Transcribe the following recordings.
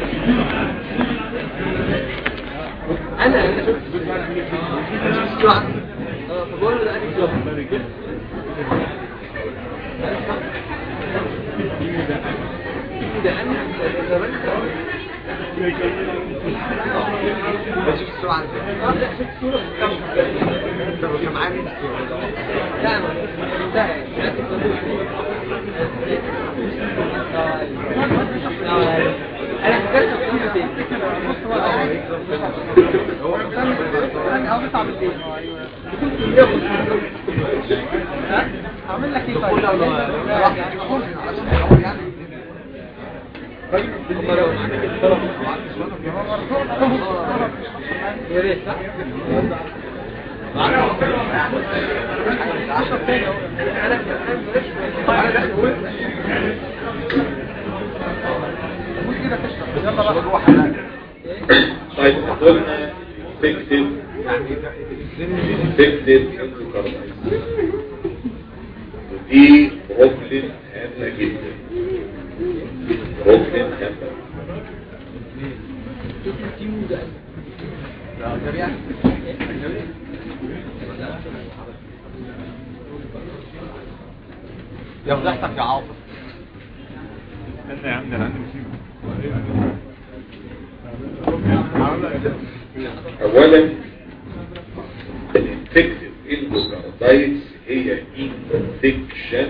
انا انا شفت واحد اه فبقول له ده انهي جوب ده انهي بشوف الصورة عندي اه لا شفت صورة في الكاميرا طب كان معايا مين الصورة؟ لا ما انتهى انا فكرت في كل شيء هو انا عاوز اطلع بالليل ها اعمل لك ايه طيب يا ريت صح طيب قلنا فيكتيف فيكتيف ودي بروبلم هامة جدا بروبلم هامة يا فضحتك يا عاطف استنى يا عم ده انا عندي مصيبه اولا الانفكتيف اندوكاردايتس هي انفكشن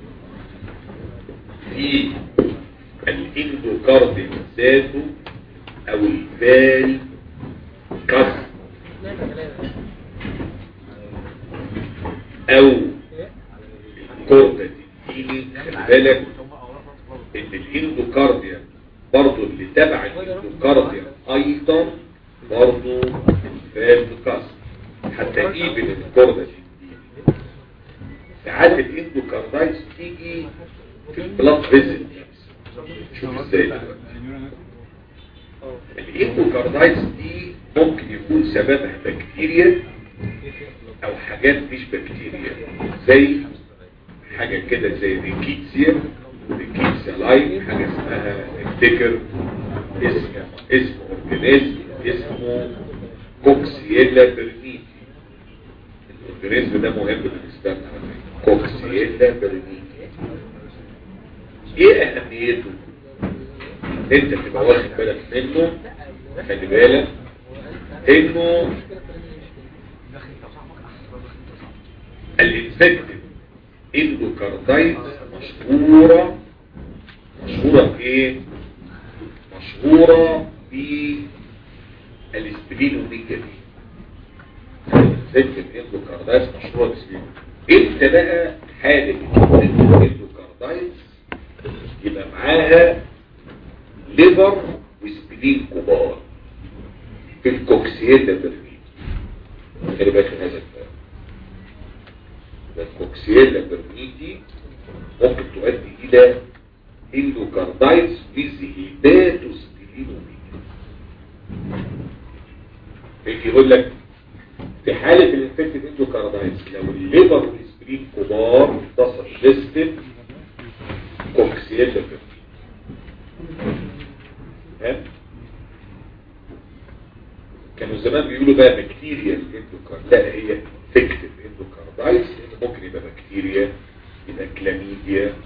في الاندوكاردين ذاته او الفال كسر او الكوردة الديني خلي بالك ان الاندوكارديا برضو اللي تبع الاندوكارديا ايضا برضو فال كسر حتى ايبن الكوردة الديني ساعات الاندوكاردايتس تيجي في البلاد فيزل شوف ازاي دلوقتي الاندوكاردايتس دي ممكن يكون سببها بكتيريا او حاجات مش بكتيريا زي حاجة كده زي ريكيتسيا ريكيتسيا لاين حاجة اسمها افتكر اسم اسم اورجانيزم اسمه كوكسييلا برنيتي الاورجانيزم ده مهم بالنسبة لنا على فكرة. كوكسييلا برنيتي ايه اهميته انت تبقى واخد بالك منه خلي بالك انه الانفكتيف اندوكاردايتس مشهورة مشهورة بايه مشهورة بالاسبرينوميجالي الانفكتيف اندوكاردايتس مشهورة بالاسبرينوميجالي امتى بقى حالة الاندوكاردايتس يبقى معاها ليفر وسبلين كبار في الكوكسياتا برميل خلي بالك من هذا الكلام الكوكسيالا برميتي ممكن تؤدي الى اندوكاردايتس ويز هيباتوسبلينوميجالي يجي يقول لك في حالة الانفكتد اندوكاردايتس لو الليفر والسبلين كبار ده سجستد كوكسيالا برميتي ها؟ كانوا زمان بيقولوا بقى بكتيريا الاندوكار لا هي فيكتيف اندوكاردايتس لان ممكن يبقى بكتيريا يبقى كلاميديا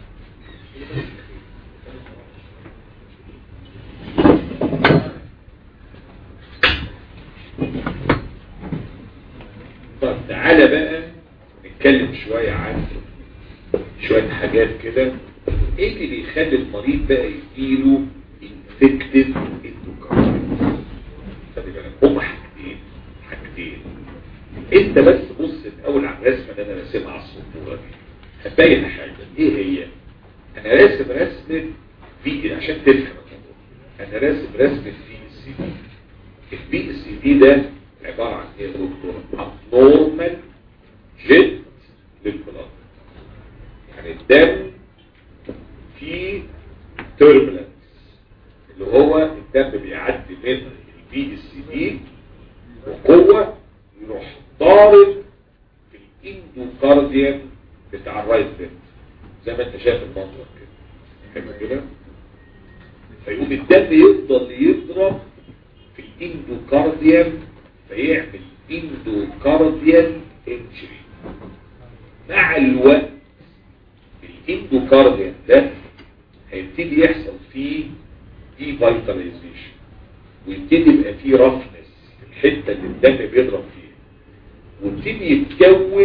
طب تعالى بقى نتكلم شوية عن شوية حاجات كده ايه اللي بيخلي المريض بقى يجيله انفكتيف اندوكاردايتس خلي بالك هم حاجتين حاجتين انت بس بص الاول على الرسمه اللي انا راسمها على السبوره دي هتبين حاجه ايه هي انا راسم رسمه في عشان تفهم الموضوع انا راسم رسمه في سي دي البي سي دي ده عباره عن ايه يا دكتور abnormal جيت للبلاد يعني الدم فيه توربulence اللي هو الدم بيعدي من البي اس دي بقوة يروح ضارب في الاندوكارديان بتاع الرايت فين زي ما انت شايف المنظر كده حلو كده فيقوم الدم يفضل يضرب في الاندوكارديال فيعمل اندوكارديال انجري مع الوقت الاندوكارديال ده هيبتدي يحصل فيه دي فيتاليزيشن ويبتدي يبقى فيه رفنس في الحته اللي الدم بيضرب فيها ويبتدي يتكون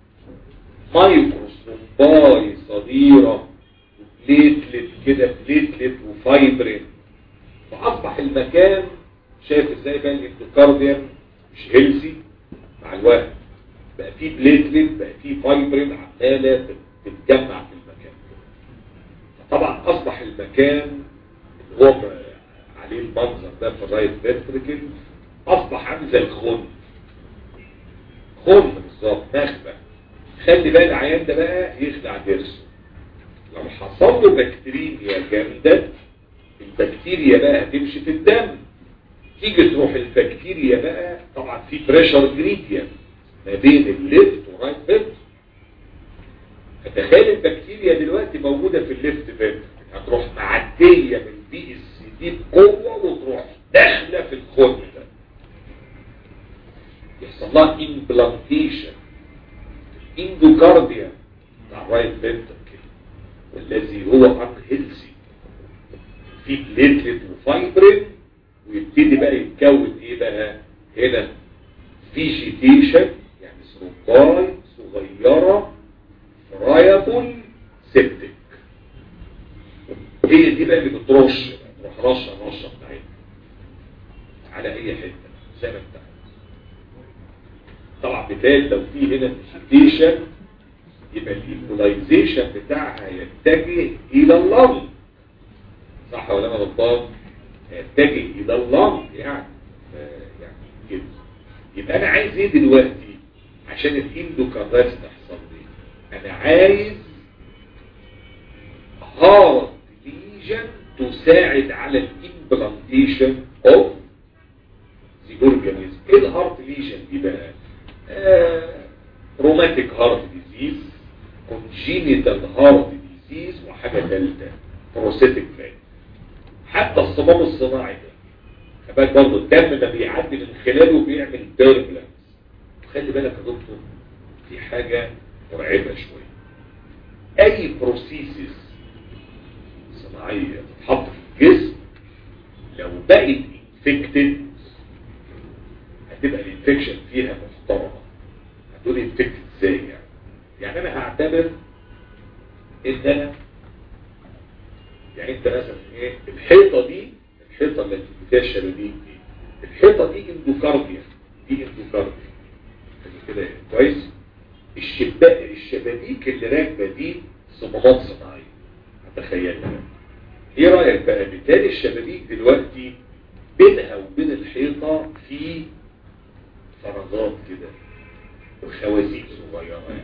مايكروسومباي صغيره بليتلت كده بليتلت وفايبرين فاصبح المكان شايف ازاي بقى الاندوكارديوم مش هيلسي مع الوقت بقى فيه بليتلت بقى فيه فايبرين عماله تتجمع في المكان فطبعا اصبح المكان اللي هو عليه المنظر ده في الرايت فيرتريكل اصبح عامل زي الخن خن بالظبط مخبه خلي بقى العيان ده بقى يخلع ضرسه لو حصل له بكتيريا جامده البكتيريا بقى هتمشي في الدم تيجي تروح البكتيريا بقى طبعا في بريشر جريديان ما بين الليفت ورايت فيرتريكل فتخيل البكتيريا دلوقتي موجودة في الليفت فيرتريكل هتروح معدية من بي اس دي بقوة وتروح داخلة في الخن ده يحصل لها امبلانتيشن اندوكارديا بتاع الرايت فيرتريكل والذي هو ان هيلسي في بليتلت وفايبرين ويبتدي بقى يتكون ايه بقى هنا فيجيتيشن يعني سرطان صغيره فرايبل سيبتك هي دي بقى اللي بترش تروح رشه رشه بتاعتها على اي حته زي ما انت عايز طبعا بالتالي لو في هنا فيجيتيشن يبقى الايكولايزيشن بتاعها يتجه الى اللنج صح ولا انا غلطان يتجه الى اللنج يعني يعني كده يبقى انا عايز ايه دلوقتي عشان الاندوكاردايتس تحصل لي انا عايز هارد ليجن تساعد على الامبلانتيشن اوف ذا اورجانيزم ايه الهارت ليجن دي بقى آه روماتيك هارت ديزيز كونجينيتال هارت ديزيز وحاجه ثالثه بروستاتيك فات حتى الصمام الصناعي ده خباك برضه الدم ده بيعدي من خلاله بيعمل تيربلنس خلي بالك يا دكتور في حاجه مرعبه شويه اي بروسيسز صناعيه تتحط في الجسم لو بقت انفكتد هتبقى الانفكشن فيها محترمه هتقول انفكتد ازاي يعني يعني انا هعتبر ان انا يعني انت مثلا ايه الحيطه دي الحيطه اللي فيها الشبابيك دي الحيطه دي اندوكارديا دي اندوكارديا كده كويس الشباك الشبابيك اللي راكبه دي صمامات صناعيه هتخيلها ايه رايك بقى بالتالي الشبابيك دلوقتي بينها وبين الحيطه في فراغات كده وخوازيق صغيره يعني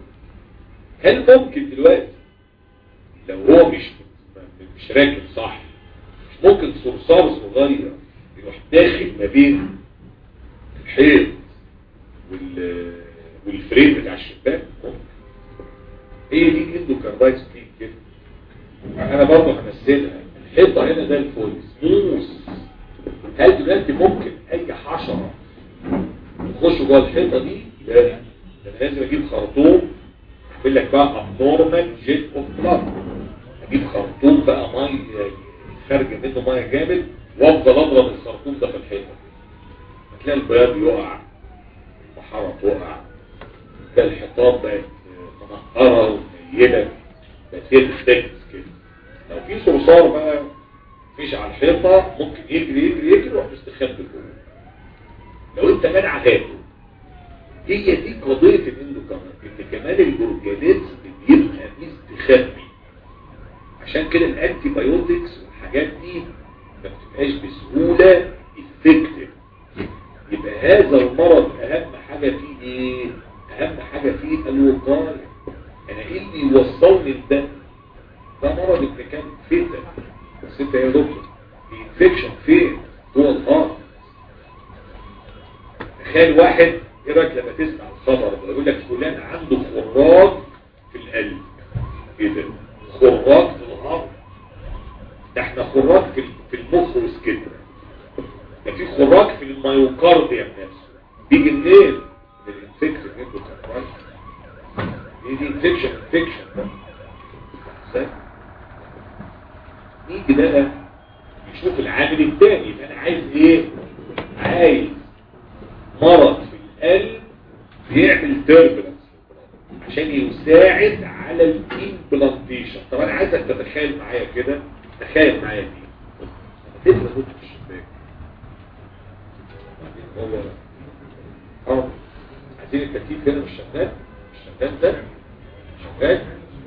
هل ممكن دلوقتي لو هو مش مش راكب صح مش ممكن صرصار صغير يروح داخل ما بين الحيط وال والفريم بتاع الشباك هي دي الاندوكاردايتس دي كده انا برضه همثلها الحيطه هنا ده الفول سموث هل دلوقتي ممكن اي حشره تخش جوه الحيطه دي لا ده انا لازم اجيب خرطوم اعمل لك بقى ابنورمال جيت اوف بلاد اجيب خرطوم بقى ميه خارجه منه ميه جامد وافضل اضرب الخرطوم ده في الحيطه هتلاقي البياض يقع البحاره تقع تلاقي الحيطان بقت منقره ومنيله بقت هي الافكت كده لو في صرصار بقى مش على الحيطه ممكن يجري يجري يجري ويروح مستخبي جوه لو انت منع هاته هي دي قضيه الاندوكارنات ان كمان الاورجانيزم بيبقى مستخبي عشان كده الانتي بايوتكس والحاجات دي ما بتبقاش بسهوله افكتيف يبقى هذا المرض اهم حاجه فيه ايه اهم حاجه فيه الوقايه انا ايه اللي يوصلني لده ده مرض ابن كان فتن بس انت يا دكتور الانفكشن فين هو الهارت تخيل واحد ايه رايك لما تسمع الخبر ده يقول لك فلان عنده خراج في القلب ايه ده خراج في الهارت ده احنا خراج في في المخ وسكتنا ده في خراج في الميوكارديوم نفسه بيجي منين؟ من الانفكشن اندوكاردايتس دي دي انفكشن انفكشن نيجي بقى نشوف العامل الثاني يبقى انا عايز ايه عايز مرض في القلب بيعمل تيربلنس عشان يساعد على الامبلانتيشن طب انا عايزك تتخيل معايا كده تخيل معايا دي لما تبقى كنت في الشباك وبعدين هو اه عايزين التكييف هنا مش شغال مش شغال ده شغال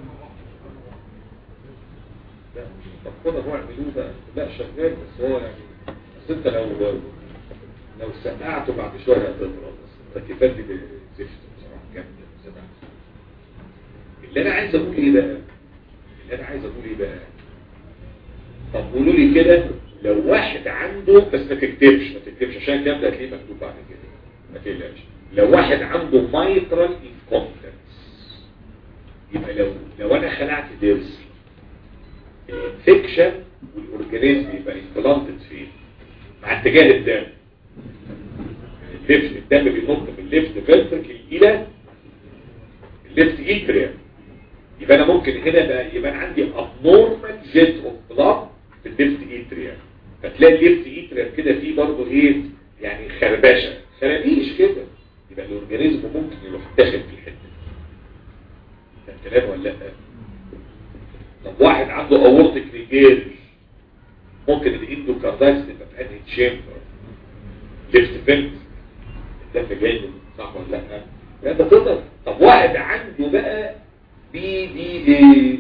لا طب خدها هو اعملوه بقى لا شغال بس هو يعني بس انت لو لو سمعته بعد شويه هتضرب بس التكييفات دي زفت بصراحه جامده سمعت اللي انا عايز اقول ايه بقى اللي انا عايز اقول ايه بقى طب قولوا لي كده لو واحد عنده بس ما تكتبش ما تكتبش عشان الكلام ده هتلاقيه مكتوب بعد كده ما تقلقش لو واحد عنده مايترال انكومبتنس يبقى لو لو انا خلعت ضرسي الانفكشن والاورجانيزم يبقى امبلانتد فين مع اتجاه الدم الليفت الدم بينط من الليفت فنتركل الى الليفت اتريا يبقى انا ممكن هنا بقى يبقى انا عندي abnormal jet of blood في الليفت اتريا فتلاقي الليفت اتريا كده فيه برضه ايه يعني خربشه خرابيش كده يبقى الاورجانيزم ممكن يروح داخل في الحته ده الكلام ولا لا طب واحد عنده اورتيك ريجيرج ممكن الاندوكاردايتس تبقى في انهي تشامبر ليفت فنت الدم جاي من صح ولا لا لا ده تقدر طب واحد عنده بقى بي دي اي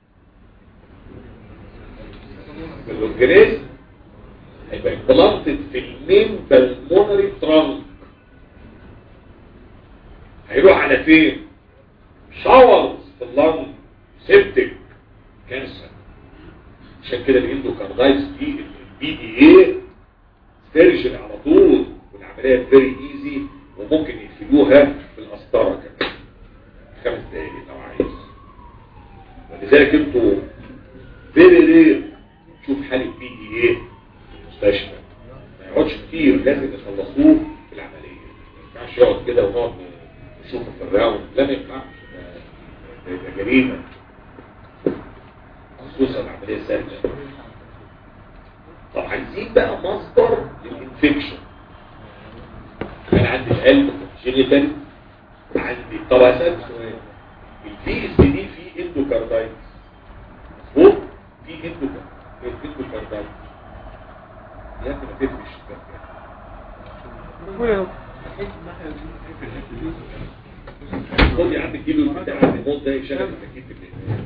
الاورجانيزم هيبقى امبلانتد في المين بالمونري ترانك هيروح على فين شاورز في اللنج سيبتك كانسر عشان كده الاندوكاردايتس دي البي دي اي سيرجن على طول والعمليه فيري ايزي وممكن يقفلوها بالقسطره كمان خمس دقايق لو عايز ولذلك انتوا فيري رير تشوف حاله بي دي اي في المستشفى ما يقعدش كتير لازم يخلصوه في العمليه ما ينفعش يقعد كده ونقعد نشوفه في الراوند لا ما ينفعش ده يبقى جريمه خصوصا العمليه سهله طب عايزين بقى مصدر للانفكشن كان عندي القلب جينيتال عندي طب اسالك سؤال الفي اس دي في اندوكاردايتس مظبوط في اندوكاردايتس يا ابني ما تفرش خد يا عم الكيلو بتاع الريموت ده يشغل التكييف بالليل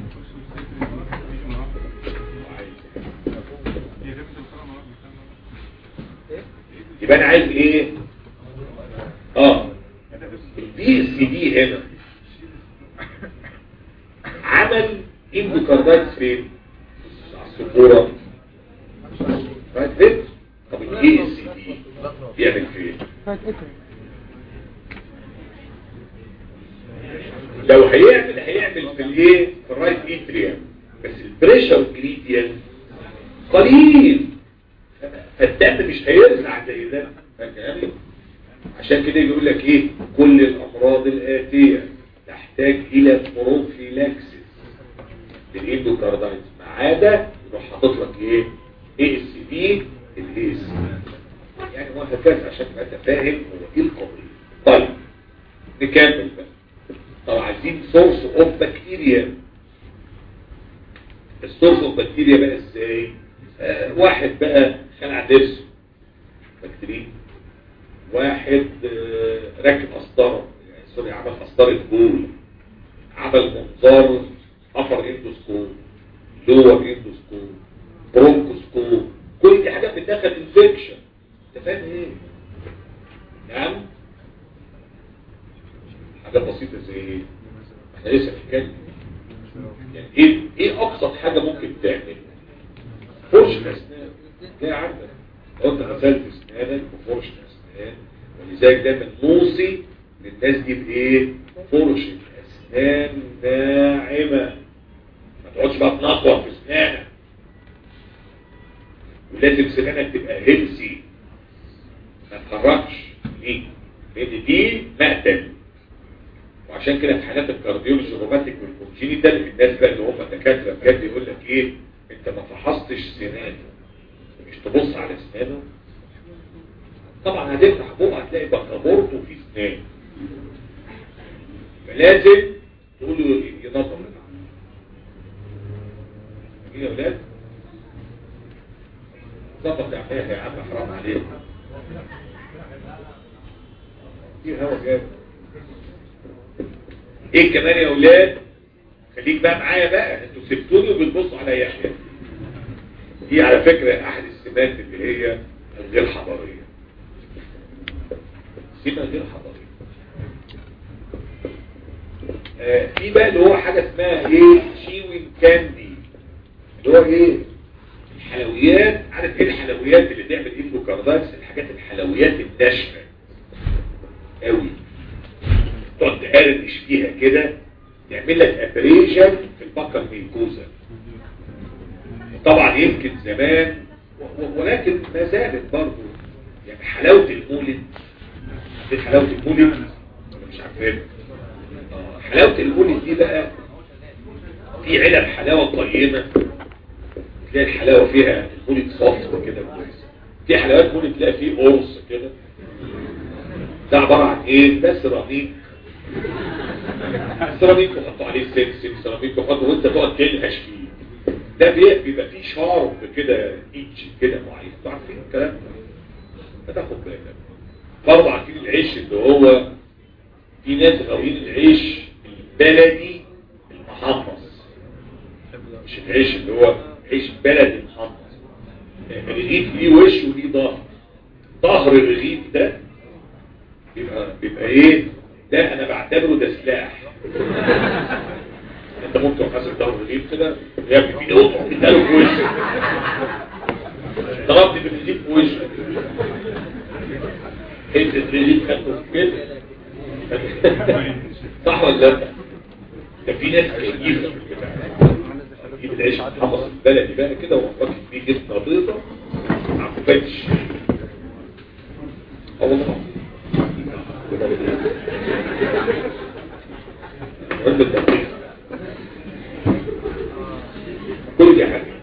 يبقى انا عايز ايه اه البي سي دي هنا عمل اندوكاردايتس فين على السبوره رايت فين طب الاي سي دي بيعمل فين لو هيعمل هيعمل في الايه في الرايت اتريوم بس البريشر جريدينت قليل فالدم مش هيرجع زي ده فاهم عشان كده يقول لك ايه كل الامراض الاتيه تحتاج الى بروفيلاكسس للاندوكاردايتس ما عدا يروح حاطط لك ايه اي اس بي الاي اس يعني وهكذا عشان تبقى انت فاهم هو ايه القضيه طيب نكمل بقى طب عايزين سورس اوف بكتيريا السورس اوف بكتيريا بقى ازاي آه واحد بقى خلع ضرس بكتيريا واحد آه راكب قسطره يعني سوري عمل قسطره بول عمل منظار ابر اندوسكوب لور اندوسكوب برونكوسكوب كل دي حاجات بتدخل انفكشن انت فاهم ايه نعم حاجات بسيطه زي ايه احنا لسه بنتكلم يعني ايه ايه ابسط حاجه ممكن تعمل فرش الاسنان ده عندك لو انت غسلت اسنانك بفرش الاسنان ولذلك دايما نوصي للناس دي بايه فرش الاسنان ناعمه ما تقعدش بقى تنقر في اسنانك ولازم سنانك تبقى هيلسي ما تخرجش ليه؟ لان دي مقتل وعشان كده في حالات الكارديولوجي الروماتيك والكونجينيتال الناس بقى اللي هم دكاتره بجد يقول لك ايه انت ما فحصتش سنانه مش تبص على اسنانه طبعا هتفتح بوق هتلاقي بكابورت وفي اسنان فلازم تقول له ينظم ايه يا ولاد ظبط يا يا عم حرام عليك في هوا جامد ايه كمان يا اولاد خليك بقى معايا بقى انتوا سبتوني وبتبصوا على يحيى دي على فكرة احد السمات اللي هي الغير حضارية سمة غير حضارية آه في بقى اللي هو حاجة اسمها ايه شيوين كاندي اللي هو ايه الحلويات عارف ايه الحلويات اللي تعمل اندوكاردايتس الحاجات الحلويات الناشفه قوي تقعد تقرنش فيها كده يعمل لك ابريشن في البقر ميكوزا طبعا يمكن زمان ولكن ما زالت برضه يعني حلاوة المولد دي حلاوة المولد ولا مش عارفين حلاوة المولد دي بقى في علب حلاوة طيبة تلاقي الحلاوة فيها المولد صافي كده كويس في حلاوات مولد تلاقي فيه قرص كده ده عبارة عن ايه ده سيراميك سيراميك وحطوا عليه سلسل سيراميك وحطوا وانت تقعد تنهش فيه ده بيبقى فيه شارب كده ايدج كده معين انتوا عارفين الكلام ده فتاخد بالك برضه عارفين العيش اللي هو في ناس غاويين العيش البلدي المحمص مش العيش اللي هو عيش بلدي محمص الرغيف ليه وش وليه ظهر ظهر الرغيف ده بيبقى بيبقى ايه ده انا بعتبره ده سلاح انت ممكن حاسب ظهر الرغيف كده يا ابني في قطع بتقاله في وشك ضربني بالرغيف في وشك انت الرغيف خدته في كده صح ولا لا ده في ناس كيفه في البتاع يجيب العيش محمص البلدي بقى كده ومفكر فيه جبنه بيضه مع كوبايه الشاي اه والله مهم التنظيف كل دي حاجة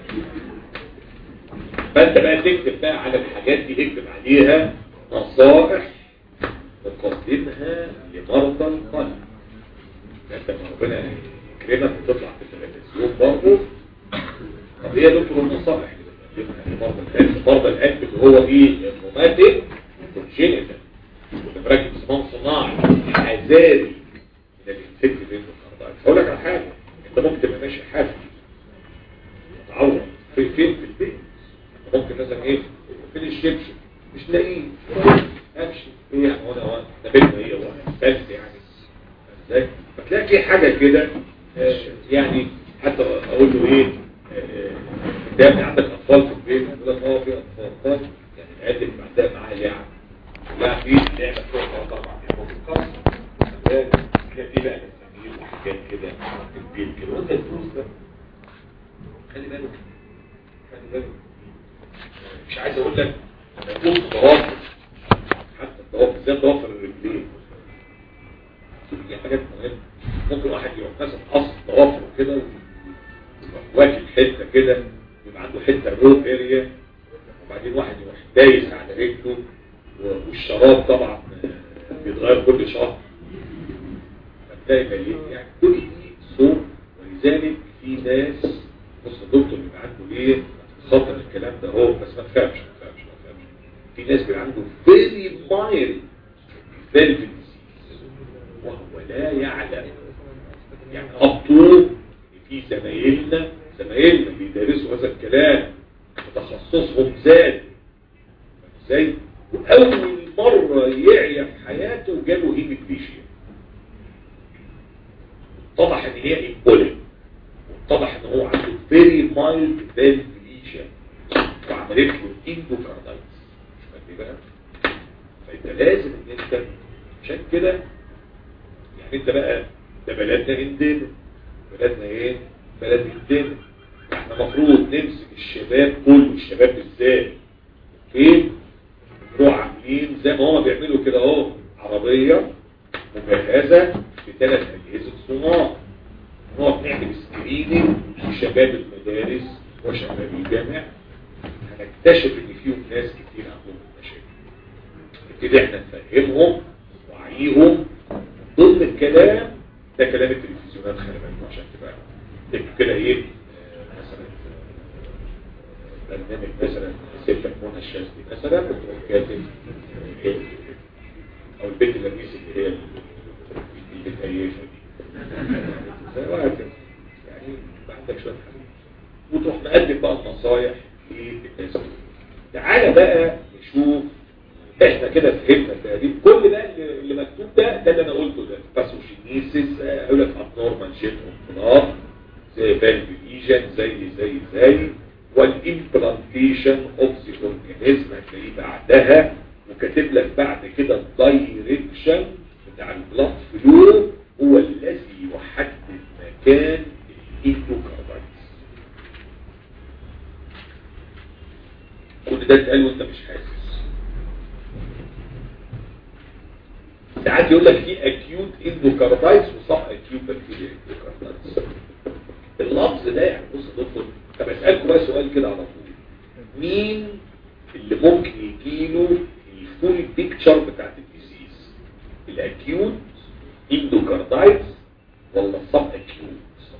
فانت بقى تكتب بقى على الحاجات دي اكتب عليها نصائح تقدمها لمرضى القلب انت ما ربنا يكرمك وتطلع في التلفزيون برضه طب هي دكتور النصائح اللي بتقدمها لمرضى القلب مرضى القلب اللي هو ايه الروماتيك والجينيتال واللي مركب صمام صناعي حذاري من الانفكت بين الكاردايتس هقول لك على حاجه انت ممكن تبقى ماشي حافي تعور في فين في البيت ممكن مثلا ايه فين الشبشب مش لاقيه امشي ايه يعني وانا وانا ده بيتنا ايه هو بس يعني ازاي فتلاقي في حاجه كده آه، يعني حتى اقول له ايه آه، ده ابني عندك اطفال في البيت يقول لك اه في اطفال يعني العيال اللي عندها معاها لعب لا في لعبه فيها طبعا ممكن تلاقي في بقى تسمير وحاجات كده في البيت كده وانت تدوس ده خلي بالك خلي بالك مش عايز اقول لك بص ضوافر حتى الضوافر بالذات ضوافر الرجلين دي حاجات مهمه ممكن واحد يروح مثلا قص ضوافره كده ويروح واكل حته كده يبقى عنده حته رو اريا وبعدين واحد يروح دايس على رجله والشراب طبعا بيتغير كل شهر فتلاقي مليء يعني كل دي صور ولذلك في ناس بص الدكتور بيبقى عنده ايه خطر الكلام ده هو بس ما تخافش ما تخافش ما تخافش في ناس بيبقى عنده فيري مايل فيري وهو لا يعلم يعني ابطول في زمايلنا زمايلنا بيدرسوا هذا الكلام وتخصصهم زاد ازاي واول مرة يعيا في حياته جاله هيميكليشيا اتضح ان هي ايبوليك اتضح ان هو عنده فيري مايلد فالفليشيا وعملت له اندوكاردايتس فاهم بقى فانت لازم ان انت عشان كده يعني انت بقى ده بلدنا هندنا بلدنا ايه بلد هندنا احنا المفروض نمسك الشباب كله الشباب بالذات اوكي نروح عاملين زي ما هما بيعملوا كده اهو عربيه مجهزه بثلاث اجهزه صناعه نقعد نعمل سكريننج لشباب المدارس وشباب الجامع هنكتشف ان فيهم ناس كتير عندهم مشاكل نبتدي احنا نفهمهم وعيهم ضمن الكلام ده كلام التلفزيونات خلي بالكم عشان تبقى تبقى كده ايه آه، مثلا آه، برنامج مثلا ستة منى الشاذلي مثلا وتروح كاتب آه، او البنت اللميس اللي هي المتهيفه دي وهكذا يعني يبقى عندك شويه حاجات وتروح مقدم بقى النصايح للناس دي. تعالى بقى نشوف احنا كده فهمنا التقريب كل ده اللي اللي مكتوب ده ده اللي انا قلته ده باسوشينيسيس اقول لك ابنورمال شيت انقلاب زي فالف ليجن زي زي زي والامبلانتيشن اوف ذا اورجانيزم هتلاقيه بعدها وكاتب لك بعد كده الدايركشن بتاع البلاد فلو هو الذي يحدد مكان الاندوكاردايتس كل ده اتقال وانت مش حاسس ساعات يقول لك في اكيوت اندوكاردايتس وصح اكيوت بكتيريا اندوكاردايتس اللفظ ده يعني بص يا دكتور طب اسالكم بقى سؤال كده على طول مين اللي ممكن يجيله الفول بيكتشر بتاعت الديزيز الاكيوت اندوكاردايتس ولا الصب اكيوت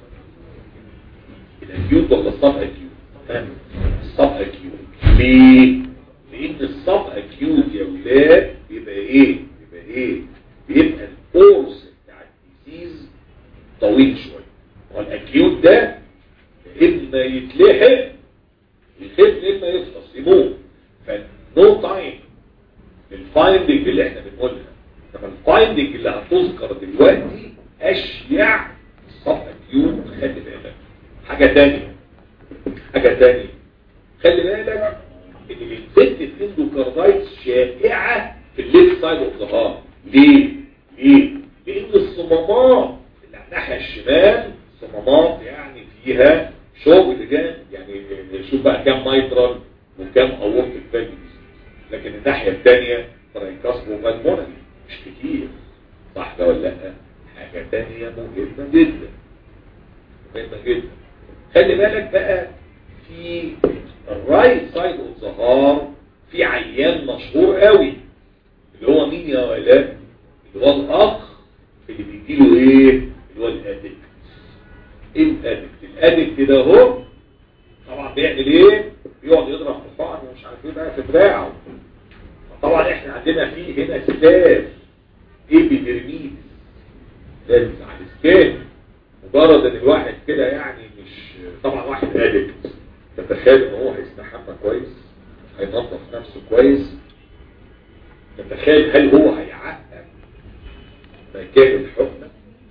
الاكيوت ولا الصب اكيوت ها؟ الصب اكيوت ليه لان الصب اكيوت يا ولاد بيبقى ايه بيبقى ايه بيبقى الكورس بتاع الديزيز طويل شويه والاكيوت ده اما يتلحق يخف اما يفطس يموت فنو تايم الفايندنج اللي احنا بنقولها طب الفايندنج اللي هتذكر دلوقتي اشيع الصف اكيوت خلي بالك حاجه تانية حاجه تانية خلي بالك ان الانفكتد اندوكاردايتس شائعه في الليفت سايد اوف ذا هارت ليه؟ ليه؟ لان الصمامات اللي على الناحيه الشمال صمامات يعني فيها شغل جامد يعني شوف بقى كام مايترال وكام اورتيك فالف لكن الناحيه الثانيه ترايكاسمو بالمونري مش كتير صح ده ولا لا؟ حاجه ثانيه مهمه جدا مهمه جدا خلي بالك بقى في الرايت سايد اوف ذا هار في عيان مشهور قوي اللي هو مين يا ولاد اللي هو الاخ اللي بيجيله ايه اللي هو الادكت ايه الادكت الادكت ده اهو طبعا بيعمل ايه بيقعد يضرب في الحقن ومش عارف ايه بقى في دراعه طبعا احنا عندنا فيه هنا ستاف ايبيدرميد لازم على السكان مجرد ان الواحد كده يعني مش طبعا واحد ادكت تتخيل ان هو هيستحمى كويس هينظف نفسه كويس تتخيل هل هو هيعقد مكان الحكمة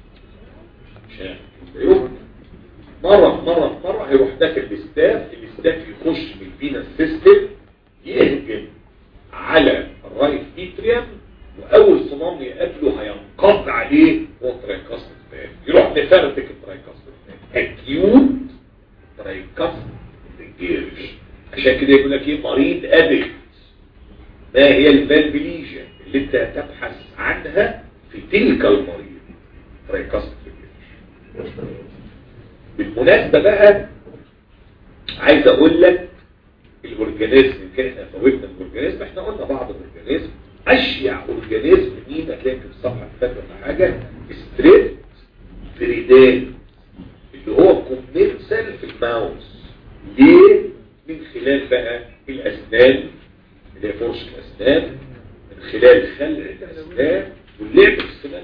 مش هيعمل مرة مرة مرة هيروح داخل الاستاف الاستاف يخش من الفينا سيستم يهجم على الرايت اتريم واول صمام يقابله هينقض عليه هو ترايكاست يروح نفرتك الترايكاست اكيوت ترايكاست الجيرش عشان كده يقول لك ايه مريض ادكت ما هي الفالفليجن اللي انت تبحث عنها في تلك المريض ترايكاست الجيرش بالمناسبة بقى عايز اقول لك الاورجانيزم كان احنا فوتنا الاورجانيزم احنا قلنا بعض الاورجانيزم اشيع اورجانيزم مين هتلاقي في الصفحه اللي فاتت ولا حاجه ستريت فريدان اللي هو كوميرسال في الماوس ليه من خلال بقى الاسنان اللي هي فرش الاسنان من خلال خلع الاسنان واللعب في السنان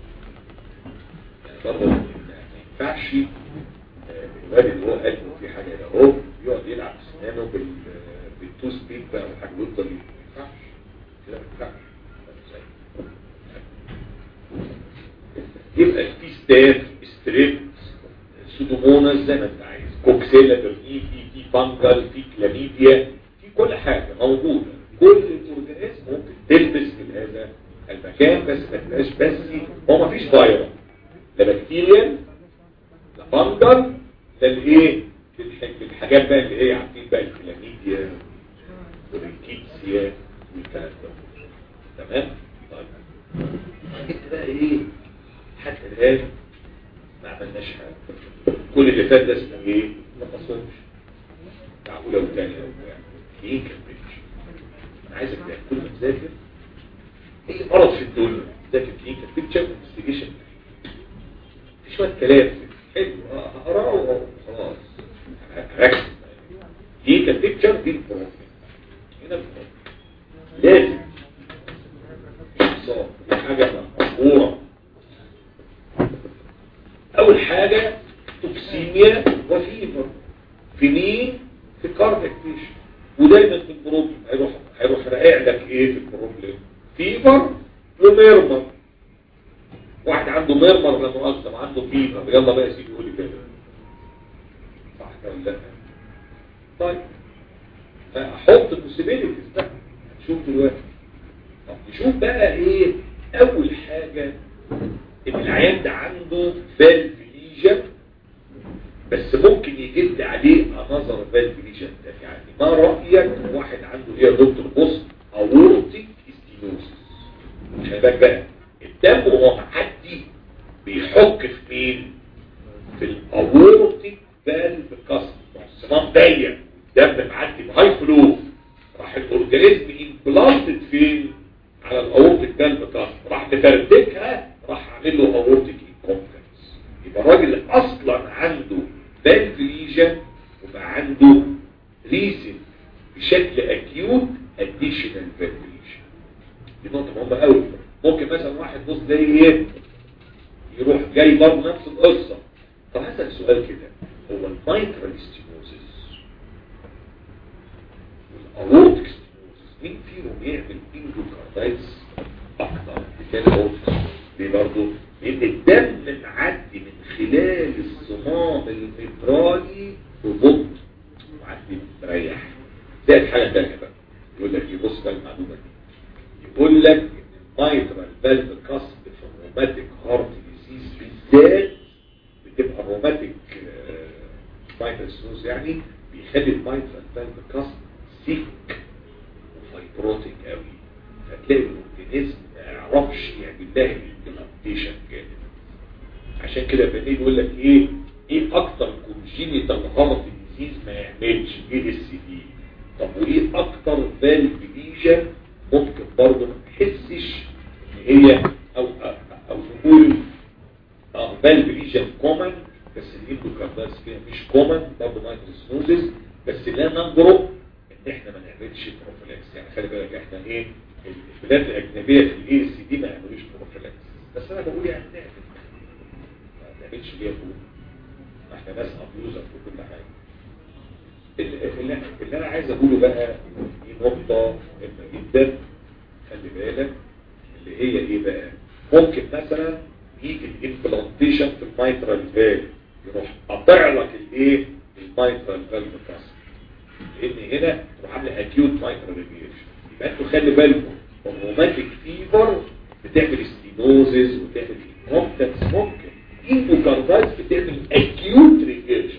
يعني برضه ما ينفعش الواد اللي هو قلبه في حاجه ده اهو يقعد يلعب اسنانه بال بالتوس بيك بقى وحاجه يفضل ما ينفعش كده ما ينفعش يبقى في ستاف ستريب سودوموناس زي ما انت عايز كوكسيلا برني في في فانجل في كلاميديا في كل حاجه موجوده كل الاورجانيزم ممكن تلبس في هذا المكان بس ما تبقاش بس هو ما فيش فيروس لا بكتيريا لا فانجل لا الايه الح- الحاجات بقى اللي هي عارفين بقى الكلاميديا والريكيتسيا والكلام ده تمام طيب انت بقى ايه حتى الان ما عملناش حاجه كل اللي فات ده اسمه ايه ما حصلش بتاع اولى وثانيه وبتاع ايه كملش انا عايزك بقى كل ما تذاكر اي مرض في الدنيا ذاكر فيه بيكتشر انفستيجيشن في شويه كلام حلو آه، هقراه وخلاص ركز دي كبيكتشر دي البروبلم هنا البروبلم لازم صار دي حاجه مقبوره اول حاجه توكسيميا وفيفر في مين في كاردياك بيشن ودايما في البروبلم هيروح هيروح راقع لك ايه في البروبلم فيفر وميرمر واحد عنده ميرمر لا مؤاخذه عنده فيفر يلا بقى يا سيدي قول لي كده صح كده ولا لا طيب فاحط البوسيبيليتيز بقى شوف دلوقتي طب نشوف بقى ايه اول حاجه ان العيان ده عنده فالف ليجن بس ممكن يجد عليه انظر فالف ليجن ده يعني ما رايك واحد عنده ايه يا دكتور بص اورتيك ستينوسيس خلي بالك بقى الدم وهو معدي بيحك في مين في الاورتيك فالف كاست الصمام ضيق دم معدي بهاي فلو راح الاورجانيزم امبلانتد فين على الاورتيك فالف كاست راح مفردكها راح عامل له اورتيك انكومبتنس يبقى الراجل اصلا عنده فالف ليجن وبقى عنده ريسن بشكل اكيوت اديشنال فالف ليجن دي نقطه مهمه قوي ممكن مثلا واحد بص زي ايه يروح جاي برضه نفس القصه طب هسال سؤال كده هو المايكرال ستينوزيس والاورتيك ستينوزيس مين فيهم يعمل اندوكاردايتس اكتر مثال الاورتيك ليه برضه لان الدم معدي من خلال الصمام المترالي ببطء معدي مريح زائد حاجه ثانيه بقى يقول لك يبص بقى المعلومه دي يقول لك ان المايترال فالف كاسب في الروماتيك هارت ديزيز بالذات بتبقى الروماتيك مايترال سنوز يعني بيخلي المايترال فالف كاسب سيك وفايبروتيك قوي فتلاقي الاورجانيزم ما يعرفش يعمل لها الامبلانتيشن جامد عشان كده بنيجي يقول لك ايه ايه اكتر كونجينيتال هارت ديزيز ما يعملش ايه اس دي طب وايه اكتر فالف ليجن ممكن برضه ما تحسش ان هي او او نقول اه فالف ليجن كومن بس الاندوكاردايتس فيها مش كومن برضه مايكروسنوزز بس لا نجرؤ ان احنا ما نعملش بروفيلاكس يعني خلي بالك احنا ايه البلاد الاجنبيه في الاي سي دي ما يعملوش بروفيلاكس بس انا بقول يعني نعمل ما نعملش ليه بقول احنا ناس ابيوزر في كل حاجه اللي, اللي, اللي انا عايز اقوله بقى دي نقطه مهمه جدا خلي بالك اللي هي ايه بقى ممكن مثلا يجي الامبلانتيشن في المايترال فالف يروح قاطع لك الايه المايترال فالف كاسر لان هنا تروح عامله اكيوت مايترال ريفيرشن يبقى انتوا خلي بالكم الروماتيك فيفر بتعمل ستينوزز وتعمل انكومبتنس ممكن اندوكاردايتس بتعمل اكيوت ريفيرشن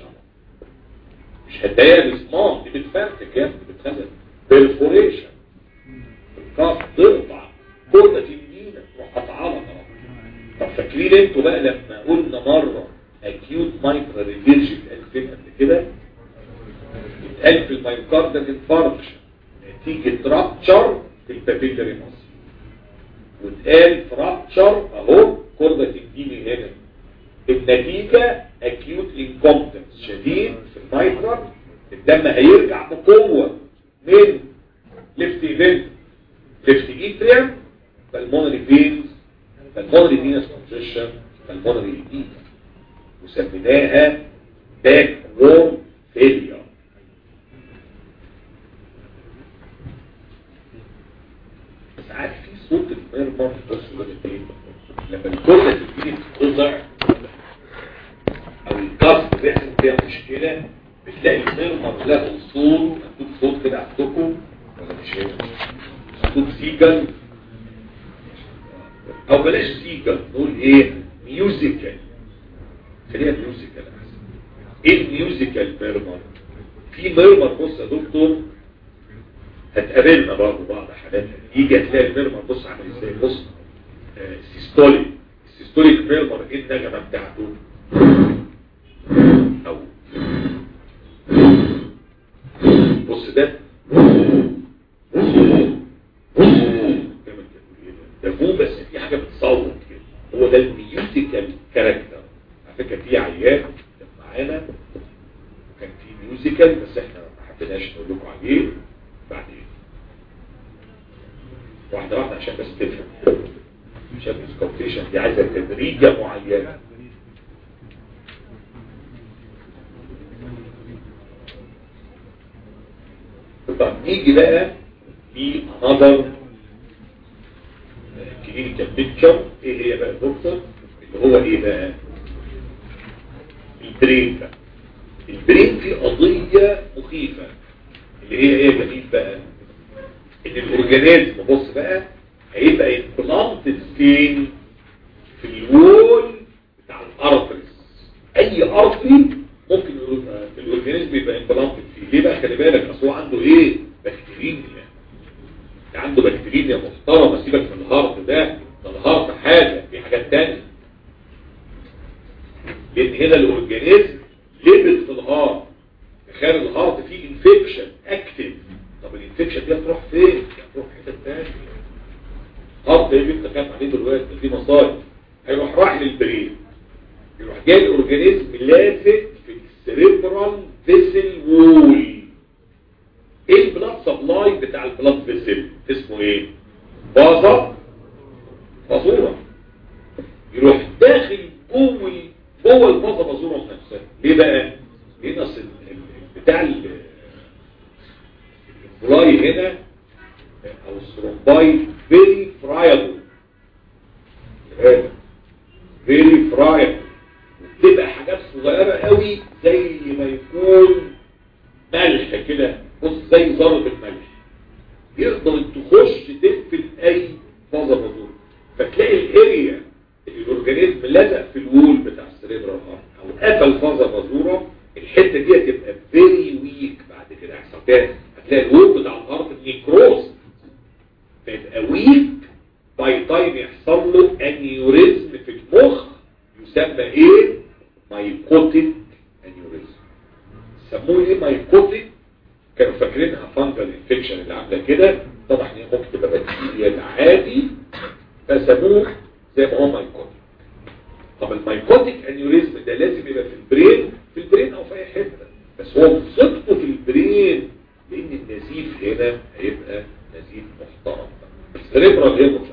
مش هتضايق الاسمام دي بتفرتك يا ابني بتخلي بيرفوريشن الكاف تقطع كل تنجينة تروح قطعها طب فاكرين انتوا بقى لما قلنا مرة اكيوت مايكرا ريفيرجن فين قبل كده اتقال في المايوكاردال انفاركشن نتيجة رابتشر في البابيلاري مصر واتقال فرابتشر اهو كوردة تنجيني هنا النتيجة acute incompetence شديد في المايترال الدم هيرجع بقوة من ليفت ايفنت ليفت ايتريم بالمونري فينز بالمونري فينس كونجيشن بالمونري ايديما وسميناها باك وورم فيلير ساعات في صوت الميرمر بص ايه لما الكرة تبتدي تتقطع او الكاست بيحصل فيها مشكلة بتلاقي المرمر له صوت مكتوب صوت كده عندكم ولا مش هنا صوت سيجل او بلاش سيجل نقول ايه ميوزيكال خليها ميوزيكال احسن ايه الميوزيكال ميرمر في ميرمر بص يا دكتور هتقابلنا برضه بعض حالات يجي هتلاقي الميرمر بص عامل ازاي بص آه، سيستوليك السيستوليك ميرمر ايه النغمه بتاعته او بص ده ده مو بس في حاجه بتصوت كده هو ده الميوزيكال كاركتر على فكره في عيان كان معانا كان في ميوزيكال بس احنا ما حبيناش نقول لكم عليه بعدين واحده واحده عشان بس تفهم عشان السكوتيشن دي عايزه تدريجه معينه طب نيجي بقى في another كلينيكال بيكتشر ايه هي بقى الدكتور اللي هو ايه بقى البرين بقى البرين فيه قضية مخيفة اللي هي ايه يا جميل بقى ان الاورجانيزم بص بقى هيبقى امبلانتد فين في الوول بتاع الارتريز اي ارتري ممكن يبقى الاورجانيزم يبقى امبلانتد فيه ليه بقى خلي بالك اصل هو عنده ايه بكتيريا عنده بكتيريا محترمه سيبك من الهارت ده ده الهارت حاجه في حاجات تانية لان هنا الاورجانيزم ليبل في الهارت تخيل الهارت فيه انفكشن اكتف طب الانفكشن دي هتروح فين؟ هتروح حته ثانيه الهارت ايه انت خايف عليه دلوقتي دي مصايب هيروح راح للبرين يروح جاي الاورجانيزم لازق في السريبرال فيسل وول ايه البلاد سبلاي بتاع البلاد فيسل اسمه ايه بازا بازوره يروح داخل جوه جوه البازا بازوره نفسها ليه بقى لان اصل بتاع البلاي هنا او السرومباي فيري فرايبل فيري فرايبل بتبقى حاجات صغيره قوي زي ما يكون ملح كده بص زي ذره الملح يقدر تخش تقفل اي فازه بازور فتلاقي الاريا اللي الاورجانيزم لزق في الوول بتاع السريبرال او قفل فازه بازوره الحته دي هتبقى فيري ويك بعد كده هيحصل فيها هتلاقي الوول بتاع الارض نيكروز فيبقى ويك باي تايم يحصل له انيوريزم في المخ يسمى ايه مايكوتيك انيوريزم سموه ايه مايكوتيك كانوا فاكرينها فانجل انفكشن اللي عامله كده طبعا هي ممكن تبقى بكتيريا العادي فسموه زي ما هو مايكوتيك طب المايكوتيك انيوريزم ده لازم يبقى في البرين في البرين او في اي حته بس هو مصيبته في البرين لان النزيف هنا هيبقى نزيف محترم السريبرال هيموج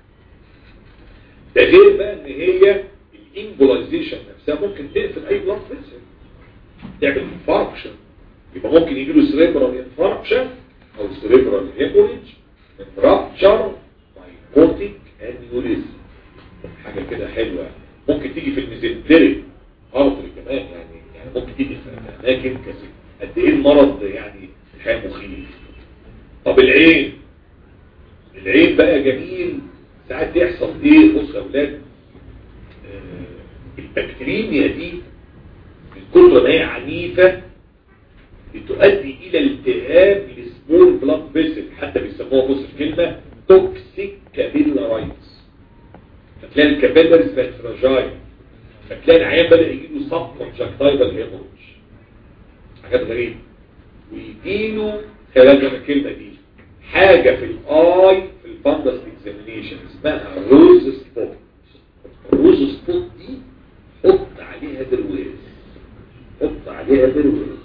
ده غير بقى ان هي الانجولايزيشن نفسها ممكن تقفل اي بلاد فيسل تعمل انفاركشن يبقى ممكن يجي له سريبرال انفاركشن او سريبرال هيموريج من رابتشر مايكوتيك انيوريزم حاجه كده حلوه ممكن تيجي في الميزنتريك ارتري كمان يعني يعني ممكن تيجي في اماكن كثير قد ايه المرض يعني الحقيقه مخيف طب العين العين بقى جميل ساعات يحصل ايه بص يا اولاد آه البكتيريميا دي من كتر ما هي عنيفه بتؤدي الى التهاب السمول بلاد فيسل حتى بيسموها بص الكلمه توكسيك كابيلارايتس فتلاقي الكابيلاريز بقت فراجايل فتلاقي العيان بدا يجي له سب كونجكتايفال هيموريج حاجات غريبه ويجي له خلال الكلمه دي حاجه في الاي في الفندس اكزامينيشن اسمها روز سبوت الروز سبوت دي حط عليها برواز حط عليها برواز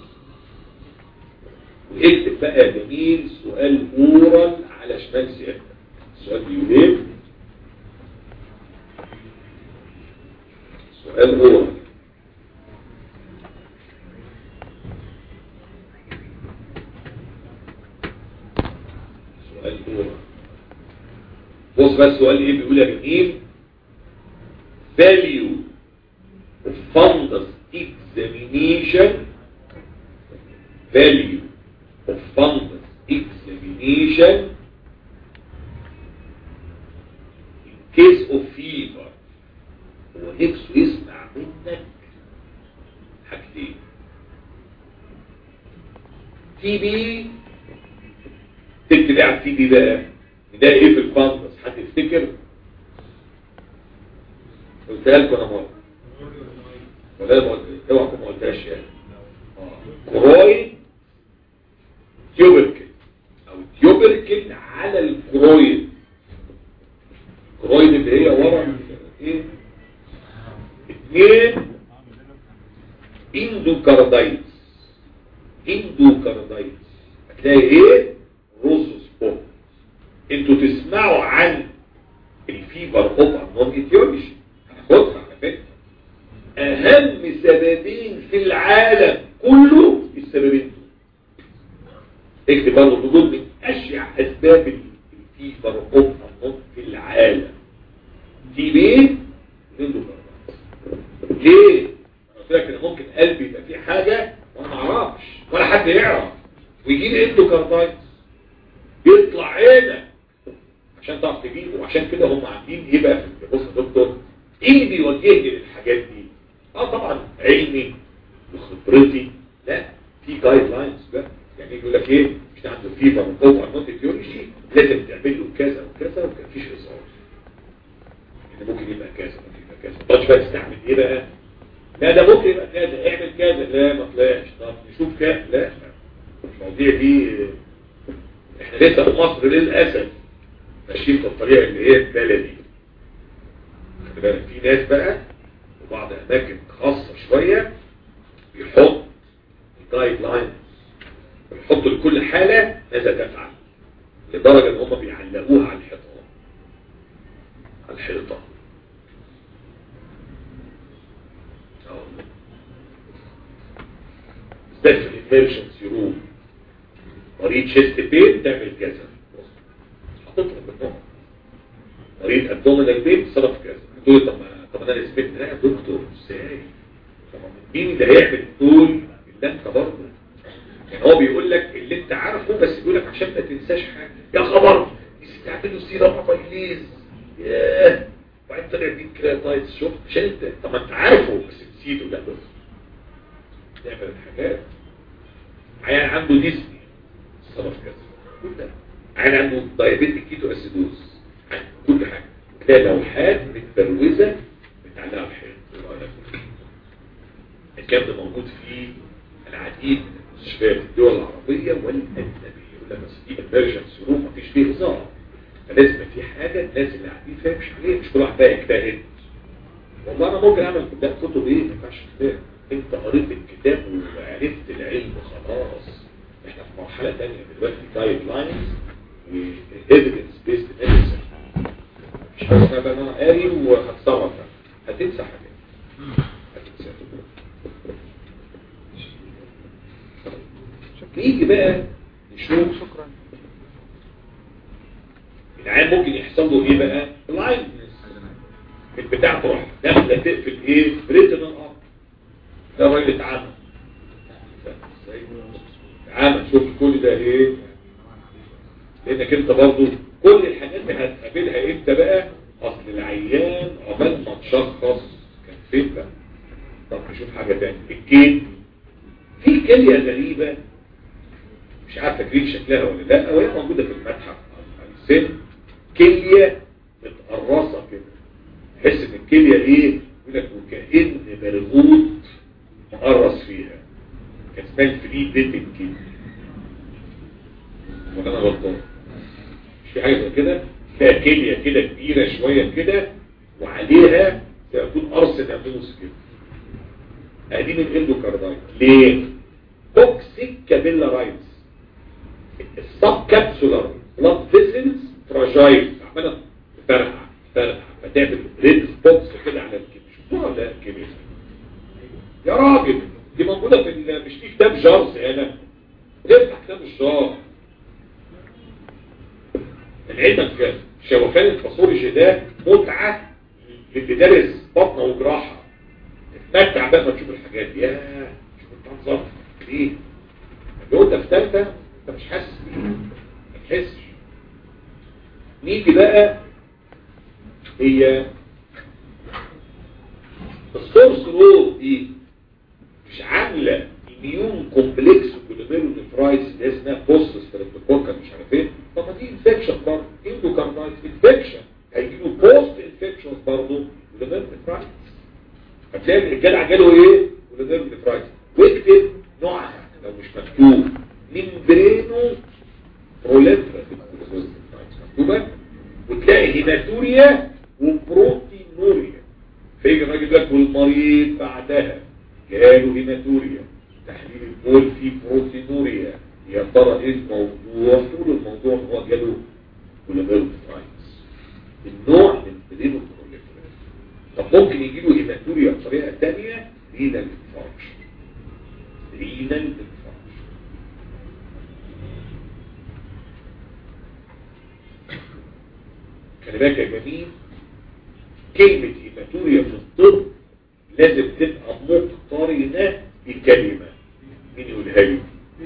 واكتب بقى جميل سؤال اورال على شمال سيادتك السؤال بيقول ايه سؤال اورال سؤال اورال بص بقى السؤال ايه بيقول يا جميل value of fundus examination value of fundus examination in case of fever هو نفسه يسمع منك حاجتين تي بي تكتب ايه على التي بي بقى ده ايه في الفانتس حد يفتكر قلتها لكم انا مره ولا ما قلت اوعى تكون ما قلتهاش يعني آه. كروي تيوبركل او تيوبركل على الكرويد كرويد اللي هي ورا ايه اثنين اندوكاردايتس اندوكاردايتس هتلاقي ايه روزوسبور انتوا تسمعوا عن الفيبر اوف نون ايتيولوجي هناخدها على فكره اهم سببين في العالم كله السببين دول اكتب برضه دول من اشيع اسباب الفيبر اوف نون في العالم تي بي ليه؟ انا قلت لك ان ممكن قلبي يبقى فيه حاجه وانا ما اعرفش ولا حد يعرف ويجي لي اندوكاردايتس يطلع عينك عشان تعرف تجيبه وعشان كده هم عاملين ايه بقى في بص يا دكتور ايه اللي بيوجهني للحاجات دي اه طبعا علمي وخبرتي لا في جايد لاينز بقى يعني يقول لك ايه مش عنده فيبر وقوه نوت تيولوجي لازم تعمل له كذا وكذا وكان فيش اصرار يعني ممكن يبقى كذا ممكن يبقى كذا ما تقعدش بقى تستعمل ايه بقى لا ده ممكن يبقى كذا اعمل كذا لا ما طلعش طب نشوف كذا لا المواضيع دي احنا لسه في مصر للاسف ماشيين في الطريقه اللي هي البلدي خلي بالك في ناس بقى وبعض اماكن خاصه شويه بيحط جايد لاينز بيحط لكل حاله ماذا تفعل لدرجه ان هم بيعلقوها على الحيطان على الحيطه بالذات في الامرجنسي روم مريض شيست بين تعمل كذا حطيتها بالنقط مريض ابدومينال بين صرف كذا تقول طب ما طب انا سمعت لا يا دكتور ازاي طب مين اللي هيعمل دول الا انت برضه يعني هو بيقول لك اللي انت عارفه بس بيقول لك عشان ما تنساش حاجه يا خبر نسيت اعمل له سيرم ابايليز ياه وبعدين طلع دي كرياتايتس شفت عشان انت طب ما انت عارفه بس نسيته لا بص تعمل الحاجات عيان عنده ديسني صرف كذا كل ده عيان عنده دايابيتيك كيتو اسيدوز كل حاجه تلاقي لوحات متبروزه متعلقه على الحيط الكلام ده موجود في العديد من المستشفيات الدول العربيه والاجنبيه يقول لك بس دي امرجنسي روم مفيش فيه هزار فلازم في حاجه الناس اللي قاعدين فيها مش عليها مش كل واحد بقى يجتهد والله انا ممكن اعمل كتاب كتب ايه ما ينفعش كتاب انت قريت الكتاب وعرفت العلم خلاص احنا في مرحله ثانيه دلوقتي جايد لاينز وايفيدنس بيست ميديسن مش حاجه اسمها بقى انا قاري وهتصرف هتنسى حاجات هتنسى نيجي بقى نشوف شكرا العيان ممكن يحصل له ايه بقى بلايندنس البتاع تروح داخله تقفل ايه ريتنال اب ده الراجل اتعمى اتعمى شوف كل ده ايه لانك انت برضو كل الحاجات دي هتقابلها امتى بقى اصل العيان عقبال ما تشخص كان فين بقى طب نشوف حاجه تانية الكيل في كليه غريبه مش عارف فاكرين شكلها ولا لا وهي موجوده في المتحف على السن كليه متقرصه كده تحس ان الكليه ايه يقول لك وكأن برغوت مقرص فيها كان اسمها الفري بيتنج كليه ولا انا غلطان مش في حاجه زي كده فيها كليه كده كبيره شويه كده وعليها تكون قرص ناموس كده ادي من الاندوكاردايت ليه توكسيك كابيلارايتس السب كابسولار بلاد فيسلز فراجايل عماله تفرقع تفرقع فتعمل ريد سبوتس كده على الكبد شفتوها ولا الكبد يا راجل دي موجوده في ال- مش في كتاب جارز هنا افتح كتاب الجار العلم في شوفان الفاصوليجي ده متعه للي دارس بطنه وجراحه تتمتع بقى ما تشوف الحاجات دي يا شوف انت منظر ليه لو انت في ثالثه انت مش حاسس بيه ما تحسش نيجي بقى هي السورس رود دي مش عامله اميون كومبلكس جلوميرولونيفرايتس اللي اسمها بوست ستريبتوكوكا مش عارف ايه طب ما دي انفكشن برضه اندوكاردايتس انفكشن هيجي له بوست انفكشن برضه جلوميرولونيفرايتس هتلاقي الرجاله جاله ايه جلوميرولونيفرايتس واكتب نوعها لو مش مكتوب ممبرينو بروليفرا مكتوبه وتلاقي هيماتوريا وبروتينوريا فيجي الراجل لك والمريض بعدها جاله هيماتوريا تحليل البول فيه بروتينوريا يا ترى ايه الموضوع طول الموضوع ان هو جاله جلوميرولونيفرايتس النوع من برينو بروليفرا طب ممكن يجي له هيماتوريا بطريقه ثانيه رينال انفاركشن رينال انفاركشن خلي بالك يا جميل كلمة هيماتوريا في الطب لازم تبقى مقترنة بكلمة مين يقولها لي؟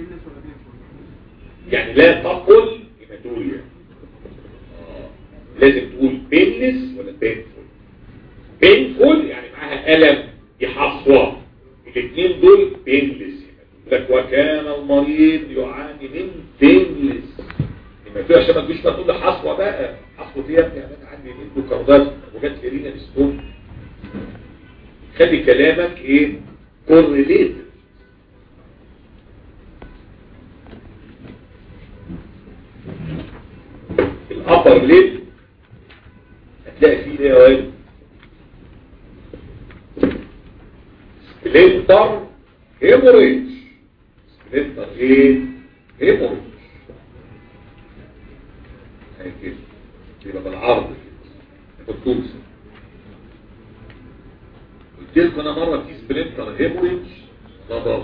يعني لا تقل هيماتوريا آه. لازم تقول بينلس ولا بينفول بينفول يعني معاها ألم يحصوى الاثنين دول بينلس لك وكان المريض يعاني من بينلس هيماتوريا عشان ما تجيش بقى تقول لي حصوى بقى حصوى دي يا ابني يعني انا عندي اندوكاردات وجات لي رينا ستون خلي كلامك ايه كورليت الابر ليب هتلاقي فيه ايه يا واد سبلنتر هيموريج سبلنتر ايه هيموريج هي كده يبقى بالعرض بالطول قلت لكم انا مره في سبلنتر هيموريج ده ضغط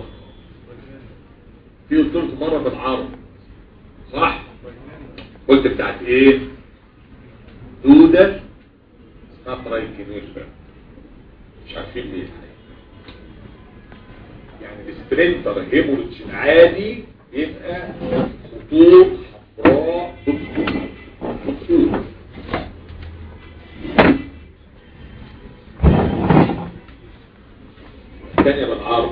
في قلت لكم مره بالعرض صح قلت بتاعت ايه دودة اسمها ترايكينيلا مش عارفين ليه يعني السبلنتر هيموريج العادي يبقى خطوط حمراء بالطول بالطول الثانية بالعرض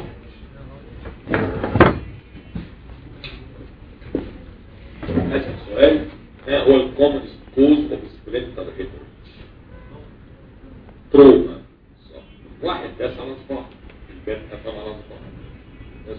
أسأل سؤال ما هو الكومنست كوز اوف سبلنتر هيموريج تروما صح. واحد داس على صباع الباب قفل على صباع بس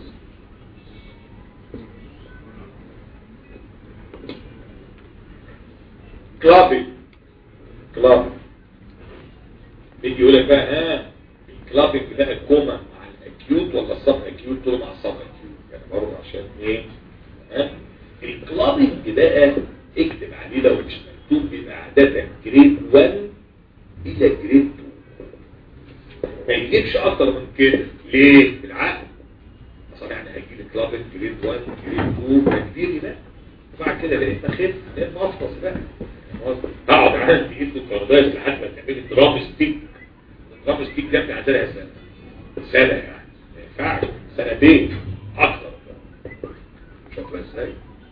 كلابي كلابي بيجي يقول لك بقى ها الكلابنج ده الكوما مع الاكيوت ولا الصب اكيوت طول مع الصب اكيوت يعني برضه عشان ايه ها الكلابنج بقى اكتب عليه لو مش مكتوب بيبقى عادة جريد 1 الى جريد 2 ما يجيبش اكتر من كده ليه بالعقل اصلا يعني هيجي لي كلابنج جريد 1 جريد 2 تكبيري بقى وبعد كده بقيت اخف بقيت افطس بقى اقعد عندي ايد الكرداس لحد ما تعملي درام ستيك الدرام ستيك ده بتاع لها سنه سنه يعني ما ينفعش سنتين اكتر شوف ازاي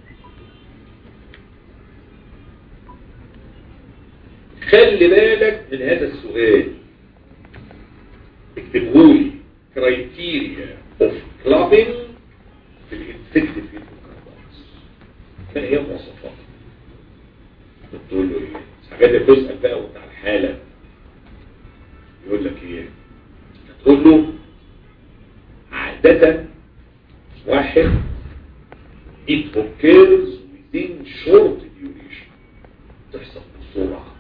خلي بالك من هذا السؤال اكتبهولي كرايتيريا اوف كلابينج في الانفكتيف ما هي مواصفات بتقول له ايه حاجات بتسأل بقى وبتاع الحالة يقول لك ايه تقول له عادة واحد it occurs within short duration تحصل بسرعة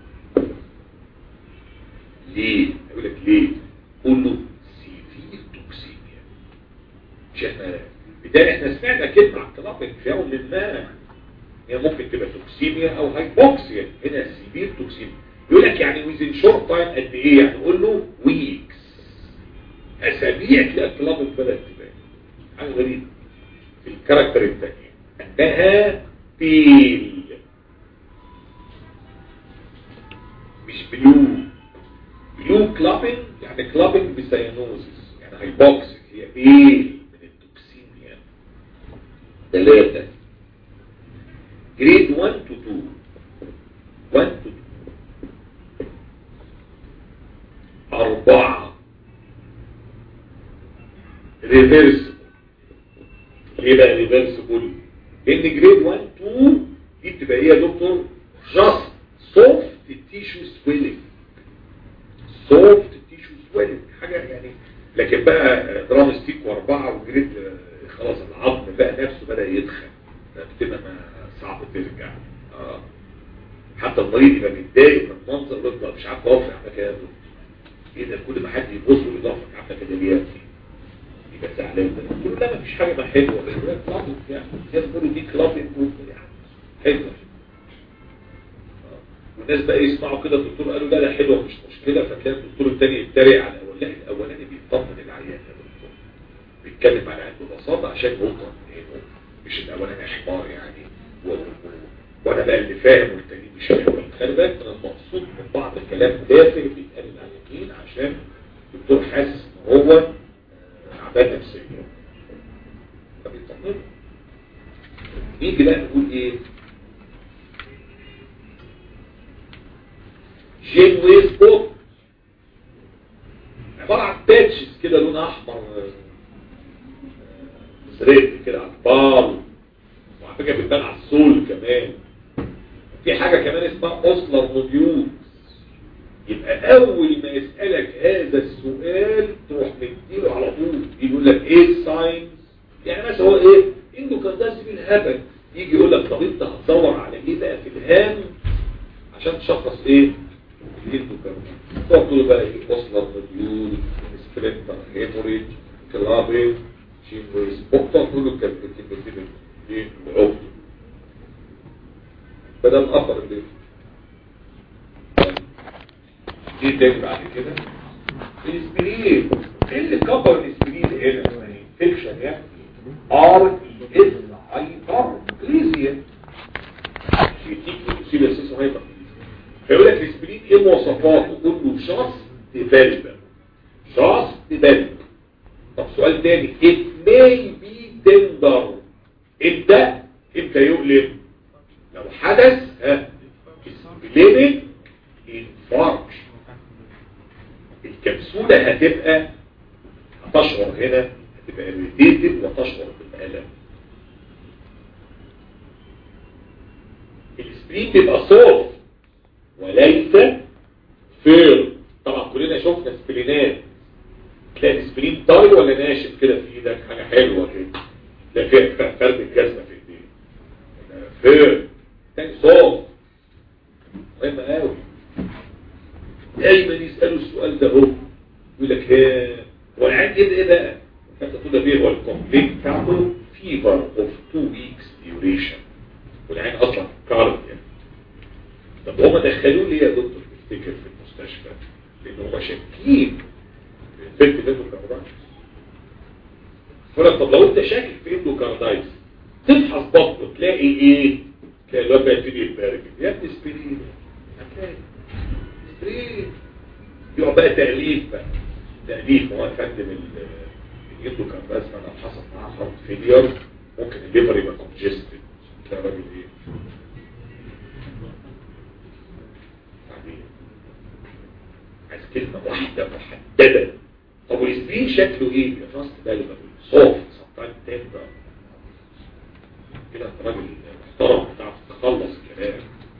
ليه يقول لك ليه قول له سيفير توكسيميا مش احنا بداية احنا سمعنا كلمة عن التناقض في يوم ما هي ممكن تبقى توكسيميا او هايبوكسيا هنا سيفير توكسيميا يقول لك يعني ويزن شورت تايم قد ايه يعني قول له ويكس اسابيع تلاقي الكلاب بدات تبان حاجه غريبه في الكاركتر الثانيه انها بيل مش بلو بلو كلابنج يعني كلابنج بسيانوزس يعني هايبوكسيك هي بيل من التوكسيميا ثلاثه جريد 1 to 2 1 to 2 أربعة ريفيرس ليه بقى ريفرسبل لان جريد 1 2 دي بتبقى ايه يا دكتور جاست سوفت تيشو سويلنج سوفت تيشو سويلنج حاجه يعني لكن بقى درام ستيك واربعه وجريد آه، خلاص العظم بقى نفسه بدا يدخل بتبقى ما صعب ترجع اه حتى المريض يبقى متضايق من المنظر ويفضل مش عارف اقف عامله كده يا دكتور. ايه ده كل ما حد يبص له يضافك عامله كده ليه يا ابني يبقى زعلان ده قلت له لا مفيش حاجه ما حلوه ده كلاب يعني زي ما بيقولوا دي كلاب improvement يعني حلوه آه. والناس بقى يسمعوا كده الدكتور قالوا لا لا حلوه مش مشكله فتلاقي الدكتور الثاني يتريق على الاولاني الاولاني بيطمن العيان يا دكتور بيتكلم على عنده ببساطه عشان يوطن عينه مش الاولاني حمار يعني و- و- وانا بقى اللي فاهم والتاني مش فاهم خلي بالك انا مبسوط من بعض الكلام دافئ بيتقال على اليمين عشان الدكتور حاسس ان هو آه، تعبان نفسيا فبيطمنه نيجي بقى نقول ايه جين ويز بوك عبارة عن باتشز كده لونها احمر زريت كده على البال وعلى فكره بتبان على السول كمان في حاجة كمان اسمها اوسلر نوديول يبقى اول ما يسألك هذا السؤال تروح مديله على طول يقول لك ايه الساينز يعني مثلا هو ايه اندوكارداس بالهبل يجي يقول لك طب انت هتدور على ايه بقى في الهام عشان تشخص ايه الاندوكارداس تقعد تقول بقى ايه اوسلر نوديول سبلنتر هيموريج كلابي شيمويز تقعد تقول له كلمتين ايه العقد بدل الأثر اللي دي تاني بعد كده الاسبرين ايه اللي كبر الاسبرين هنا فيكشن يعني ار اس هايبر كليزيا يديك تصيب اساس هايبر فيقول لك الاسبرين ايه مواصفاته كله شخص ديفلوبر شخص ديفلوبر طب سؤال تاني it may be tender امتى امتى يقلب لو حدث ها سبلينك انفاركشن الكبسولة هتبقى هتشعر هنا هتبقى irritated وتشعر بالألم السبرين بيبقى صوت وليس فير طبعا كلنا شفنا سبرينات تلاقي السبرين طري ولا ناشف كده في ايدك حاجة حلوة كده لا فيها فرد الجزمة في ايديك فير تاني صوت مهم قوي دايما يسألوا السؤال ده هو يقول لك ها هو العين ايه ده ايه بقى فانت تقول ده بيه هو الكومبليت بتاعته فيفر اوف تو ويكس ديوريشن والعين اصلا كارديا طب هما دخلوه ليه يا دكتور تفتكر في المستشفى لان هما شاكين في الفيلم ده كاردايتس فقال طب لو انت شاكك في انه كاردايتس تفحص بطنه تلاقي ايه تلاقي الواد بقى يبتدي يتبارك يا ابني اسبرين هتلاقي اسبرين يقعد بقى تأليف بقى تأليف هو يا فندم الجلد كان بس لو حصل معاه هارت فيلير ممكن الليفر يبقى كونجستد تلاقي راجل ايه بعدين عايز كلمة واحدة محددة طب والاسبرين شكله ايه؟ يا فاست بالغ صوف سطان تنبع كده انت راجل محترم بتعرف تخلص الكلام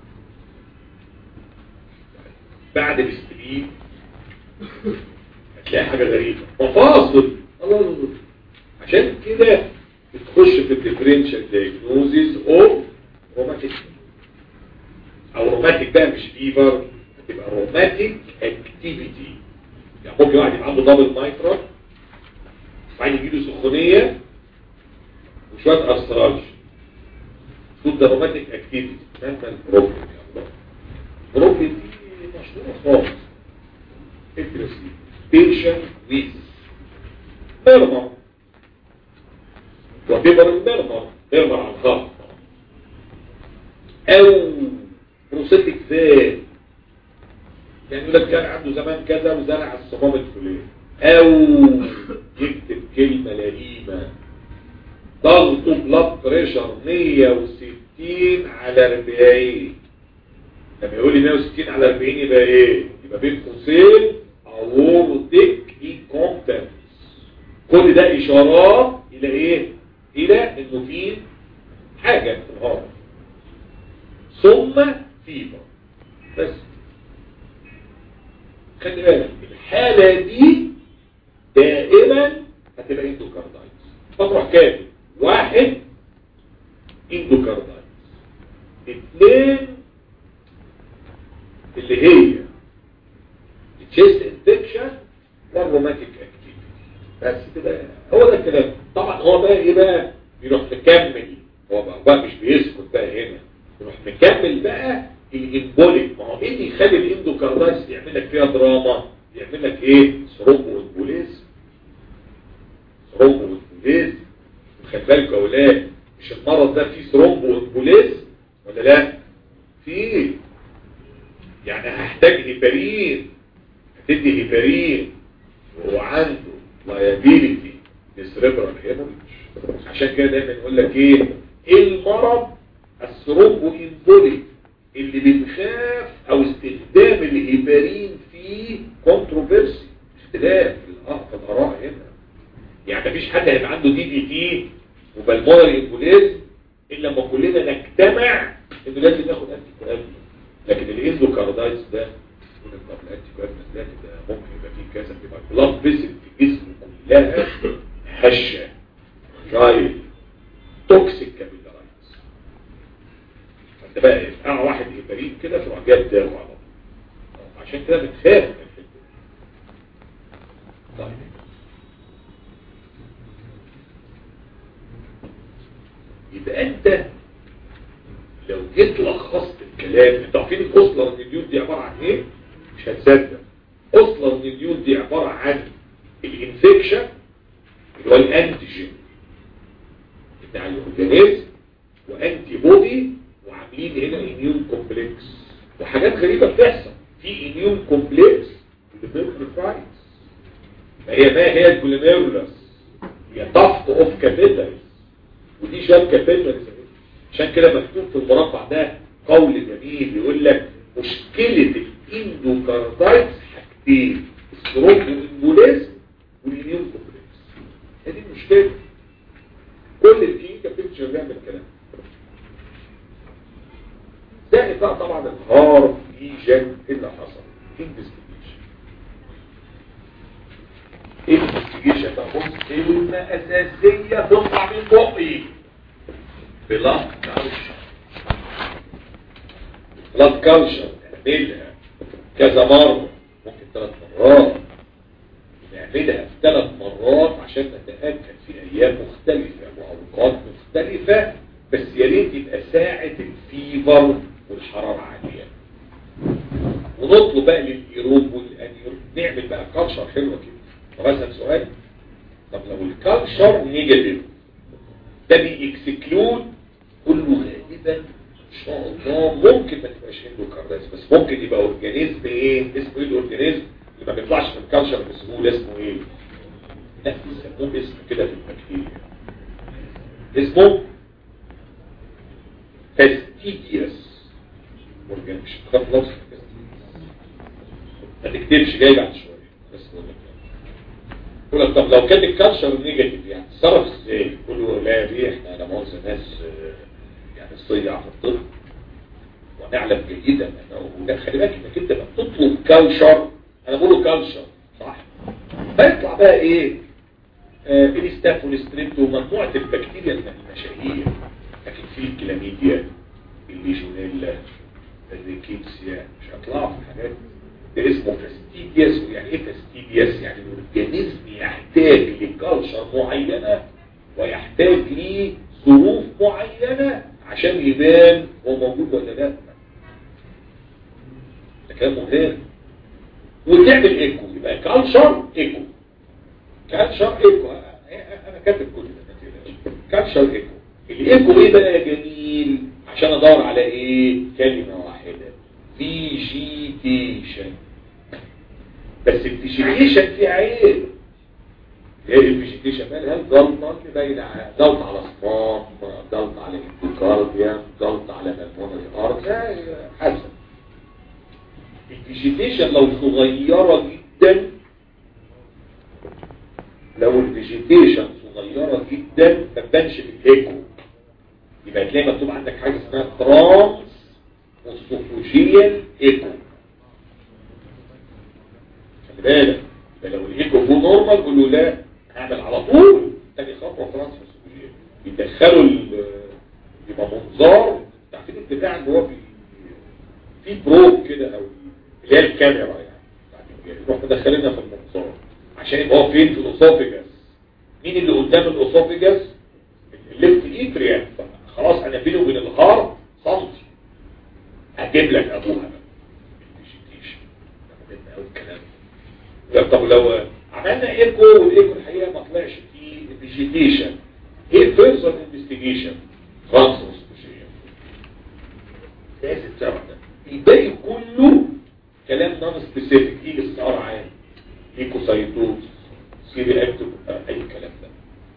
بعد الاستبين هتلاقي حاجة غريبة مفاصل الله الله عشان كده بتخش في الديفرنشال دايجنوزيز او روماتيك او روماتيك بقى مش فيفر هتبقى روماتيك اكتيفيتي يعني ممكن واحد يبقى عنده دبل مايكرا وبعدين يجيله سخونية وشوية ارثراج تقول ده روماتيك اكتيفيتي مهما البروبلم يا الله البروبلم دي مشهورة خالص اكترسي بيشن ويز ميرمر وتبر الميرمر ميرمر على الخط او بروسيتك ذات يعني يقول لك كان عنده زمان كذا وزرع الصمام الفلاني او يكتب كلمة لئيمة ضغطه بلاد بريشر 160 على 40 لما يقول لي 160 على 40 يبقى ايه يبقى بين قوسين اورتيك انكومبتنس كل ده اشارات الى ايه الى انه في حاجة في الهارت ثم فيبر بس خلي بالك الحالة دي دائما هتبقى اندوكاردايتس فتروح كاتب واحد اندوكاردايتس اثنين اللي هي التشيست انفكشن والروماتيك اكتيفيتي بس كده هو ده الكلام طبعا هو بقى ايه بقى يروح مكمل هو بقى, بقى مش بيسكت بقى هنا يروح مكمل بقى الامبوليك ما هو ايه اللي يخلي الاندوكاردايتس يعمل لك فيها دراما يعمل لك ايه ثرومبو امبوليزم ثرومبو امبوليزم خلي بالك يا اولاد مش المرض ده فيه ثرومبو امبوليزم ولا لا فيه يعني هحتاج هيبرين هتدي هيبرين وهو عنده لايبيليتي لسريبرال هيموريج عشان كده دايما يقول لك ايه ايه المرض الثرومبو امبوليك اللي بنخاف او استخدام الهيبرين فيه كونتروفيرسي اختلاف في الاراء هنا يعني مفيش حد هيبقى عنده دي دي تي وبالمونري امبوليزم الا لما كلنا نجتمع انه لازم ناخد انتي كوابلنت لكن الاندوكاردايتس ده يقول لك طب الانتي كوابلنت ده كده ممكن يبقى فيه كذا يبقى البلاد فيسل في الجسم كلها هشه رايل توكسيك كابيلارايتس فانت بقى يبقى واحد هيبرين كده تروح جايب داو على طول عشان كده بنخاف من الحته دي طيب يبقى انت لو جيت لخصت الكلام انت عارفين الاصلر مليون دي عباره عن ايه مش هتصدق اصلر مليون دي عباره عن الانفكشن اللي هو الانتيجين بتاع الاورجانيزم وانتي بودي وعاملين هنا اميون كومبلكس وحاجات غريبه بتحصل في اميون كومبلكس للميرفرايتس ما هي ما هي الجلوميرولس هي ضغط اوف كابيلاريز ودي شويه كابيلاريز عشان كده مكتوب في المربع ده قول جميل يقول لك مشكله الاندوكاردايتس حاجتين الثرومبوامبوليزم والاميون كومبلكس هي دي المشكله كل الكلينيكال بيكتشر بيعمل كلام زائد بقى طبعا الهارت ليجن اللي حصل انفستيجيشن انفستيجيشن بقى بص كلمه اساسيه تطلع من بقي بلاد كالشر بلاد كالشر نعملها كذا مرة ممكن ثلاث مرات نعملها في ثلاث مرات عشان نتأكد في أيام مختلفة وأوقات مختلفة بس يا ريت يبقى ساعة الفيفر والحرارة عالية ونطلب بقى للإيروب والأنيروب نعمل بقى كالشر حلوة كده طب أسأل سؤال طب لو الكالشر نيجاتيف ده بيكسكلود كله غالبا ان شاء الله ممكن ما تبقاش اندوكاردايتس بس ممكن يبقى اورجانيزم ايه اسمه ايه الاورجانيزم اللي ما بيطلعش من الكالشر بسهوله اسمه ايه لا بيسموه اسم كده في البكتيريا اسمه فاستيديوس اورجانيزم مش خاف لفظ ما تكتبش جاي بعد شويه بس بقول لك يقول لك طب لو كان الكالشر نيجاتيف يعني تصرف ازاي يقول له لا دي احنا لا مؤاخذه ناس يعني صيع في الطب ونعلم جيدا انه وده خلي بالك انك انت لما تطلب كالشر انا بقوله كالشر صح فيطلع بقى ايه آه الستاف والستريبت ومجموعه البكتيريا المشاهير لكن في الكلاميديا الليجونيلا الريكيتسيا مش هيطلعوا في الحاجات ده اسمه فاستيدياس ويعني ايه فاستيدياس يعني الاورجانيزم يحتاج لكالشر معينه ويحتاج لظروف معينه عشان يبان هو موجود ولا لا ده كلام مهم وتعمل ايكو يبقى كالشر ايكو كالشر ايكو انا كاتب كل ده كالشر ايكو الايكو ايه بقى يا جميل عشان ادور على ايه كلمه واحده فيجيتيشن بس الفيجيتيشن فيه عيب ايه الفيجيتيشن مالها الجلطه اللي باينه جلطه على صفام جلطه على اندوكارديا جلطه على بالمونري ارض حسب الفيجيتيشن لو صغيره جدا لو الفيجيتيشن صغيره جدا ما تبانش في الايكو يبقى تلاقي مكتوب عندك حاجه اسمها ترانس اسوفوجيال ايكو خلي بالك يبقى لو الايكو هو نورمال قول له لا هعمل على طول تاني خطوه ترانس اسوفوجيال يدخلوا ال- يبقى منظار تعرفين البتاع اللي هو بي- في بروب كده او اللي هي الكاميرا يعني بعد يروح مدخلينها في المنظار عشان يبقى هو فين في الاسوفيجاس مين اللي قدام الاسوفيجاس الليفت ايتريا خلاص انا بيني وبين الهارت سنتي هجيب لك ابوها بقى الفيجيتيشن ده مهم قوي الكلام ده. طب لو عملنا ايكو والايكو الحقيقه ما طلعش فيه فيجيتيشن ايه فيرسال انفستيجيشن ترانسفورميشن لازم تعرف ده الباقي كله كلام نون سبيسيفيك ايه استعار عام ليكوسايتوز سيري اكتب اي كلام ده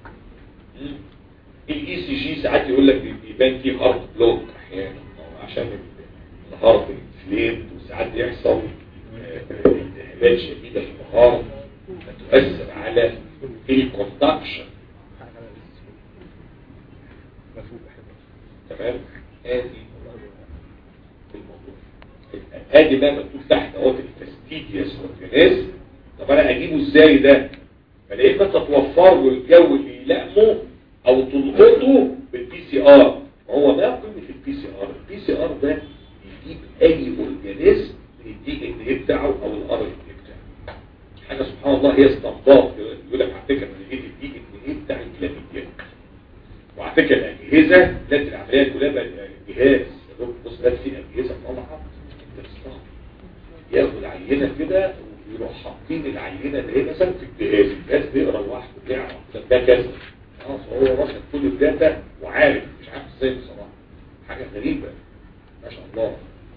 الاي سي جي ساعات يقول لك بيبان فيه هارت بلوك احيانا أو عشان الهارت انفليمد وساعات يحصل آه، التهابات شديده في الهارت فتؤثر على الكوندكشن تمام ادي الموضوع ادي بقى مكتوب تحت اهو الفاستيديوس اورجانيزم طب انا اجيبه ازاي ده فلا اما تتوفر له الجو اللي يلائمه او تلقطه بالبي سي ار هو ما قيمه البي سي ار البي سي ار ده يجيب اي اورجانيزم الدي ان ايه بتاعه او الار ان ايه بتاعه حاجه سبحان الله هي استنباط يقول لك على فكره انا لقيت الدي ان ايه بتاع الكلاميديا وعلى فكره الاجهزه لازم العمليات كلها بقى جهاز يا دكتور بص بقى في اجهزه طالعه انت بتستغرب ياخد عينه كده ويروح حاطين العينه اللي هي مثلا في الجهاز الجهاز بيقرا لوحده بيعرف ده ده كذا خلاص هو واخد كل الداتا وعارف مش عارف ازاي بصراحه حاجه غريبه ما شاء الله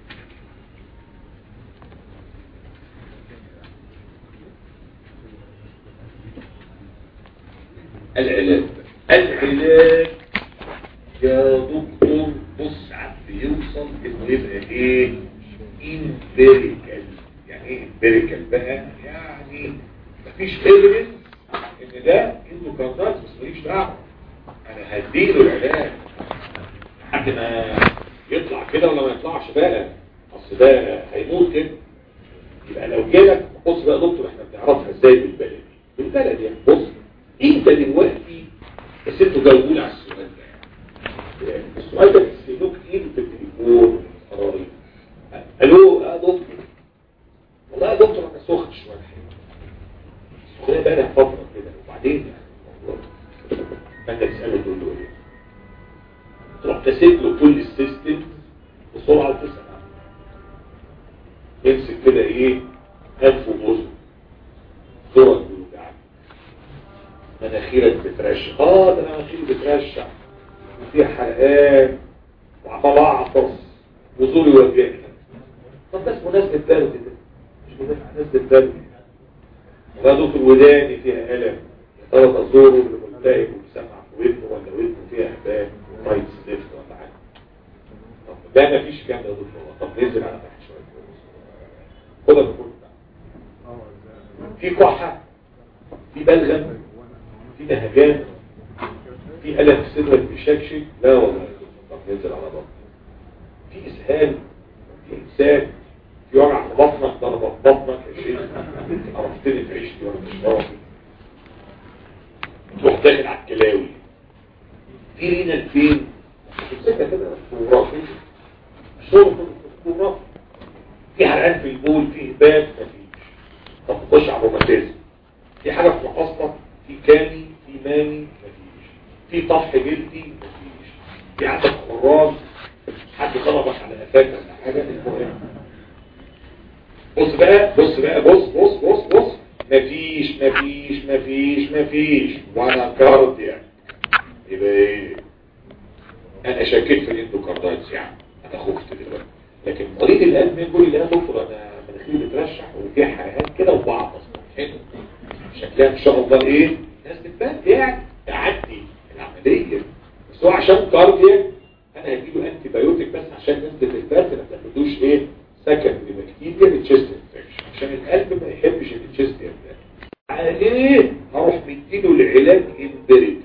العلاج العلاج يا دكتور بص عم بيوصل انه يبقى ايه امبيريكال يعني ايه امبيريكال بقى يعني مفيش ايفيدنس ان ده انه كاردات بس ماليش دعوه انا هديله العلاج لحد ما يطلع كده ولا ما يطلعش بقى اصل ده هيموت كده يبقى لو جالك بص بقى يا دكتور احنا بنعرفها ازاي بالبلدي بالبلدي يعني بص انت دلوقتي بس انتوا جاوبوا لي على السؤال ده يعني السؤال ده بتسألوه كتير في التليفون قراري الو يا دكتور والله يا دكتور انا سخن شويه الحقيقه سخن بقى لها فتره كده وبعدين يعني الموضوع فانت تساله تقول له ايه تروح تسيب له كل السيستم بسرعه وتسال عنه يمسك كده ايه انف ومزن صورة بيوجعك مناخيرك بترشح اه ده مناخيري بترشح وفي حرقان وعمال اعطس وزوري وجعني طب ده اسمه نزل برد ده مش منافع نزل برد ولا دكتور وداني فيها ألم يا ترى ده زوره اللي ملتهب وبيسمع في ودنه ولا ودنه فيها هبان ورايت سليفت ولا حاجه طب ده مفيش كام يا دكتور طب نزل على تحت شويه خدها بكل في كحه في بلغم في نهجان في ألم في صدرك بيشكشك لا والله طب ننزل على بطنك في إسهال في إمساك في وجع في بطنك ضربة في بطنك يا شيخ عرفتني في عيشتي ولا مش راضي تروح داخل على الكلاوي في رينا فين تمسكها كده كورة شرب كورة في حرقان في البول في هبات مفيش طب تخش على الروماتيزم في حاجة في مقصتك في كاني في ماني مفيش في طفح جلدي مفيش في عندك خراج حد ضربك على قفاك ولا حاجة المهم بص بقى بص بقى بص بص بص بص مفيش مفيش مفيش مفيش وانا كاردياك يبقى ايه انا شكيت في الاندوكاردايتس يعني انا خفت دلوقتي لكن مريض القلب يقول لي لا دكتور انا مناخيري بترشح وفيها حرقان كده وبعطس حلو شكلها ان شاء الله ايه ناس بتبان يعني تعدي العمليه بس هو عشان كاردياك انا هديله انتي بايوتيك بس عشان نسبه البرد ما تاخدوش ايه سكن بكتيريا للتشست انفكشن عشان القلب ما يحبش التشست يبدا على ايه هروح مديله العلاج امبريك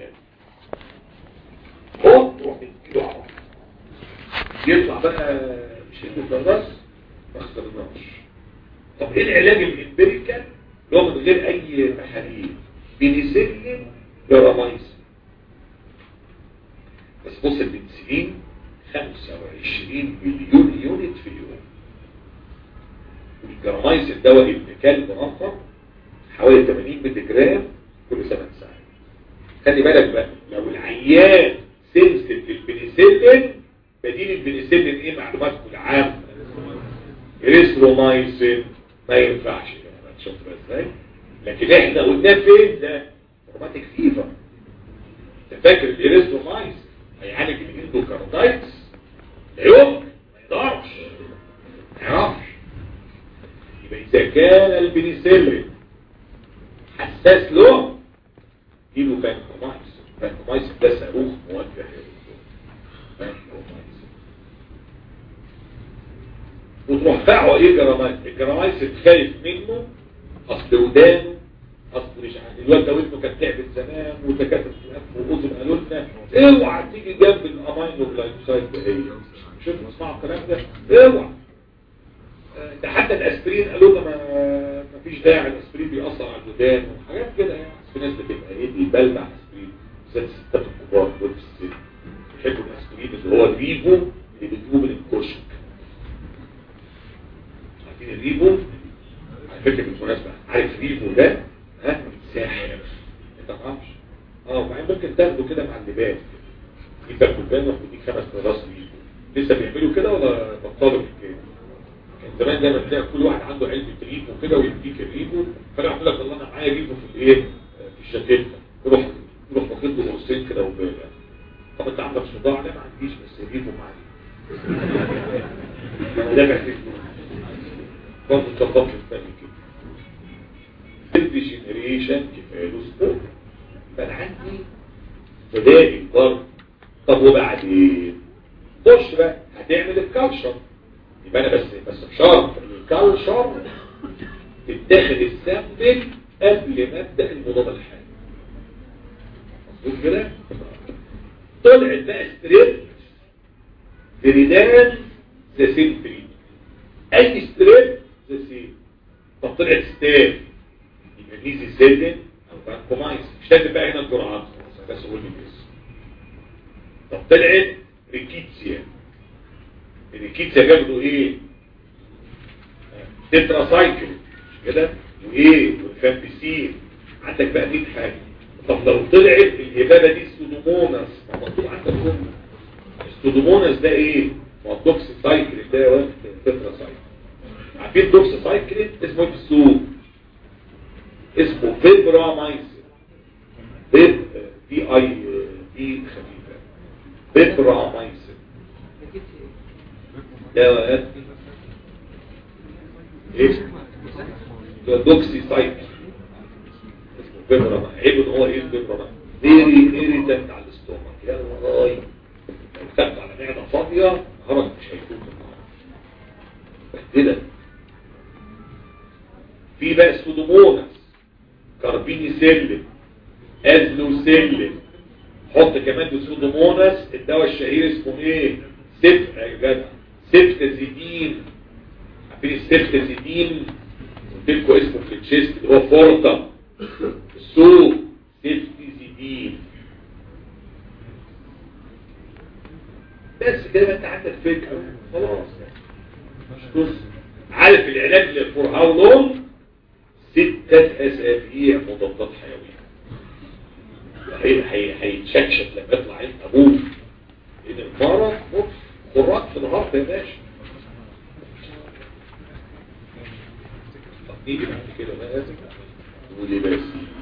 ما اخترناش طب ايه العلاج الامبيريكال اللي هو من غير اي تحاليل بنسلم جرامايسين بس بص البنسلين 25 مليون يونت في اليوم والجرامايسين دواء ابن كلب اخر حوالي 80 مللي جرام كل 8 ساعات خلي بالك بقى لو العيان سنسيتيف للبنسلين بديل البنسلين ايه معلوماتكم العامه اريثرومايسين ما ينفعش كده شفت بقى ازاي لكن احنا قلنا فين ده روماتيك فيفر انت فاكر الاريثرومايسين هيعالج الاندوكاردايتس لا يمكن ما يقدرش ما يعرفش يبقى اذا كان البنسلين حساس له اديله فانكومايسين فانكومايسين ده صاروخ موجه فانكومايسين وتروح باعه ايه جرامايسين الجرامايسين خايف منه اصل ودانه اصل مش عارف الواد ده ودنه كانت تعبت زمان وتكاتف في الانف واذن قالوا لنا اوعى تيجي جنب الامينو جلايكوسايد ده هي شوف اسمعوا الكلام ده اوعى ده حتى الاسبرين قالوا لنا ما مفيش داعي الاسبرين بيأثر على الودان وحاجات كده يعني في ناس بتبقى ايه بيبلع اسبرين بالذات الستات الكبار دول في السن بيحبوا الاسبرين اللي هو الريفو اللي بتجيبه من الكشك عارفين الريفو على فكره بالمناسبه عارف ريفو ده ها ساحر انت ما تعرفش اه وبعدين ممكن تاخده كده مع اللبان يبقى كلبان ويديك خمس راس ريفو لسه بيعملوا كده ولا بطلوا الحكايه كان زمان دايما تلاقي كل واحد عنده علبه ريفو كده ويديك الريفو فانا يقول لك والله انا معايا ريفو في الايه في الشاكيته يروح يروح واخد له قرصين كده وبالع طب انت عندك صداع لا ما عنديش بس الريفو معايا انا دافع فيه برضه تظبط الثاني كده الديجنريشن كفايه له سبور فانا عندي بدائل برضه طب وبعدين خش بقى هتعمل الكالشر يبقى انا بس بس بشرط الكالشر تتاخد السامبل قبل ما ابدا المضاد الحالي مظبوط كده طلعت بقى ستريب فريدان ذا سيم تريد اي ستريب ذا سيم طب طلعت ستاب يبقى ميزي سيدن او بانكومايس مش لازم بقى هنا الجرعات بس قول لي بس طب طلعت ريكيتسيا الريكيتسيا جابوا ايه تترا سايكل مش كده وايه والفامبيسين عندك بقى 100 حاجه طب لو طلعت الهبابه دي سودوموناس ما مطلوب عندك كله السودوموناس ده ايه ما هو الدوكس سايكل ده وقت تترا سايكل عارفين دوكس سايكل اسمه ايه في السوق اسمه فيبرامايسين فيب في اي بي خفيفه فيبرامايسين ده وقت ايه ده دوكسي سايكل اسمه فيبرامايسين عيب ان هو ايه الفيبرامايسين فيري ايريتنت على الاستومك يا والله لو خدت على معده فاضيه هرج مش هيكون بهدله في بقى سودوموناس كاربينيسيلين ازلوسيلين حط كمان بسودوموناس الدواء الشهير اسمه ايه سيف يا جدع سيفتازيدين عارفين السيفتازيدين قلت لكم اسمه في التشيست اللي هو فورتا السوق سيفتازيدين بس كده انت عندك فكره خلاص بص عارف العلاج للفور هاو لونج ستة أسابيع مضادات حيوية هي هي هيتشكشك لما يطلع عين أبوه لأن المرض بص خراج في الهارت يا باشا طب نيجي بعد كده بقى ودي بس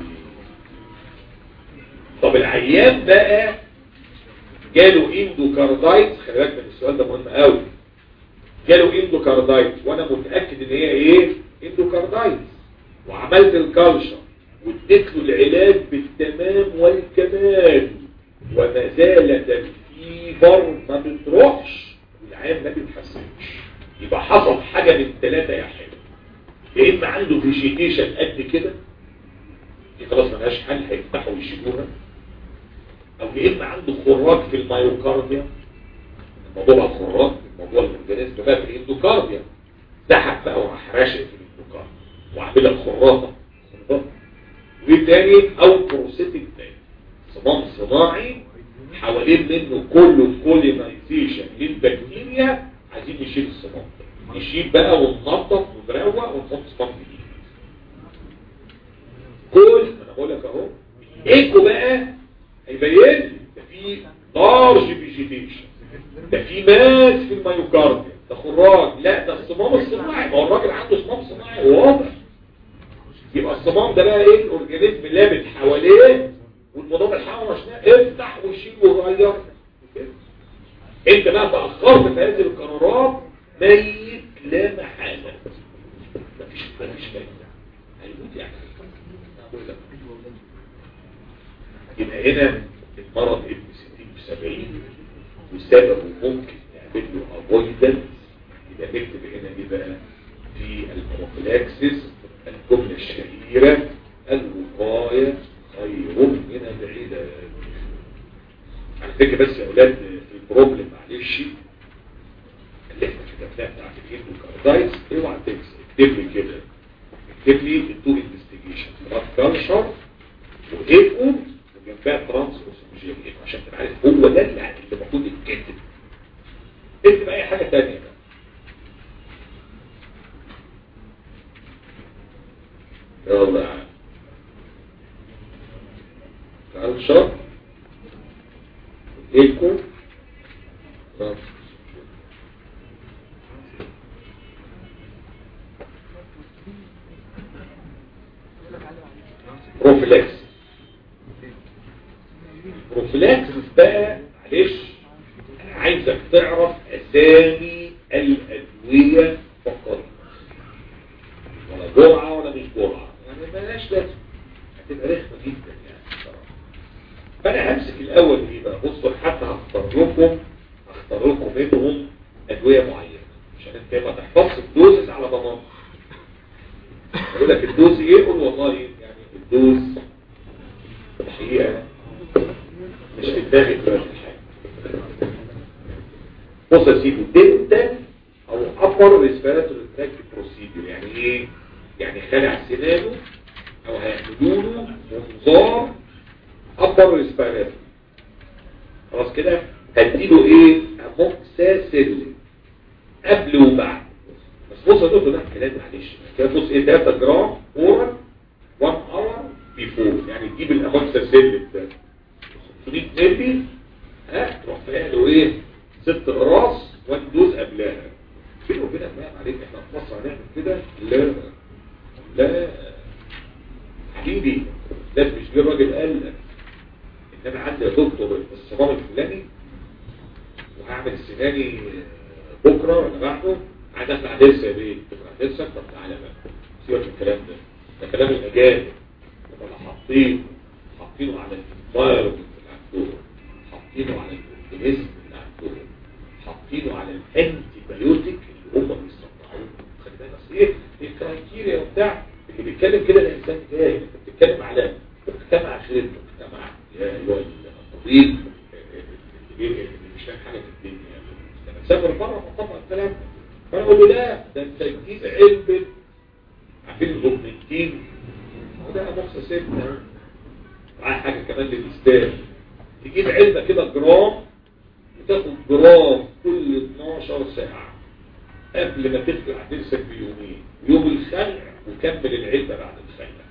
طب العيان بقى جاله اندوكاردايت خلي بالك من السؤال ده مهم قوي جاله اندوكاردايت وانا متاكد ان هي ايه اندوكاردايت وعملت الكالشر واديت له العلاج بالتمام والكمال وما زالت الفيبر ما بتروحش والعيان ما بيتحسنش يبقى حصل حاجه من ثلاثه يا حلو يا اما عنده فيجيتيشن قد كده دي خلاص ملهاش حل هيفتحوا ويشيلوها او يا اما عنده خراج في الميوكارديا الموضوع بقى خراج الموضوع الاورجانيزم بقى في الاندوكارديا سحب بقى وراح راشق في البكار وعاملها خرافه خرافة. وايه تاني او بروسيتك تاني صمام صناعي حوالين منه كله كولينايزيشن للبكتيريا عايزين نشيل الصمام نشيل بقى وننظف ونروق ونحط صمام جديد كل انا بقول لك اهو ايكو بقى هيبين لي ده في لارج فيجيتيشن ده في ماس في الميوكارديا ده خراج لا ده الصمام الصناعي ما هو الراجل عنده صمام صناعي واضح يبقى الصمام ده بقى ايه الاورجانيزم لابت حواليه والمضاد الحيوي مشناه افتح وشيل وغير انت بقى تاخرت في هذه القرارات ميت لا محاله مفيش مفيش فايده هيموت يعني أقول لك. يبقى هنا المرض ابن 60 ب 70 وسببه ممكن نعمل له افويدنس يبقى نكتب هنا ايه بقى في البروفلاكسس الجمله الشهيره الوقايه خير من العلاج على فكره بس يا اولاد في البروبلم معلش اللي احنا كتبناها بتاعت الاندوكاردايتس اوعى تنسى اكتب لي كده اكتب لي التو انفستيجيشن بلاد كالشر وايكو وجنبها ترانس اوسوجين ايكو عشان تبقى عارف هو ده اللي اللي المفروض يتكتب اكتب اي حاجه ثانيه بقى يلا يا عم كالشر ايكو ترانس بروفلاكس بروفلاكس بقى معلش انا عايزك تعرف اسامي الادويه فقط ولا جرعه ولا مش جرعه يعني مالهاش لازمه هتبقى رخمه جدا يعني بصراحه فانا همسك الاول ايه بقى بصوا حتى هختار لكم هختار لكم منهم ادويه معينه عشان انت ما تحفظش الدوزز على ضمان اقول لك الدوز ايه قول والله يعني الدوز الحقيقه مش في دماغي دلوقتي حاجه بص يا سيدي دنتال او upper respiratory tract procedure يعني ايه يعني خلع سنانه او هيعملوا له منظار upper respiratory خلاص كده هديله ايه اموكساسيل قبل وبعد بس بص يا دكتور ده كلام معلش كده بص ايه 3 جرام اورال 1 اور بيفور يعني تجيب الاموكساسيل ده 500 مللي ها تروح فيها له ايه ست اقراص وندوز قبلها فين وبينك بقى عليك احنا في مصر هنعمل كده لا لا حبيبي ده مش جه الراجل قال لك ان انا عندي يا دكتور الصمام الفلاني وهعمل سناني بكره ولا بعده عايز اطلع درس يا بيه تطلع درسك طب تعالى بقى سيبك من الكلام ده ده كلام الاجانب هم اللي حاطين حاطينه على الفايروس اللي عندهم حاطينه على الاورجانيزم اللي عندهم حاطينه على الانتي بايوتيك اللي هم بيصنعوه خلي بالك اصل ايه الكرايتيريا وبتاع اللي بيتكلم كده الانسان جاهل انت بتتكلم على مجتمع غير مجتمع يا ايها الطبيب اللي مش فاهم حاجه في الدنيا لما تسافر بره طبعا الكلام ده فانا اقول له لا ده انت تجيب علبه عارفين الاوجمنتين وده مخصص ستة معاه حاجه كمان للاستاذ تجيب علبه كده جرام وتاخد جرام كل 12 ساعه قبل ما تخلع ضرسك بيومين يوم الخلع وكمل العلبه بعد الخلع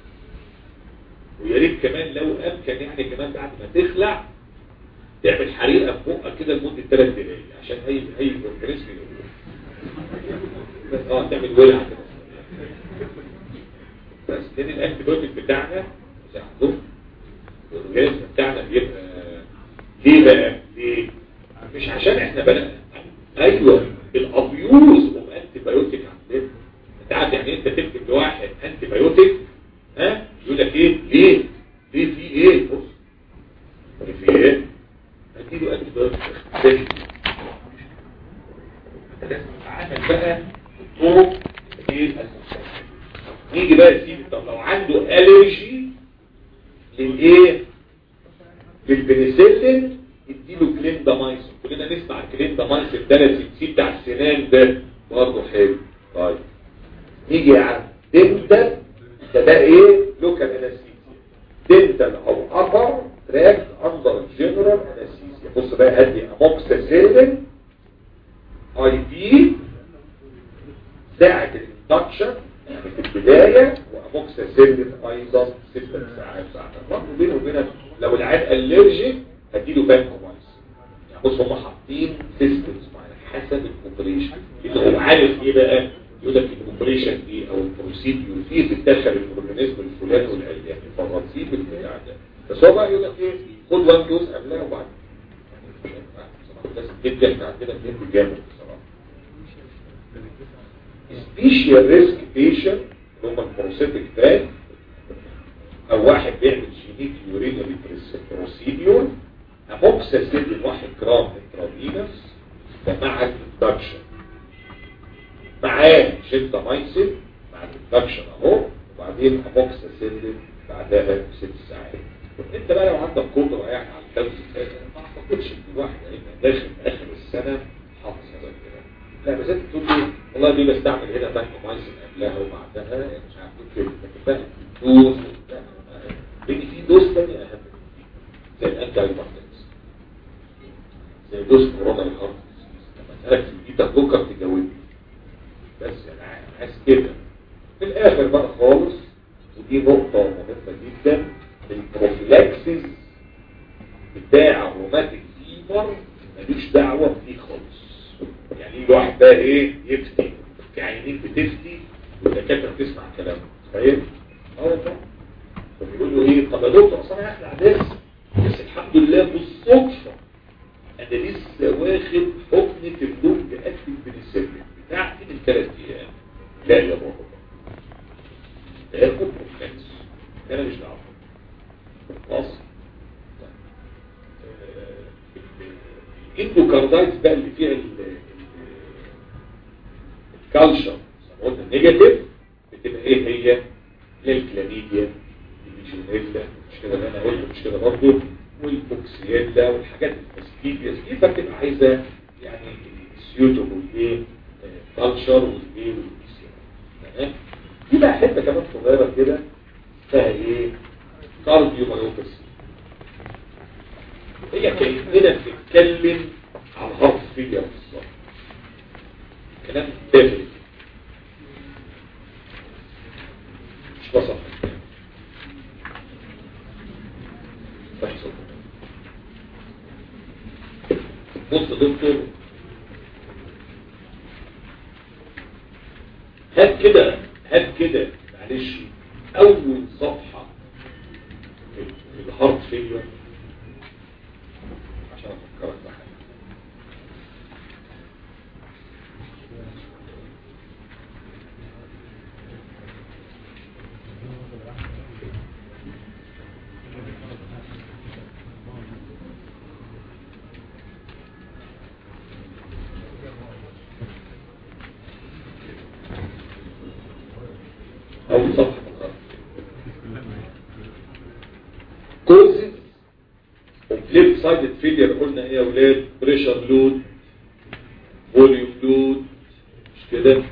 ويا ريت كمان لو امكن يعني كمان بعد ما تخلع تعمل حريقه في بقك كده لمده 3 دقايق عشان اي اي اورجانيزم يروح اه تعمل ولع كده بس لان الانتيبيوتيك بتاعنا زي عندهم الاورجانيزم بتاعنا بيبقى ليه بقى ليه مش عشان احنا بقى ايوه الابيوز اوف انتيبيوتيك عندنا انت عارف يعني انت تكتب لواحد انتيبيوتيك ها يقول لك ايه ليه ليه في ايه بص في ايه هتديله انتيبيوتيك تاني لازم تتعامل بقى الطرق ايه المختلفه نيجي بقى يا سيدي طب لو عنده الرجي للايه للبنسلين اديله كليندامايسين كلنا نسمع الكليندامايسين ده السي بتاع السنان ده برضه حلو طيب يجي يا عم دنتال ده ده ايه لوكال انستيزيا دنتال او ابر تراك اندر جنرال انستيزيا بص بقى هدي اموكسيسيلين اي بي ساعة الاندكشن يعني في البداية واموكسيسيلين ايضا ست ساعات ساعات برضه بينه وبينك لو العيان الرجيك هديله بانكومايز يعني بص هم حاطين سيستمز على حسب الاوبريشن اللي هو عارف ايه بقى يقول لك الاوبريشن دي او البروسيديور دي بتدخل الاورجانيزم الفلاني والعلاني فالرصيد البتاع ده بس هو بقى يقول لك ايه خد وان دوز قبلها وبعد مش هينفع بصراحه لازم تبدا احنا عندنا اتنين جامد بصراحه سبيشال ريسك بيشن اللي هم البروسيتك تراك او واحد بيعمل جينيك يورينري بروسيديور اموكساسيلين 1 جرام انترافينوس ده مع الاندكشن معاه جنتامايسين مع الاندكشن اهو وبعدين اموكساسيلين بعدها بست ساعات انت بقى لو عندك قدره يعني على الكبس ما اعتقدش ان الواحد هيبقى داخل في اخر السنه حافظ هذا الكلام لا بس انت تقول لي والله دي بستعمل هنا بانكومايسين قبلها وبعدها مش عارف كده لكن بقى دوز وبتاع لان في دوز ثانيه اهم زي الانتي هايبرتنس زي دوز كورونا الهارت لما اسالك في البيتا بلوكر تجاوبني بس انا عايز كده في الاخر بقى خالص ودي نقطه مهمه جدا البروفيلاكسيس بتاع الروماتيك فيبر ملوش دعوه بدي خالص يعني يجي واحد بقى ايه يفتي في عينين بتفتي والدكاتره بتسمع كلامه فاهم؟ اه والله فبيقول له ايه طب يا دكتور اصل انا هخلع ناس بس الحمد لله بالصدفه انا لسه واخد حقنه اللونج اكتف بنسلين بتاعتي من ثلاث ايام لا يا بابا ده ياخد بروفلاكس انا مش دعوه خلاص الاندوكاردايتس بقى اللي فيها الكالشر قلنا نيجاتيف بتبقى ايه هي للكلاميديا الجينيلا مش كده اللي انا قلت مش كده برضه والبوكسيلا والحاجات الفاسكيدياس دي فبتبقى عايزه يعني سيوتو والايه كالشر والايه والبيسيا تمام في بقى حته كمان صغيره كده فيها ايه كارديو مايوباسي هي كأننا بنتكلم على الهارت فيلير بالظبط كلام تافه مش بصح بص يا دكتور هات كده هات كده معلش اول صفحة في في الهارت فيلير عشان افكرك بحاجة أول صفحة كوزز ليفت سايدد فيلير قلنا ايه يا اولاد بريشر لود فوليوم لود مش كده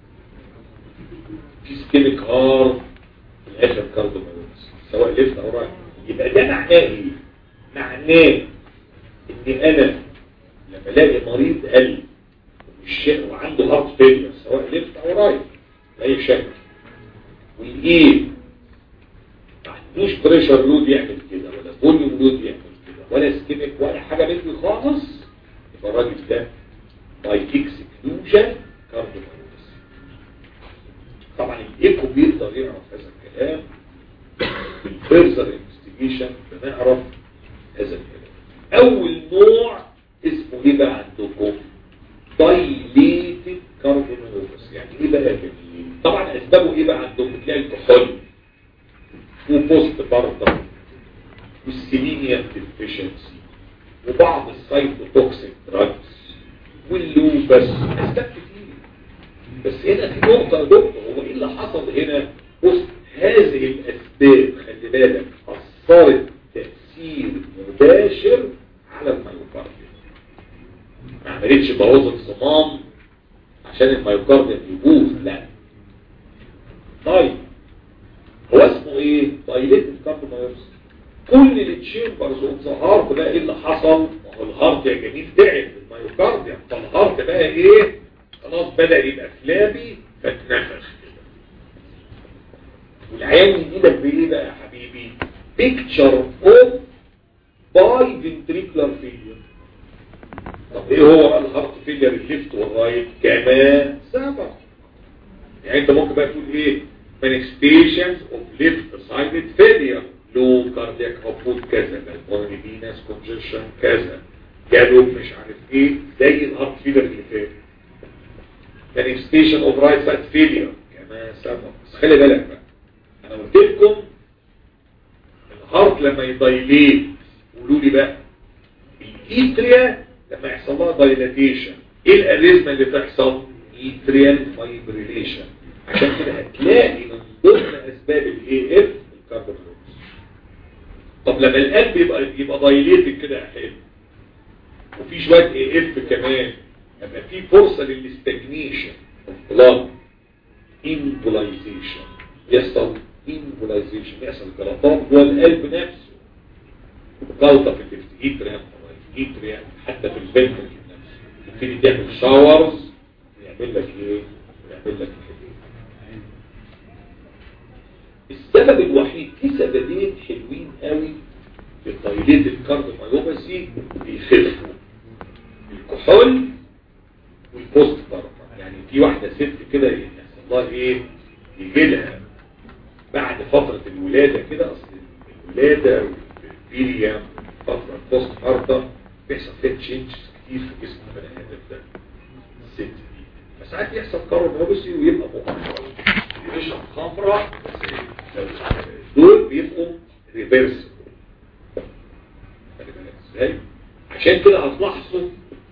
في سكيميك ار في الاخر كارديوميوباثي سواء ليفت او رايت يبقى ده معناه ايه معناه ان انا لما الاقي مريض قلب مش وعنده هارت فيلير سواء ليفت او رايت باي شكل والايه ما عندوش بريشر لود يعمل كده ولا فوليوم لود يعمل كده ولا سكيميك ولا حاجه منه خالص يبقى الراجل ده باي اكسكلوجن كارديوميوباثي طبعا الايكو بيقدر يعرف هذا الكلام بالفيرزر انفستيجيشن بنعرف هذا الكلام اول نوع اسمه ايه بقى عندكم دايليتد كارديوميوباثي يعني ايه بقى يا جميل طبعا اسبابه ايه بقى عندهم تلاقي الكحول وبوست بارتم والسيلينيوم ديفيشنسي وبعض السايتوتوكسيك دراجز واللوبس اسباب كتير بس هنا في نقطة يا دكتور هو ايه اللي حصل هنا بص هذه الاسباب خلي بالك اثرت تأثير مباشر على الميوكارديوم ما عملتش بوظ الصمام عشان الميوكارديوم يبوظ لا فيليرز اوف ذا هارت بقى ايه اللي حصل ما هو الهارت يا جميل تعب الميوكارديا فالهارت بقى ايه خلاص بدا يبقى فلابي فاتنفخ كده والعيان يجي لك بايه بقى يا حبيبي بيكتشر اوف باي فنتريكولار فيلير طب ايه هو بقى الهارت فيلير الليفت والرايت كما سبق يعني انت ممكن بقى تقول ايه manifestations of left sided failure low cardiac output كذا pulmonary venous congestion كذا جالوب مش عارف ايه زي الهارت فيلر اللي فات manifestation of right side failure كما سبق بس خلي بالك بقى انا قلت لكم الهارت لما يدايليت قولوا لي بقى الايتريا لما يحصل لها دايلاتيشن ايه الاريزما اللي بتحصل ايتريال فايبريليشن عشان كده هتلاقي من ضمن اسباب الاي اف الكاربونيروز طب لما القلب يبقى يبقى دايليتد كده يا حلو وفي شويه اي اف كمان يبقى في فرصه للاستجنيشن بلاد امبولايزيشن يحصل امبولايزيشن يحصل جلطات جوه القلب نفسه جلطه في الافتيتريا في الافتيتريا حتى في الفنتركل نفسه تبتدي تعمل شاورز يعمل لك ايه؟ يعمل لك ايه؟ السبب الوحيد في سببين حلوين قوي في طيلات الكارديوميوباثي بيخفوا الكحول والبوست بارتم يعني في واحدة ست كده يحصل لها ايه يجي لها بعد فترة الولادة كده اصل الولادة والبيريا فترة بوست بارتم بيحصل فيها تشينجز كتير في جسم البني ادم ده الست دي فساعات يحصل كارديوميوباثي ويبقى مؤخر بيشرب خمرة دول بيبقوا ريفيرس ازاي عشان كده هتلاحظوا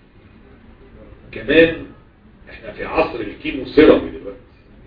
كمان احنا في عصر الكيمو سيرابي دلوقتي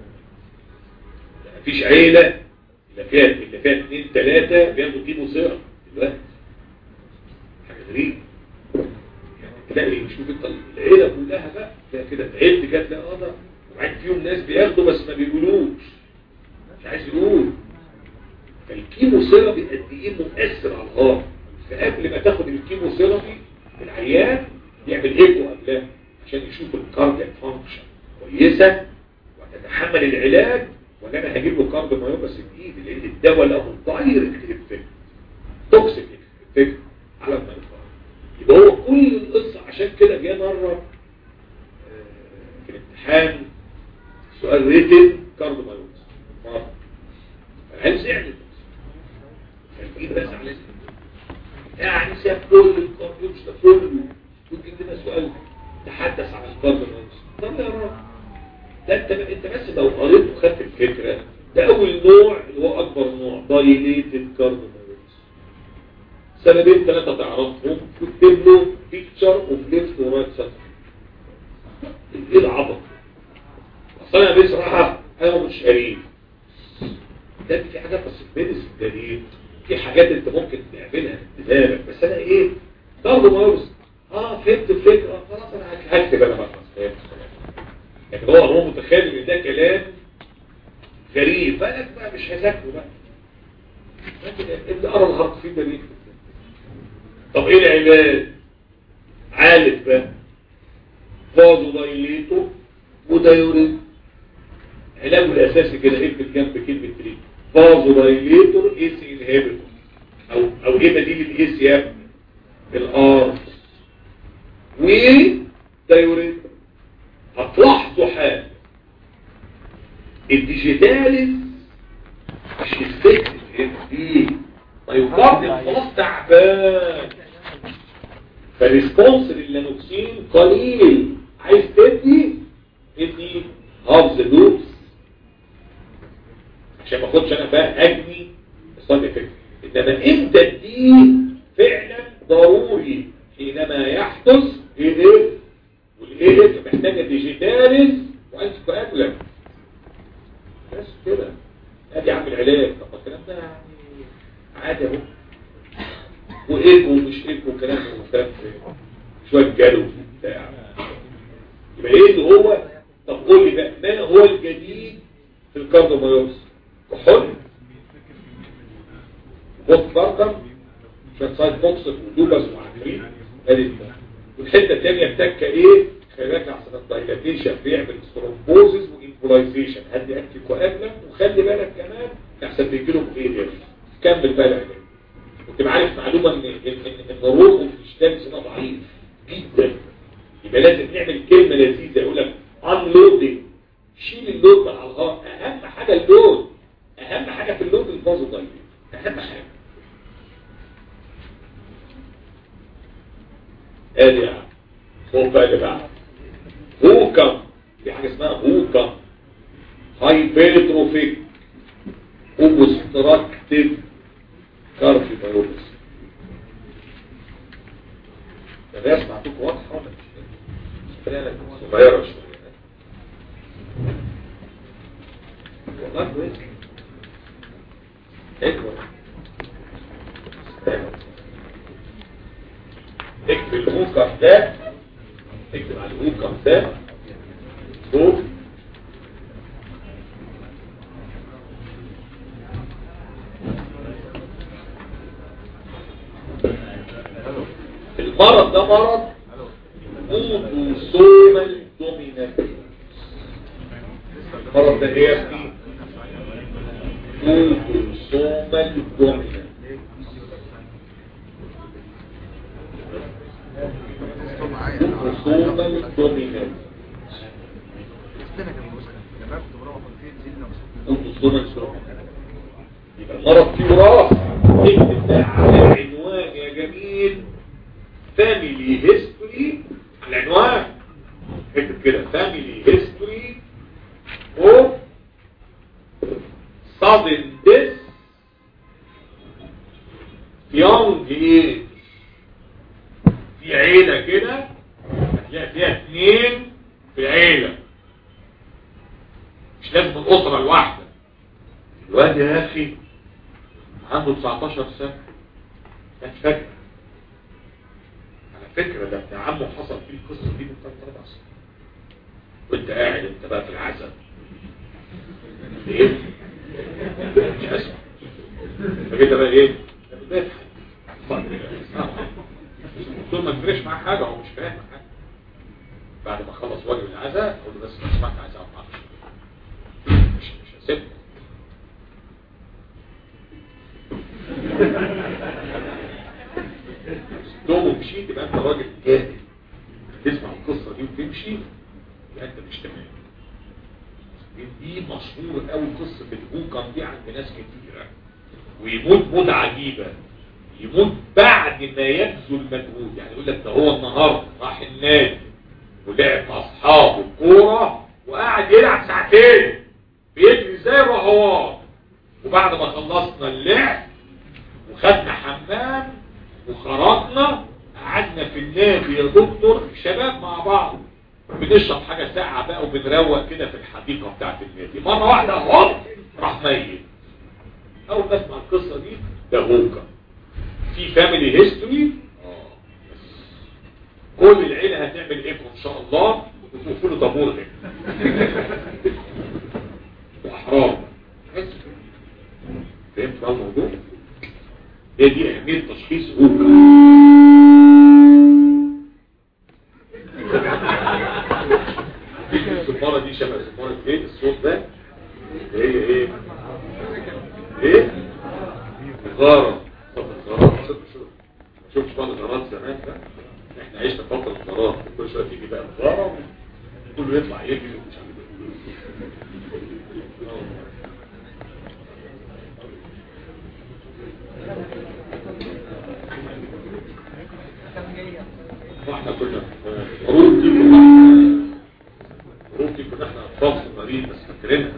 مفيش عيلة اللي فيها اللي فيها اثنين ثلاثة بياخدوا كيمو سيرابي دلوقتي حاجة غريبة يعني تلاقي شوف انت العيلة كلها بقى تلاقي كده تعبت كده تلاقي اه ده وبعدين فيهم ناس بياخدوا بس ما بيقولوش مش عايز يقول فالكيمو سيرابي قد ايه مؤثر على الهارت فقبل ما تاخد الكيمو سيرابي العيان يعمل ايكو قبلها عشان يشوف الكاردياك فانكشن كويسه وتتحمل العلاج ولا انا هجيب له كارد مايوباثي بايدي لان الدواء له دايركت افكت توكسيك افكت على المريض يبقى هو كل القصه عشان كده جه مره في الامتحان سؤال ريتن كارد مايوباثي مره هل زعلت فالجيب بس على يعني ساب كل الكمبيوتر ده كله ممكن كده سؤال تحدث عن الكارد مايوباثي طب يا راجل ده انت انت بس لو قريت وخدت الفكره ده اول نوع اللي هو اكبر نوع دايليتد كارديومايوباثي سببين ثلاثه تعرفهم تكتب له بيكتشر اوف ليفت ورايت سايد ايه العبط اصل انا بصراحه انا مش قريب ده في حاجات بس في ميديسن دليل في حاجات انت ممكن تعملها دماغك بس انا ايه كارديومايوباثي اه فهمت الفكره خلاص انا هكتب انا بقى فهمت لكن هو هو متخيل ان ده كلام غريب فقالك بقى مش هذاكره بقى لكن اللي قرا الهارت فيه دليل طب ايه العلاج عالج بقى فازو دايليتو ودايوريز علاجه الاساسي كده اكتب جنب كلمه تريد فازو دايليتور اي سي انهبيتور او او ايه بديل الاي سي ام الار ودايوريز هتلاحظوا حاجة الديجيتاليز مش الفكر دي ما يقدم خلاص تعبان فالريسبونس للانوكسين قليل عايز تدي ادي هاف ذا لوبس عشان ما اخدش انا بقى اجني السايد افكت انما امتى دي فعلا ضروري حينما يحدث ايه والايه محتاجه ديجيتاليز وانت كوابلم بس كده ادي عم العلاج طب الكلام ده يعني عادي اهو وايكو ومش ايكو كلام وكلام شويه جالو بتاع يبقى ايه اللي هو طب قول لي بقى ما هو الجديد في الكارديومايوبس كحول بوست بارتم شويه سايد بوكس ودوبس وعفريت ادي التكه والحته الثانيه التكه ايه خلي بالك عشان الدايلاتيشن بيعمل سترومبوزيس وامبولايزيشن هدي انتي كوابلنت وخلي بالك كمان احسن بيجي لهم ايه ده كمل بقى العلاج وتبقى عارف معلومه ان ان ان الروح والاشتام سنه ضعيف جدا يبقى لازم نعمل كلمه لذيذه يقول لك انلودنج شيل اللود من على الهواء اهم حاجه اللود اهم حاجه في اللود الفازو ضيق اهم حاجه ادي يا عم خد بقى اللي بعد هوكم في حاجه اسمها هوكم هايبرتروفيك اوبستراكتيف كارفيبايوبس الرسمة عطوك واضحة ولا مش كده؟ صغيرة شوية والله كويس اكبر اكتب الهوكم ده اكتب على الهوكم ده فوق المرض ده مرض اوتوسومال دومينانت المرض ده ايه يا ابني اوتوسومال دومينانت اوتوسومال دومينانت اوتوسومال دومينانت يبقى المرض فيه وراثة اكتب ده على عنوان يا جميل فاميلي هيستوري على العنوان اكتب كده فاميلي هيستوري اوف sudden death young age في عيلة كده هتلاقي فيها اثنين في عيلة مش لازم الأسرة الواحدة الواد يا أخي عنده 19 سنة كان فاكر على فكرة ده ابن عمه حصل فيه القصة دي من ثلاث أربع سنين وانت قاعد انت بقى في العزم ايه؟ مش اسمع فكده بقى ايه؟ بيضحك طول ما تفرش معاه حاجة هو مش فاهم حاجة بعد ما خلص واجب العزاء اقول له بس لو سمحت عايز اقعد معاك مش مش هسيبك سبتهم ومشيت يبقى انت راجل جاهل تسمع القصة دي وتمشي يبقى انت مش تمام دي مشهور قوي قصة الهوكم دي عند ناس كتيرة ويموت موت عجيبة يموت بعد ما يبذل مجهود يعني يقول لك ده هو النهارده راح النادي ولعب مع اصحابه كوره وقعد يلعب ساعتين بيجري زي الرهوان وبعد ما خلصنا اللعب وخدنا حمام وخرجنا قعدنا في النادي يا دكتور شباب مع بعض بنشرب حاجة ساعة بقى وبنروق كده في الحديقة بتاعت النادي مرة واحدة هوب راح ميت أول ما اسمع القصة دي ده هوكا في فاميلي هيستوري كل العيلة هتعمل ايه ان شاء الله وتوقفوا له طابور هنا واحرام فهمت بقى الموضوع هي دي اهمية تشخيص هوكا الصفارة دي شبه صفارة ايه الصوت ده هي ايه ايه غارة طب الغارات شوفش بقى الغارات زمان بقى احنا عشنا فترة الغارات كل شوية تيجي بقى الغارة كله يطلع يجري ومش عارف واحنا كنا عروض دي كنا عروض دي كنا احنا اطفال صغيرين بس فاكرينها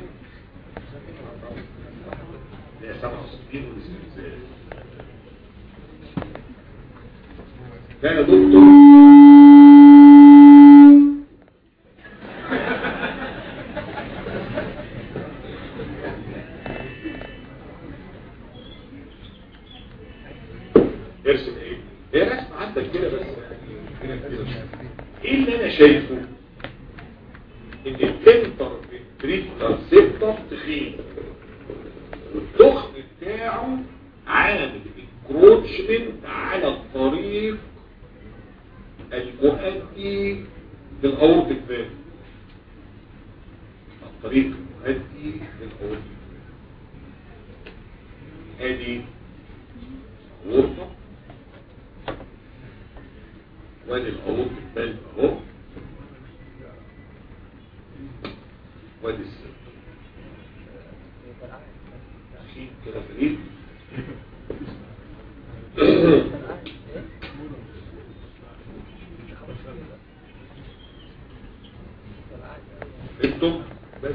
اللي هي 67 والاستنزاف كان يا دكتور ارسم ايه؟ هي رسمة عندك كده بس ايه اللي انا شايفه؟ ان الانتر فنتريكتر سيبتر تخين والتخن بتاعه عامل انكروتشمنت على الطريق المؤدي للأورط الفالي الطريق المؤدي للأورط هذه غرفة وادي الأورط الفالي اهو وادي السر تخين كده فريد انتم بس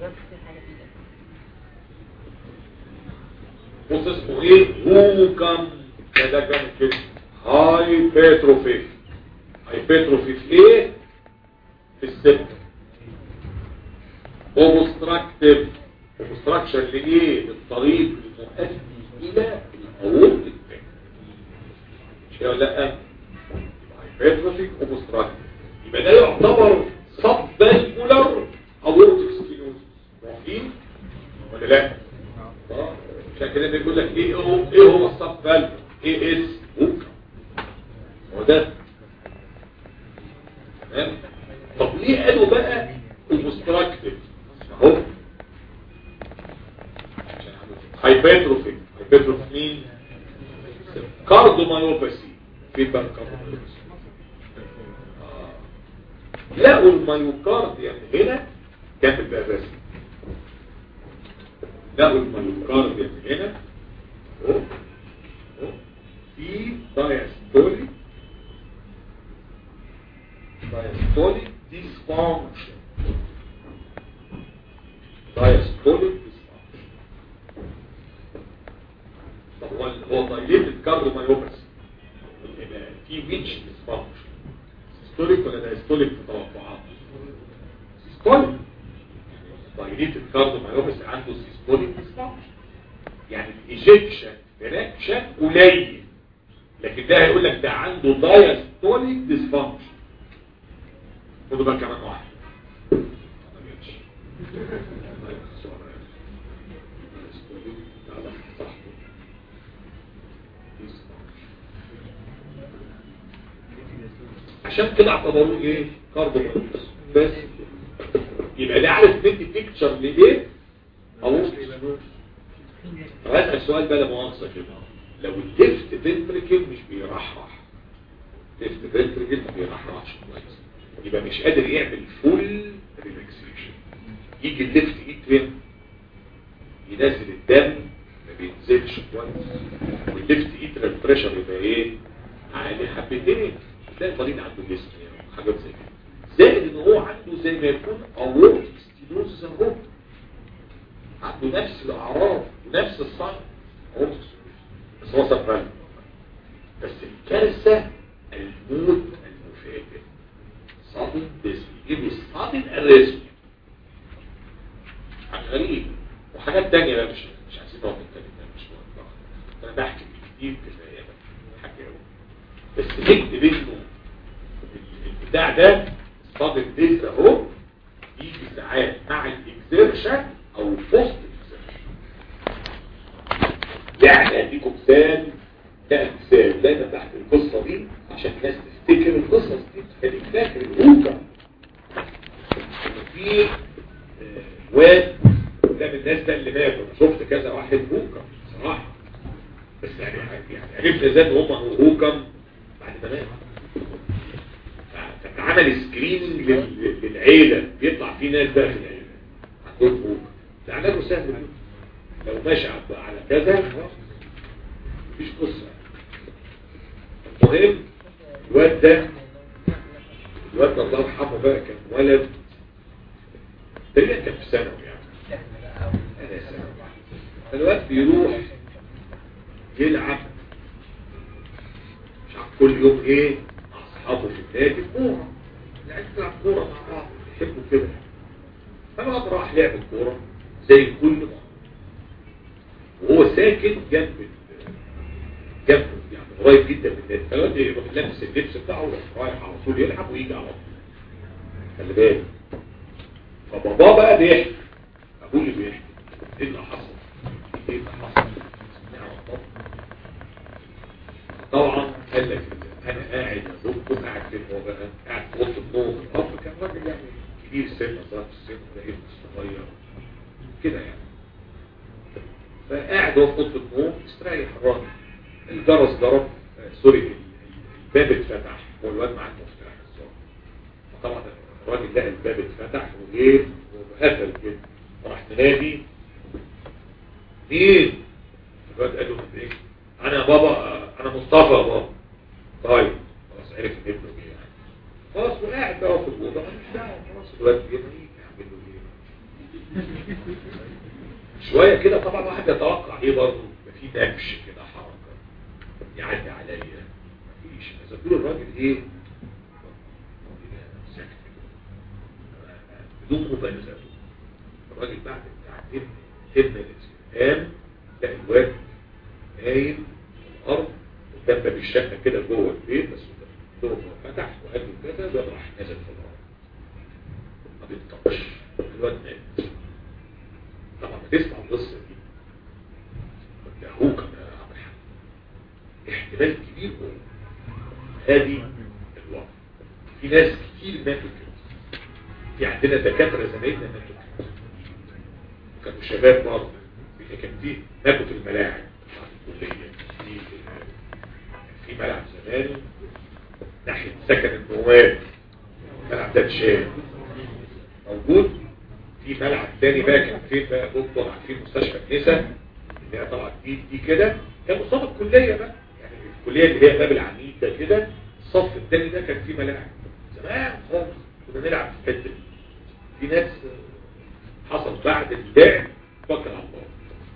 بص اسمه ايه هو كم ده كان كده هاي بيتروفي هاي بيتروفي في ايه في السبت اوبستراكتيف اوبستراكشن لايه للطريق المؤدي الى الاورط الثاني مش كده ولا لا هايبرتروفيك اوبستراكتيف يبقى ده يعتبر سب فالفولار اورتيك ستينوز واضحين ولا لا اه عشان كده بيقول لك ايه هو ايه هو السب فالف ايه اس هوك هو ده تمام طب ليه قالوا بقى اوبستراكتيف اهو هايبرتروفيك هايبرتروفيك مين كاردومايوباثي فين بقى الكاردومايوباثي لقوا الميوكارديوم هنا كمل بقى الرسم لقوا الميوكارديوم هنا اهو اهو في diastolic diastolic dysfunction diastolic dysfunction طب هو هو dilated cardiomyopathy يبقى في which dysfunction systolic ولا diastolic في توقعات systolic dilated cardiomyopathy عنده systolic dysfunction يعني الايجكشن فريكشن قليل لكن ده هيقول لك ده عنده diastolic dysfunction خدوا بقى كمان واحد ما جاتش. طيب، السؤال ده. diastolic، تعالى صاحبه. عشان كده اعتبروه ايه كارديولوجيست بس يبقى ده عارف ندي بيكتشر لايه او طب هسأل سؤال بقى مؤاخذة كده لو الليفت فنتريكل مش بيرحرح ليفت فنتريكل ما بيرحرحش كويس يبقى مش قادر يعمل فول ريلاكسيشن يجي الليفت ايد فين ينزل الدم ما بينزلش كويس والليفت ايد بريشر يبقى ايه عالي حبتين تلاقي المريض عنده جسم يعني حاجات زي كده زائد ان هو عنده زي ما يكون اورتيك ستينوز اهو عنده نفس الاعراض ونفس الصنع اورتيك ستينوز بس هو سفران بس الكارثه الموت المفاجئ صادم ديس يجيب لي صادم الرزق حاجه غريب وحاجات تانية بقى مش مش عايزين نقعد نتكلم فيها مش مهم انا بحكي كتير كفايه بقى حاجه قوي بس نكتب انه البتاع ده صادم ديس اهو يجي ساعات مع الاكزيرشن او بوست اكزيرشن يعني اديكم مثال ده مثال دايما تحت القصه دي عشان الناس تفتكر القصص دي تخليك فاكر الهوكا في آه، واد ده من الناس ده اللي ماتوا شفت كذا واحد هوكا صراحه بس يعني يعني عرفنا ازاي ان هم هوكم بعد ما ماتوا فاتعمل سكريننج لل- للعيلة بيطلع فيه ناس بقى في العيلة عندهم فوق ده علاجه سهل جدا. لو ماشي على على كذا خلاص. مفيش قصة المهم الواد ده الواد ده الله يرحمه بقى كان ولد تقريبا كان في ثانوي يعني انا ثانوي الواد بيروح يلعب مش عارف كل يوم ايه مع اصحابه في النادي كوره العيال تلعب كوره مع بعض يحبوا كده فالواد راح لعب الكوره زي كل مره وهو ساكن جنب ال- جنبه يعني قريب جدا من النادي فالواد يروح لابس اللبس بتاعه ويروح رايح على طول يلعب ويجي على طول خلي بالك فباباه بقى بيحكي ابوه اللي بيحكي ايه اللي حصل ايه اللي حصل يا رب. صغير كده يعني فقاعد هو في اوضه النوم استريح الراجل الجرس ضرب آه، سوري الباب اتفتح هو الواد معاه المفتاح الصراحة. فطبعا الراجل لقى الباب اتفتح وايه وقفل كده راح تنادي مين الواد قال له من ايه انا يا بابا آه، انا مصطفى يا بابا طيب خلاص عرف ان ابنه جه يعني خلاص وقاعد بقى في الاوضه مش دعوه خلاص الواد جه يعمل له ايه شويه كده طبعا واحد يتوقع ايه برضه يبقى في نكش كده حركه يعدي عليا مفيش اذا تقول الراجل ايه ساكت كده. بدون مبالغه الراجل بعد بتاع تم تم الاستخدام لا الواد نايم في الارض قدام باب الشقه كده جوه البيت بس الدور فتح وقال له كذا الواد راح نزل في الارض ما بينطقش الواد نام طبعا بتسمع القصه دي ده هو كان عبد الحميد احتمال كبير هو هذه الوضع في ناس كتير ماتوا كده في عندنا دكاتره زمايلنا ماتوا كده وكانوا شباب برضه كان في ماتوا في الملاعب بتاعت الكليه في في ملعب زمان ناحيه سكن النواب الملعب ده اتشال موجود في ملعب تاني بقى كان فين بقى دكتور عارفين مستشفى النساء اللي هي طبعا دي دي كده كان قصاد الكليه بقى يعني الكليه اللي هي باب العميد ده كده الصف التاني ده كان فيه ملاعب زمان خالص كنا نلعب في الحته دي في ناس حصل بعد اللعب فكر على الله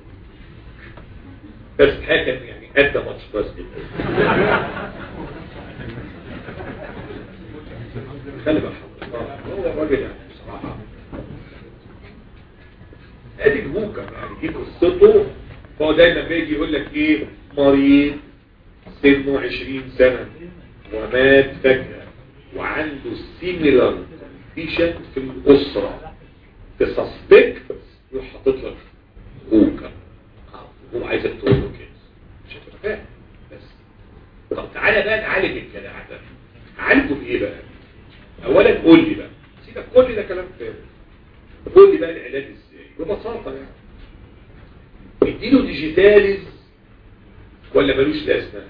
بس الحقيقه كان يعني ادى ماتش كويس جدا خلي بالك هو الراجل يعني بصراحه ادي الهوكا يعني دي قصته فهو دايما بيجي يقول لك ايه مريض سنه 20 سنة ومات فجأة وعنده سيميلر كونديشن في الأسرة تسسبكت يروح حاطط لك هوكا هو عايزك تقول له كده مش هتبقى فاهم بس طب تعالى بقى نعالج الجدع ده عالجه بايه بقى؟ اولا قول لي بقى سيبك كل ده كلام فارغ قول لي بقى العلاج ازاي ببساطة يعني اديله ديجيتاليز ولا ملوش لازمة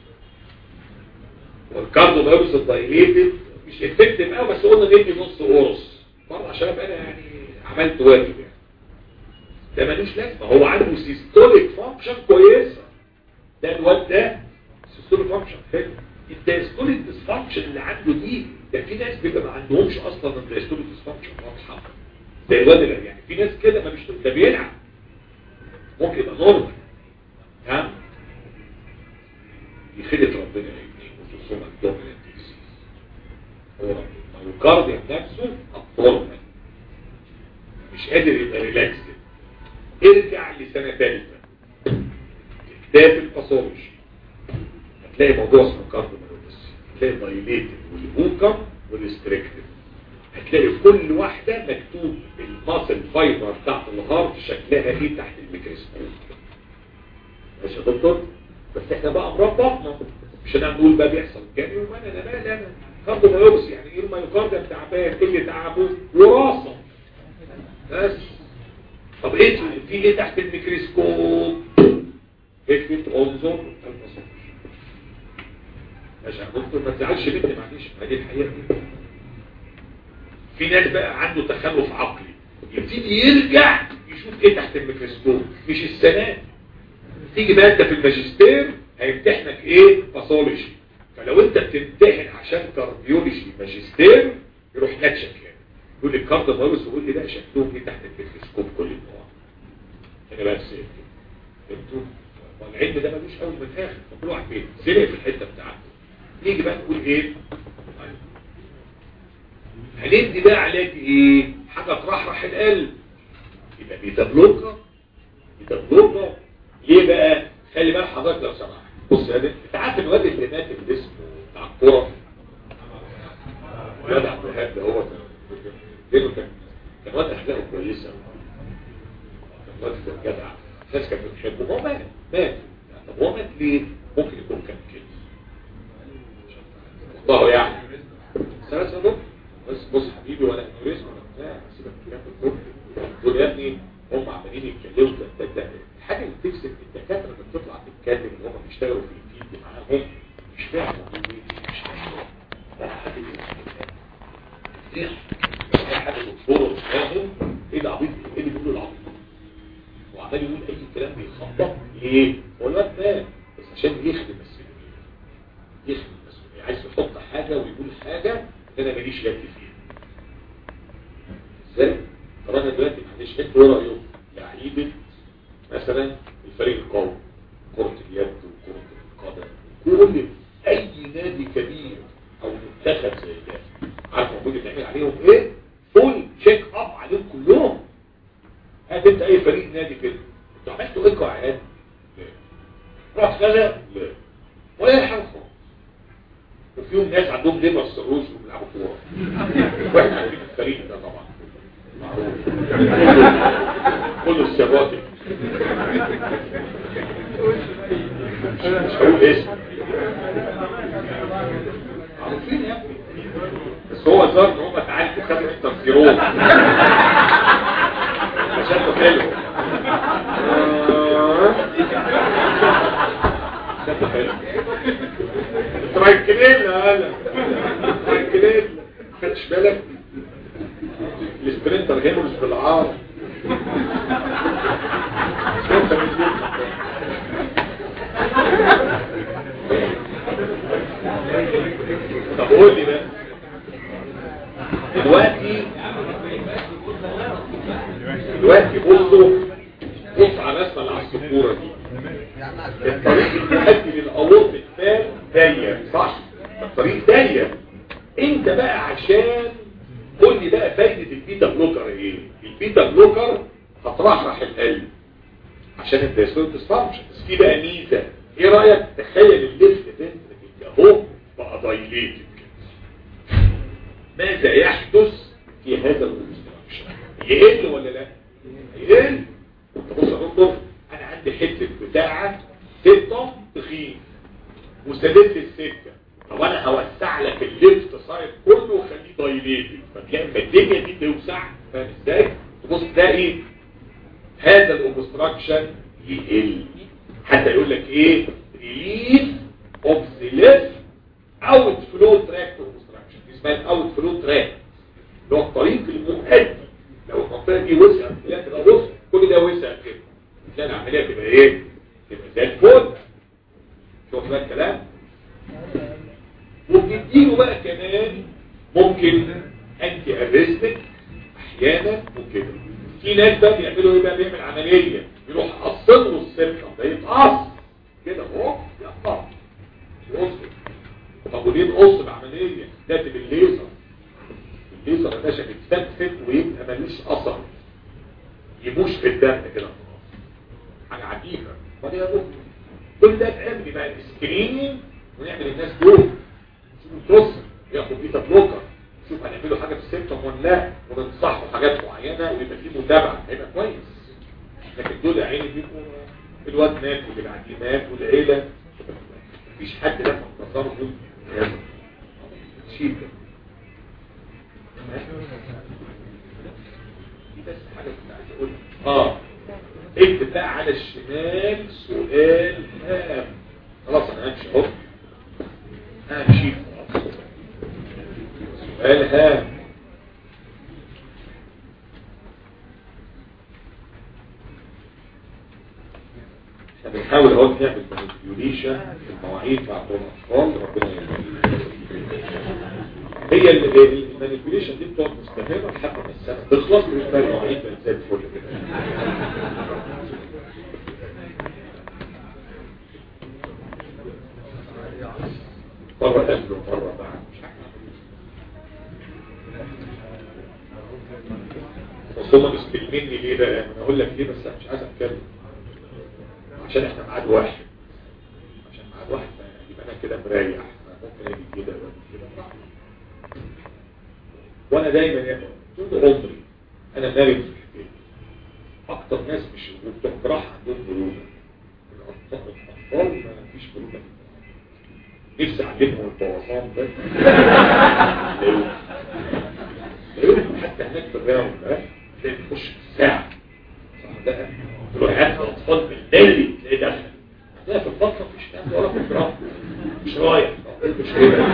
والكاردو فيروس الدايليتد مش افكتيف قوي بس قلنا ندي نص قرص برضه عشان ابقى انا يعني عملت واجب يعني ده ملوش لازمة هو عنده سيستوليك فانكشن كويسة ده الواد ده سيستوليك فانكشن حلو الدايستوليك ديسفانكشن اللي عنده دي ده في ناس بيبقى ما عندهمش اصلا الدايستوليك ديسفانكشن واضحه زي الواد اللي يعني في ناس كده ما مش ده بيلعب ممكن يبقى نورمال ها يخدت ربنا يا ابني وتصوم الدومينانت ديزيز هو الميوكارديوم نفسه ابنورمال مش قادر يبقى ريلاكس ارجع لسنه ثالثه كتاب الباثولوجي هتلاقي موضوع اسمه كارديوميوباثي هتلاقي دايليتد والبوكم والستريكتيف هتلاقي في كل واحدة مكتوب الماسل فايبر بتاعت الهارت شكلها ايه تحت الميكروسكوب ماشي يا دكتور بس احنا بقى مربطنا مش انا نقول بقى بيحصل كام يوم انا انا مالي انا كاردو مايوبس يعني ايه المايوكارديوم تعبان ايه اللي تعبه وراثه بس طب ايه في ايه تحت الميكروسكوب اكتب انظر البصر ماشي يا دكتور ما تزعلش مني معلش ما دي الحقيقه في ناس بقى عنده تخلف عقلي يبتدي يرجع يشوف ايه تحت الميكروسكوب مش السنة تيجي بقى انت في الماجستير هيمتحنك ايه باثولوجي فلو انت بتمتحن عشان كارديولوجي ماجستير يروح ناتشك يعني يقول لي الكارد فيروس ويقول لي لا شكلهم ايه تحت الميكروسكوب كل النوع انا بقى سيف فهمتوا والعلم ده ملوش اول من اخر فكل واحد فين زرع في الحته بتاعته نيجي بقى نقول ايه هندي بقى علاج ايه حاجة ترحرح القلب يبقى بيتا بلوكر بيتا بلوكر ليه بقى خلي بقى حضرتك لو سمحت بص يا انت عارف الواد اللي مات اللي اسمه بتاع الكوره الواد عبد الوهاب ده هو كان كان كان واد اخلاقه كويسه كان واد كان جدع الناس كانت بتحبه هو مات مات طب هو مات ليه؟ ممكن يكون كان كده الله يعني ثلاثة دكتور بس بص حبيبي ولا انوريزم ولا بتاع سيبك الكلام ده كله دول يا ابني هم عمالين يتكلموا ده- ده- ده الحاجه اللي بتكسب الدكاتره اللي بتطلع تتكلم اللي هم بيشتغلوا في الفيلد معاهم مش فاهم هم بيقولوا ايه مش فاهم ده حد بيفهم ايه اي حد دكتور مش فاهم ايه العبيط ايه اللي بيقوله العبيط وعمال يقول اي كلام بيخبط ليه هو الواد فاهم بس عشان يخدم المسؤوليه يخدم المسؤوليه عايز يحط حاجه ويقول حاجه انا ماليش يد فيها ازاي طب انا دلوقتي معلش انتوا ايه رايكم لعيبه مثلا الفريق القومي كره اليد وكره القدم كل اي نادي كبير او منتخب زي ده عارف المفروض يتعمل عليهم ايه فول تشيك اب عليهم كلهم هات انت اي فريق نادي كده انتوا عملتوا ايه قواعد لا رحت كذا لا ولا اي حاجه خالص وفيهم ناس عندهم ليبر سروج وبيلعبوا كوره واحنا عارفين الفريق ده طبعا معروف كله السباطي مش هقول اسم عارفين يا ابني بس هو ظهر ان هم تعالوا خدوا التنفيرون عشان حلو شكله حلو ترايكليلا هلا ترايكليلا خدش بالك السبرنتر هيمرز بالعار شوفها من دي. طب قول لي بقى دلوقتي دلوقتي بصوا بص على الرسمه اللي على السبوره دي الطريق اللي يؤدي للأورط الثاني ضيق صح الطريق ضيق انت بقى عشان قول لي بقى فايدة البيتا بلوكر ايه البيتا بلوكر هترحرح القلب عشان الدايستول تسترمش بس في بقى ميزة ايه رأيك تخيل الليفت فنتركل اهو بقى دايليتد كده ماذا يحدث في هذا الاوبستراكشن يقل ولا لا يقل بص يا دكتور انا عندي حته بتاعه سته تخين وسددت لي السكه طب انا هوسع لك الليفت سايد كله وخليه دايليتد فتلاقي لما الدنيا دي توسع فاهم ازاي تبص تلاقي هذا الاوبستراكشن يقل حتى يقول لك ايه ريليز اوف ذا ليفت اوت فلو تراك اوبستراكشن اسمها الاوت فلو تراك اللي هو الطريق المؤدي لو المنطقه دي وسعت تلاقي كده بص كل ده وسع كده تلاقي العمليه تبقى ايه تبقى زي الفل شوف بقى الكلام وبتديله بقى كمان ممكن انتي ارستك احيانا وكده في ناس بقى بيعملوا ايه بقى بيعمل عمليه يروح قصر له السبطه ده يتقص كده اهو يقطع يقص طب وليه نقص بعمليه ده بالليزر الليزر يا باشا بتفتفت ويبقى ملوش اثر يبوش في الدم كده حاجه عجيبه وده يا دكتور كل ده اتعمل بقى السكريننج ونعمل الناس دول شوفوا توصل ياخد بيتا بلوكر شوف هنعمله حاجه في السيمتوم ولا لا وننصحه حاجات معينه ويبقى فيه متابعه هيبقى كويس لكن دول يا عيني بيبقوا الواد مات واللي بعديه مات والعيله مفيش حد ده في التصرف شيل ده دي بس حاجه كنت عايز اقولها اه اكتب بقى على الشمال سؤال هام خلاص انا همشي اهو همشي سؤال هام احنا بنحاول اهو نعمل مانيبيوليشن في المواعيد مع الاطفال ربنا يهديهم هي المانيبيوليشن دي بتقعد مستمره لحد ما السنه تخلص ويبقى المواعيد بقت زي الفل كده مرة قبل ومرة بعد بس هما مستلميني ليه بقى انا اقول لك ليه بس أنا مش عايز اتكلم عشان احنا ميعاد واحد عشان ميعاد واحد يبقى انا كده مريح ممكن اجي كده وأجي كده وانا دايما يا طول عمري انا مرن في الحكايه اكتر ناس مش بتوع جراحه عندهم مرونه الاطفال الاطفال ما فيش مرونه نفسي اعلمهم الطوفان ده لا يمكن. لا يمكن. حتى هناك في الراوند ها تلاقي تخش في الساعة صح بقى تروح هات الاطفال بالليل تلاقي دخل لا في البطن مفيش كلام ده ولا في الجراحة مش رايح مش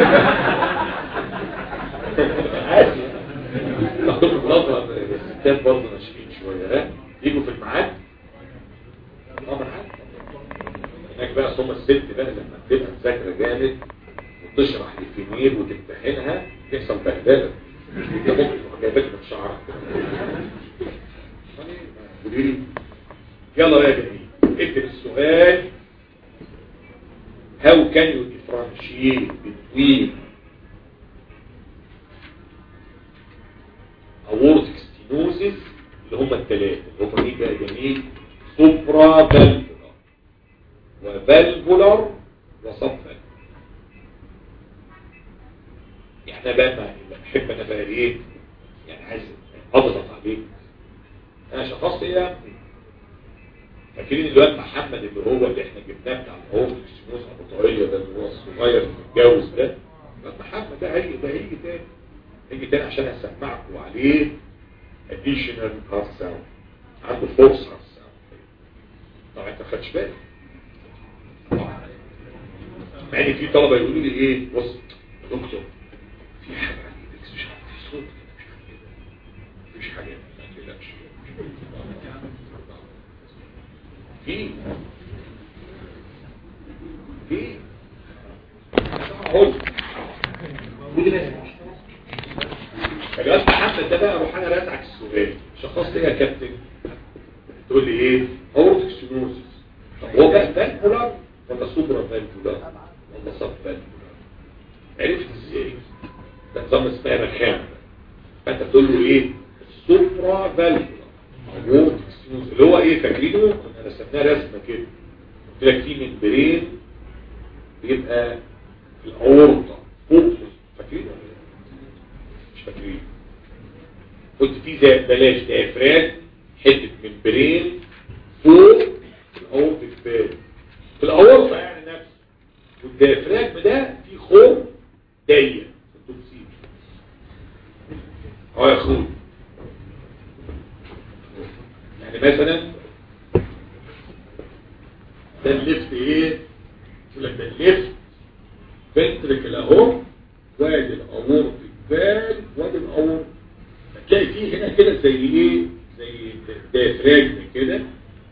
عادي تاخدوا النظرة الستات برضه ناشفين شوية ها يجوا في الميعاد اه من عاد هناك بقى ثم الست بقى لما تبقى مذاكرة جامد وتشرح الفينيل وتمتحنها يحصل بهدلة انت ممكن تروح جايبك من شعرك قولي لي يلا يا جميل اكتب السؤال how can you differentiate between aortic stenosis اللي هم الثلاثة اللي هم ايه بقى جميل سوبرا فالفولار وفالفولار وسب يعني انا بقى ما بحب انا بقى ايه يعني عايز اضغط عليك انا شخصت ايه يا ابني فاكرين الواد محمد اللي هو اللي احنا جبناه بتاع الاورتك ستينوز ابو طاقيه ده اللي هو الصغير اللي متجوز ده الواد محمد ده هيجي ده هيجي تاني هيجي تاني عشان اسمعكم عليه additional هارت ساوند عنده فورس هارت ساوند طبعا انت ما خدتش بالك مع ان في طلبه يقولوا لي ايه بص يا دكتور في حاجه عندي بس مش عارف في صوت كده مش عارف ايه مفيش حاجه ما تقلقش في في اقول ودي ناس الواد محمد ده بقى اروح انا رازعك السؤال شخصت ايه يا كابتن تقول لي ايه اورتك ستينوزس طب هو بقى فالفولار ولا سوبرا فالفولار ولا سب فالفولار عرفت ازاي ده نظام اسمها مكان فانت بتقول له ايه السوبرا فالفولار اورتك ستينوزس اللي هو ايه فاكرينه كنا رسمناه رسمه كده قلت لك في ممبرين بيبقى في الاورطه فوق فاكرينه ولا لا؟ مش فاكرين قلت في زي بلاش ديافراج حته ممبرين فوق الاورطه البال في الاورطه يعني نفسه والديافراجم ده فيه خور ضيق التوكسين اهو يا اخوي يعني مثلا ده الليفت ايه يقول لك ده الليفت فنتركل اهو وادي الاورط البال وادي الاورط هتلاقي فيه هنا كده زي ايه زي ديافراجم كده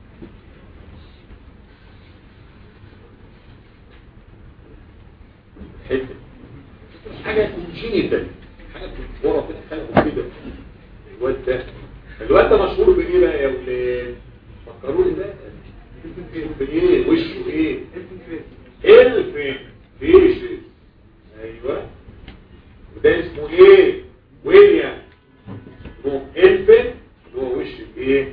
حته حاجه كونجينيتال حاجه في ورا كده حاجه كده الواد ده الواد ده مشهور بايه بقى يا ولاد فكروني بقى بايه وشه ايه الفين فيشز ايوه وده اسمه ايه ويليام اسمه الفين اللي هو وش الايه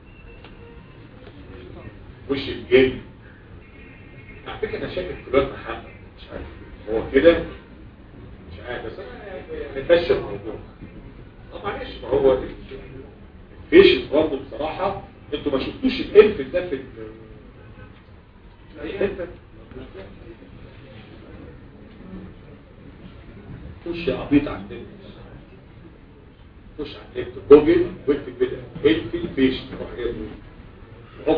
وش الجن على فكره انا شايف الكلات محمد مش عارف هو كده مش عارف بس انا نتمشى الموضوع طب معلش ما هو الفيشز برضه بصراحه انتوا ما شفتوش الالف ده في اي حته خش يا عبيط على النت خش على النت جوجل واكتب كده الف الفيش روح جايبه حط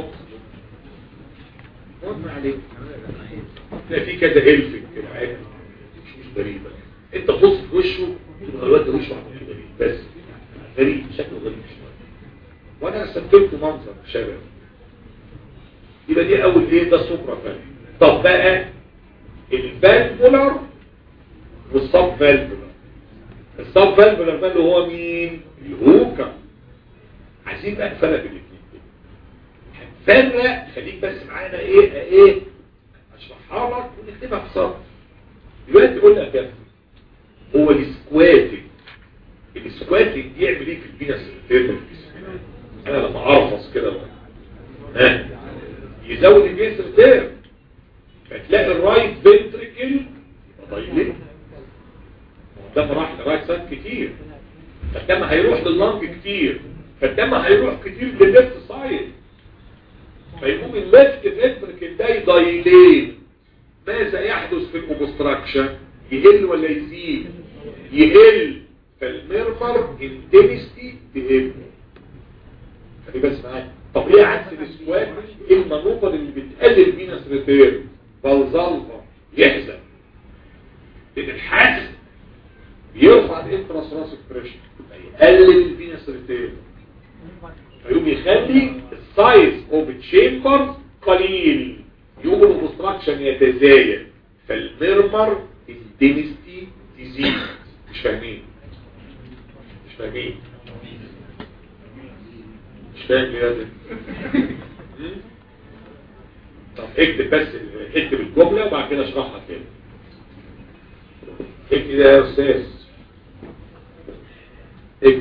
قول عليك تلاقي في كذا الف كده عادي مش مش غريبه انت بص في وشه تبقى الواد ده وشه عامل كده ليه بس غريب شكله غريب شويه وانا رسمت منظر شباب يبقى دي اول ايه ده سوبرا فالف طب بقى الفالفولار والصب فالفولار الصب فالفولار ده اللي هو مين الهوكا عايزين بقى نفرق بين الاثنين هنفرق خليك بس معانا ايه ايه اشرحها لك ونكتبها في سطر دلوقتي قلنا يا كابتن هو السكواتنج السكواتنج يعمل ايه في الفينس الانترنال انا لما ارفص كده بقى ها يزود الجنس التير فتلاقي الرايت فنتريكل ضيق الدم راح لرايت سايد كتير فالدم هيروح لللنج كتير فالدم هيروح كتير للليفت سايد فيقوم الليفت فنتريكل ده يضيلين ماذا يحدث في الاوبستراكشن يقل ولا يزيد يقل فالميرمر انتنستي تقل خلي بس معايا طب ايه عكس السكوات ايه المانوفر اللي بتقلل فينس ريتير فالزلفة يحزن لان الحاسس بيرفع الانتراس راسك بريشر فيقلل الفينس ريتير فيقوم يخلي السايز اوف تشامبرز قليل يقوم الاوبستراكشن يتزايد فالميرمر الدينستي تزيد مش فاهمين مش فاهمين مش فاهم يا ده طب اكتب بس اكتب الجملة وبعد كده اشرحها كده اكتب يا استاذ اكتب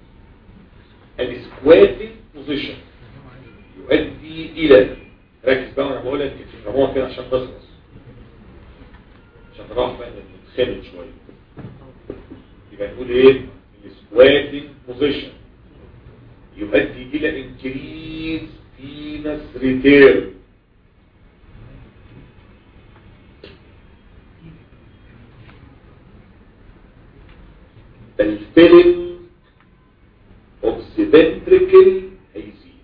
السكواتي بوزيشن يؤدي الى ركز بقى وانا بقول لك تفهموها كده عشان تخلص عشان نروح بقى نتخانق شويه يبقى نقول ايه السكواتي بوزيشن يؤدي الى انكريز فينس ريتير الفيلم اوف ذا ventricle هيزيد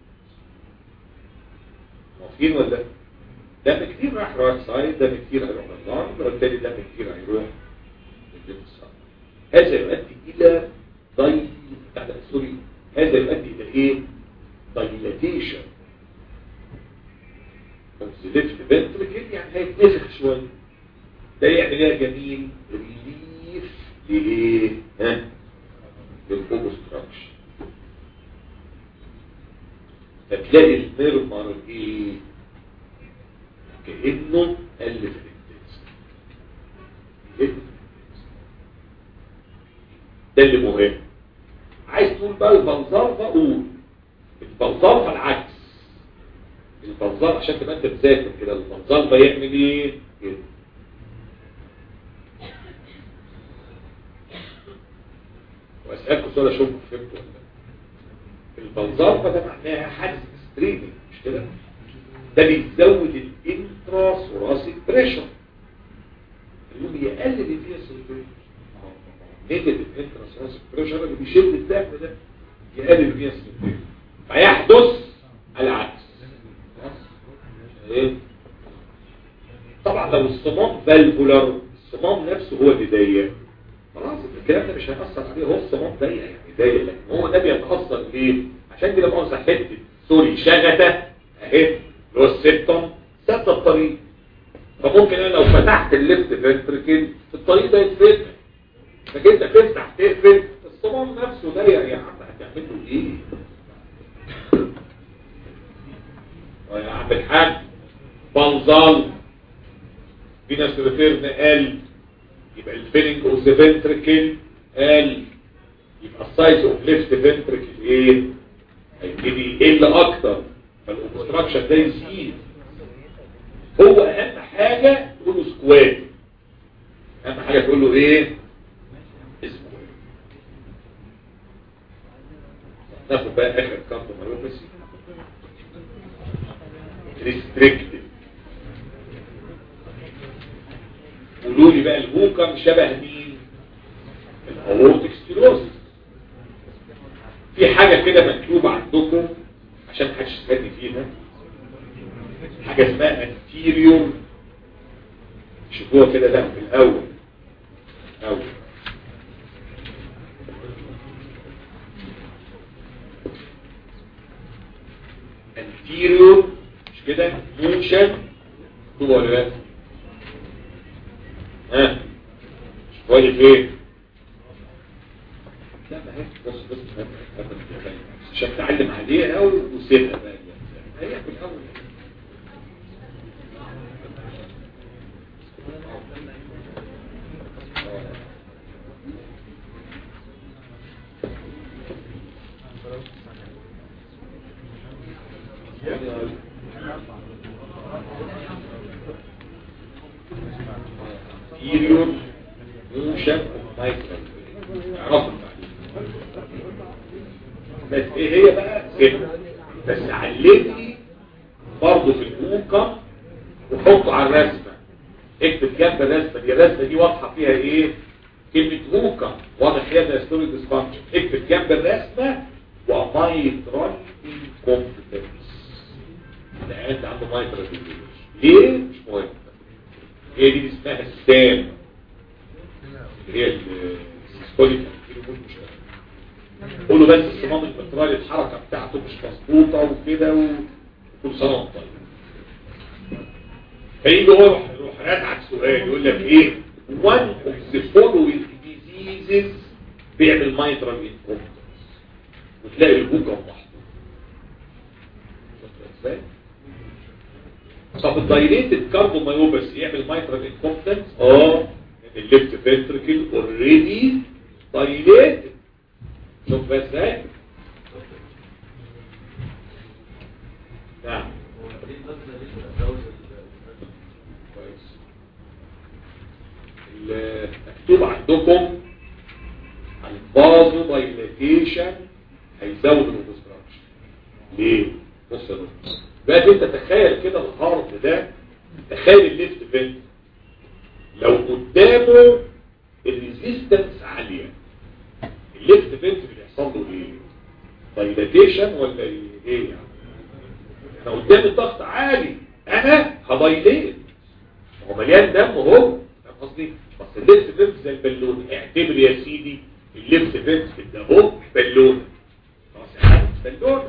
موافقين ولا دم كتير راح رايت سايد دم كتير هيروح لللانج وبالتالي دم كتير هيروح للليفت سايد هذا يؤدي الى ضي سوري هذا يؤدي الى ايه dilatation of the left ventricle يعني هيتنفخ شويه ده يعمل ايه يا جميل ريليف لايه ها للاوبستراكشن فتلاقي الميرمر ايه كأنه قل في الانتنس ده اللي مهم عايز تقول بقى البنظار قول البنظار العكس البنظار عشان تبقى انت مذاكر كده البنظار ده يعمل ايه كده واسالكم سؤال اشوف فهمتوا ولا لا البنظار ده معناها حدث ستريمنج مش كده ده بيزود الانترا ثوراسيك بريشر يقوم يقلل الفيس البريشر نيجاتيف انترا ثوراسيك بريشر اللي بيشد الدم ده يقلل الفيس البريشر فيحدث العكس ايه طبعا لو الصمام فالفولار الصمام نفسه هو اللي ضيق خلاص الكلام ده مش هيأثر عليه هو الصمام ضيق يعني ضيق لكن هو ده بيتأثر ليه عشان كده مؤاخذة حته سوري شغته اهي اللي هو السيبتوم سد الطريق فممكن انا لو فتحت الليفت فنتركل الطريق ده يتفتح لكن انت تفتح تقفل الصمام نفسه ضيق يا عم هتعمل له ايه يا عم الحاج بنظل في ناس ريفيرن قال يبقى الفيلنج اوف ذا فنتركل قال يبقى السايز اوف ليفت فنتركل ايه هيبتدي يقل اكتر فالاوبستراكشن ده يزيد هو اهم حاجه تقول له سكوات اهم حاجه تقول له ايه سكوات ناخد بقى اخر كارت مايوبسي ريستريكتد قولوا لي بقى الهوكم شبه مين الاورتيك ستيروزس في حاجة كده مكتوبة عندكم عشان محدش يسألني فيها حاجة اسمها anterior شوفوها كده لا في الأول أول anterior مش كده motion شوفوا ولا لا ها شوفوا فين لا ما هي بص بص عشان تعلم عليها وسيبها بقى هي في الاول Interior motion of micro عرفت بس ايه هي بقى كده بس علمني برضه في الوقع وحطه على الرسمة اكتب جنب الرسمة دي الرسمة دي واضحة فيها ايه كلمة وقع واضح فيها ده ستوري ديسفانكشن اكتب جنب الرسمة ومايترال انكومبتنس العيان عنده مايترال ليه مش مهم هي دي اسمها السام اللي هي السيستوليك مش مهم قولوا بس الصمام المترالي الحركة بتاعته مش مظبوطة وكده وكل سنة وانت طيب فيجي هو يروح يروح راتعك سؤال يقول لك ايه one of the following diseases بيعمل مايترال انكومبتنس وتلاقي البوكا محطوط شفت ازاي؟ طب الدايليتد كاردومايوباثي يعمل مايترال انكومبتنس اه الليفت فنتركل اوريدي دايليتد شوف بقى ازاي نعم كويس ال- مكتوب عندكم الفازو دايليتيشن هيزود الاوبستراكشن ليه بص يا دكتور بقى انت تخيل كده الهارت ده تخيل الليفت فنت لو قدامه الريزيستنس عاليه الليفت فنت بيحصل له ايه دايلاتيشن ولا ايه يعني انا قدامي الضغط عالي انا هدايليت هو مليان دم اهو فاهم قصدي بس الليفت فنت زي البالونه اعتبر يا سيدي الليفت فنت ده اهو بالونه خلاص يا حاج بالونه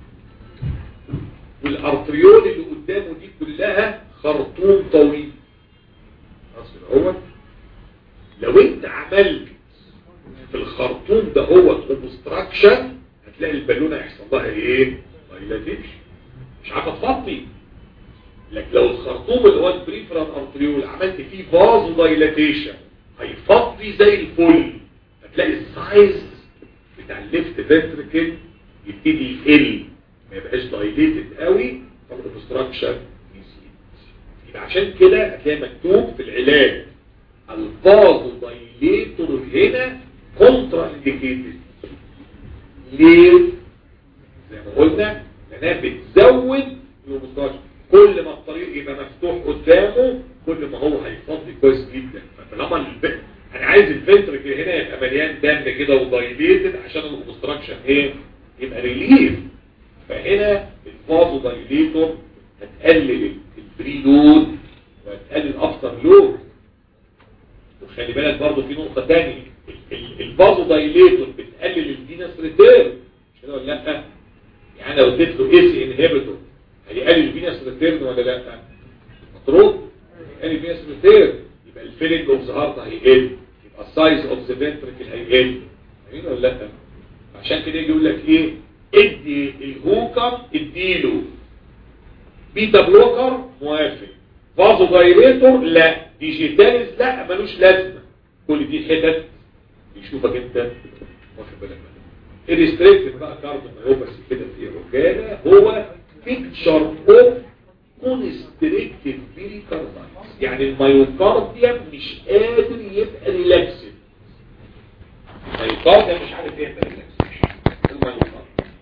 والارتريول اللي قدامه دي كلها خرطوم طويل خلاص كده هو لو انت عملت في الخرطوم ده هو اوبستراكشن هتلاقي البالونه يحصل لها ايه دايلاتيشن مش عارفه تفضي لكن لو الخرطوم اللي هو البريفرال ارتريول عملت فيه فازو دايلاتيشن هيفضي زي الفل هتلاقي السايز بتاع الليفت فنتركل يبتدي يقل ما يبقاش دايليتد قوي فالاوبستراكشن يزيد يبقى عشان كده هتلاقي مكتوب في العلاج الفازو دايليتور هنا كونترا انديكيتد ليه زي ما قلنا لانها بتزود الاوبستراكشن كل ما الطريق يبقى مفتوح قدامه كل ما هو هيفضي كويس جدا فطالما الب... انا عايز الفنتركل هنا يبقى مليان دم كده ودايليتد عشان الاوبستراكشن ايه يبقى ريليف فهنا الفازو دايليتور هتقلل البري لود وهتقلل الافتر لود وخلي بالك برضو في نقطة تانية الفازو دايليتور بتقلل الفينس ريتيرن مش كده ولا لا يعني لو اديت له اي سي انهبيتور هيقلل الفينس ريتيرن ولا لا مطروب هيقلل الفينس ريتيرن يبقى الفيلنج اوف ذا هارت هيقل يبقى السايز اوف ذا فنتركل هيقل فاهمين ولا لا عشان كده يجي يقول لك ايه ادي الهوكر اديله بيتا بلوكر موافق فازو دايريتور لا ديجيتاليز لا ملوش لازمه كل دي حتت يشوفك انت واخد بالك منها الريستريكتيف بقى كاردو مايوباثي كده في الرجاله هو بيكتشر اوف كونستريكتيف بيريكاردايتس يعني الميوكارديوم مش قادر يبقى ريلاكسد الميوكارديوم مش عارف يبقى ريلاكسد الميوكارديوم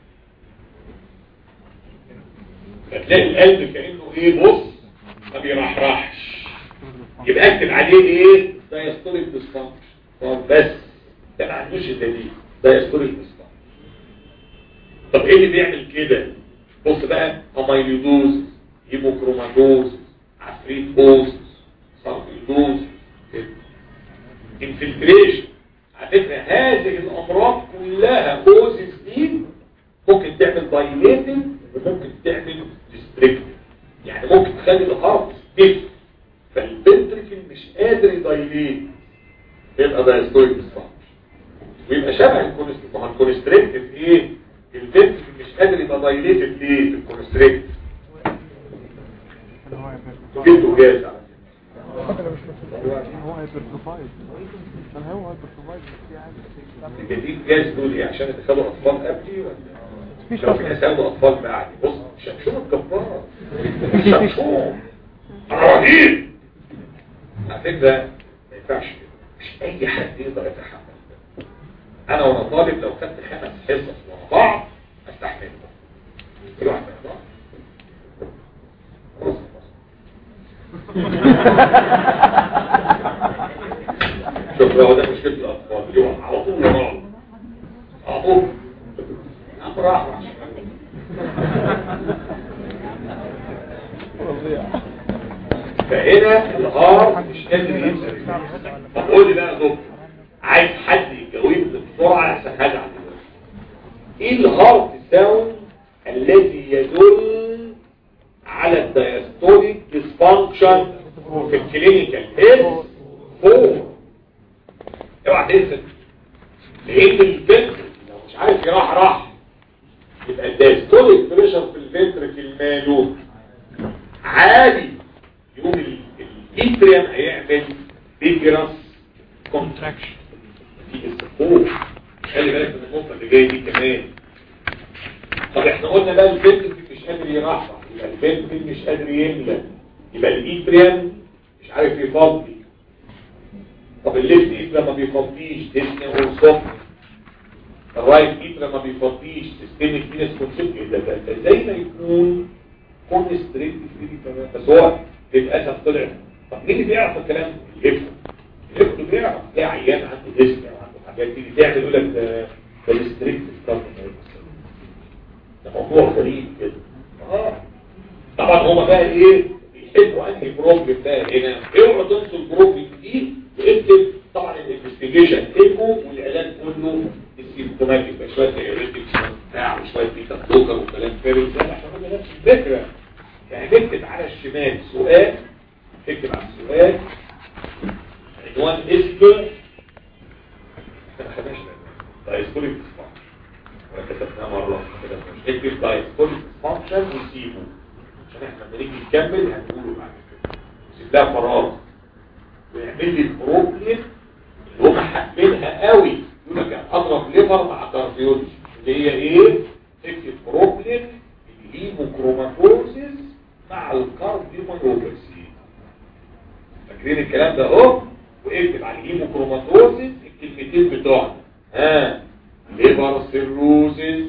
فتلاقي القلب كانه ايه بص ما بيرحرحش يبقى اكتب عليه ايه دايستوليك ديسفانكشن بس ده ما عندوش الدليل دايستوليك ديسفانكشن طب ايه اللي بيعمل كده بص بقى اميلودوز هيموكروماتوز عفريتوز ساركيدوز انفلتريشن على فكره هذه الامراض كلها كوزز دي ممكن تعمل دايليتد وممكن تعمل ديستريكتد يعني ممكن تخلي الهارت ستيف فالبنتركل مش قادر يدايليت يبقى دايستوليك ديسفانكشن ويبقى شبه الكونستريكتيف ما هو الكونستريكتيف ايه البنتركل مش قادر يبقى دايليتد ليه في الكونستريكتيف جبته جاهز على هو هايبرتروفايد عشان هو هايبرتروفايد في عادي الجديد جاهز دول ايه عشان يدخلوا اطفال قبلي ولا مفيش لو في اصلا ناس ياخدوا اطفال بعدي بص شمشون الجبار شمشون رهيب على فكره ما ينفعش كده مش اي حد يقدر يتحمل ده. انا وانا طالب لو خدت خمس حصص ورا بعض استحملهم كل واحد من بعض خلاص خلاص. شوف هو ده مشكله الاطفال اللي هو على طول وراه على طول عم راح فهنا الهارت مش قادر يمسك طب قول لي بقى يا دكتور عايز حد يجاوبني بسرعه عشان هزعل دلوقتي ايه الهارت ساوند الذي يدل على الدايستوليك ديسفانكشن في الكلينيكال هيلث فور اوعى تنسى لان الفنتر لو مش عارف يراح راح يبقى الدايستوليك بريشر في الفنتركل ماله عالي يقوم الاتريم هيعمل بيجرس كونتراكشن في السقوط خلي بالك من النقطه اللي جايه دي كمان طب احنا قلنا بقى الفنتركل مش قادر يرحرح يبقى الفنتركل مش قادر يملى يبقى الاتريم مش عارف يفضي طب الليفت ايد لما بيفضيش ديسني وصف الرايت ايد لما بيفضيش سيستميك فينس كونسيبت ده ده ده زي ما يكون كونستريكت في تمام بس هو للاسف طلع طب مين اللي بيعرف الكلام الليفت الليفت بيعرف تلاقي عيان عنده ديسني وعنده حاجات دي تعمل يقول لك ده ده ريستريكت ده موضوع غريب كده اه طبعا هما بقى ايه بيحبوا انهي بروبلم بقى هنا اوعوا تنسوا البروبلم دي واكتب طبعا الانفستيجيشن ايكو والعلاج كله السيمتوماتيك بقى شويه ايريتكس بتاع وشويه بيتا بلوكر وكلام فارغ ده احنا قلنا نفس الفكره يعني نكتب على الشمال سؤال اكتب على السؤال عنوان اسم احنا ما خدناش دايستوليك ديسفانكشن ولا كتبناها مره ما كتبناش اكتب دايستوليك ديسفانكشن وسيبه عشان احنا لما نيجي نكمل هنقوله بعد كده سيب لها فراغ ويعمل لي البروبلم اللي هم حابينها قوي يقول لك اضرب ليفر مع كارديولوجي اللي هي ايه تكتب بروبلم الهيموكروماتوزيس مع الكارديوميوباثي فاكرين الكلام ده اهو واكتب على الهيموكروماتوزيس الكلمتين بتوعنا ها ليفر سيروزيس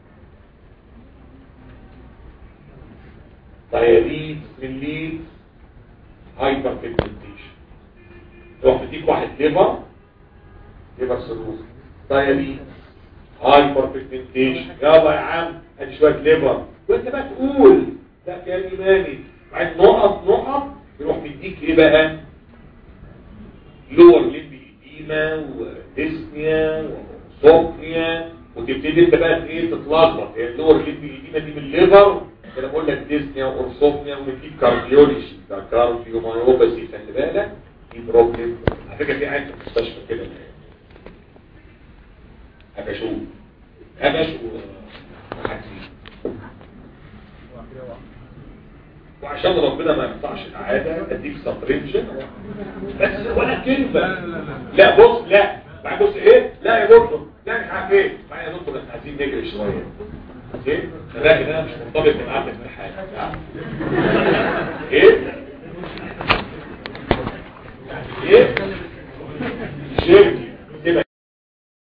دايابيتس مليت هايبر بيجمنتيشن تروح تديك واحد ليفر ليفر سيروز دايابيتس هايبر بيجمنتيشن يلا يا عم ادي شويه ليفر وانت بقى تقول لا كان ايماني بعد نقط نقط يروح مديك ايه بقى لور ليمبي ايديما وديسنيا وصوفيا وتبتدي انت بقى ايه تتلخبط هي اللور ليمبي ايديما دي من الليفر انا بقول لك ديسنيا واورثوبنيا ومديك كارديولوجي ده كارديو مايوباثي خلي بالك دي بروبلم على فكره في عين في المستشفى كده هبشوف هبشوف وحاجزين وعشان ربنا ما يقطعش العاده اديك سبريمشن بس ولا كلمه لا بص لا بعد بص ايه لا يا دكتور لا مش عارف ايه بعد يا دكتور احنا عايزين نجري شويه اوكي لكن انا مش مرتبط بميعاد الامتحان ايه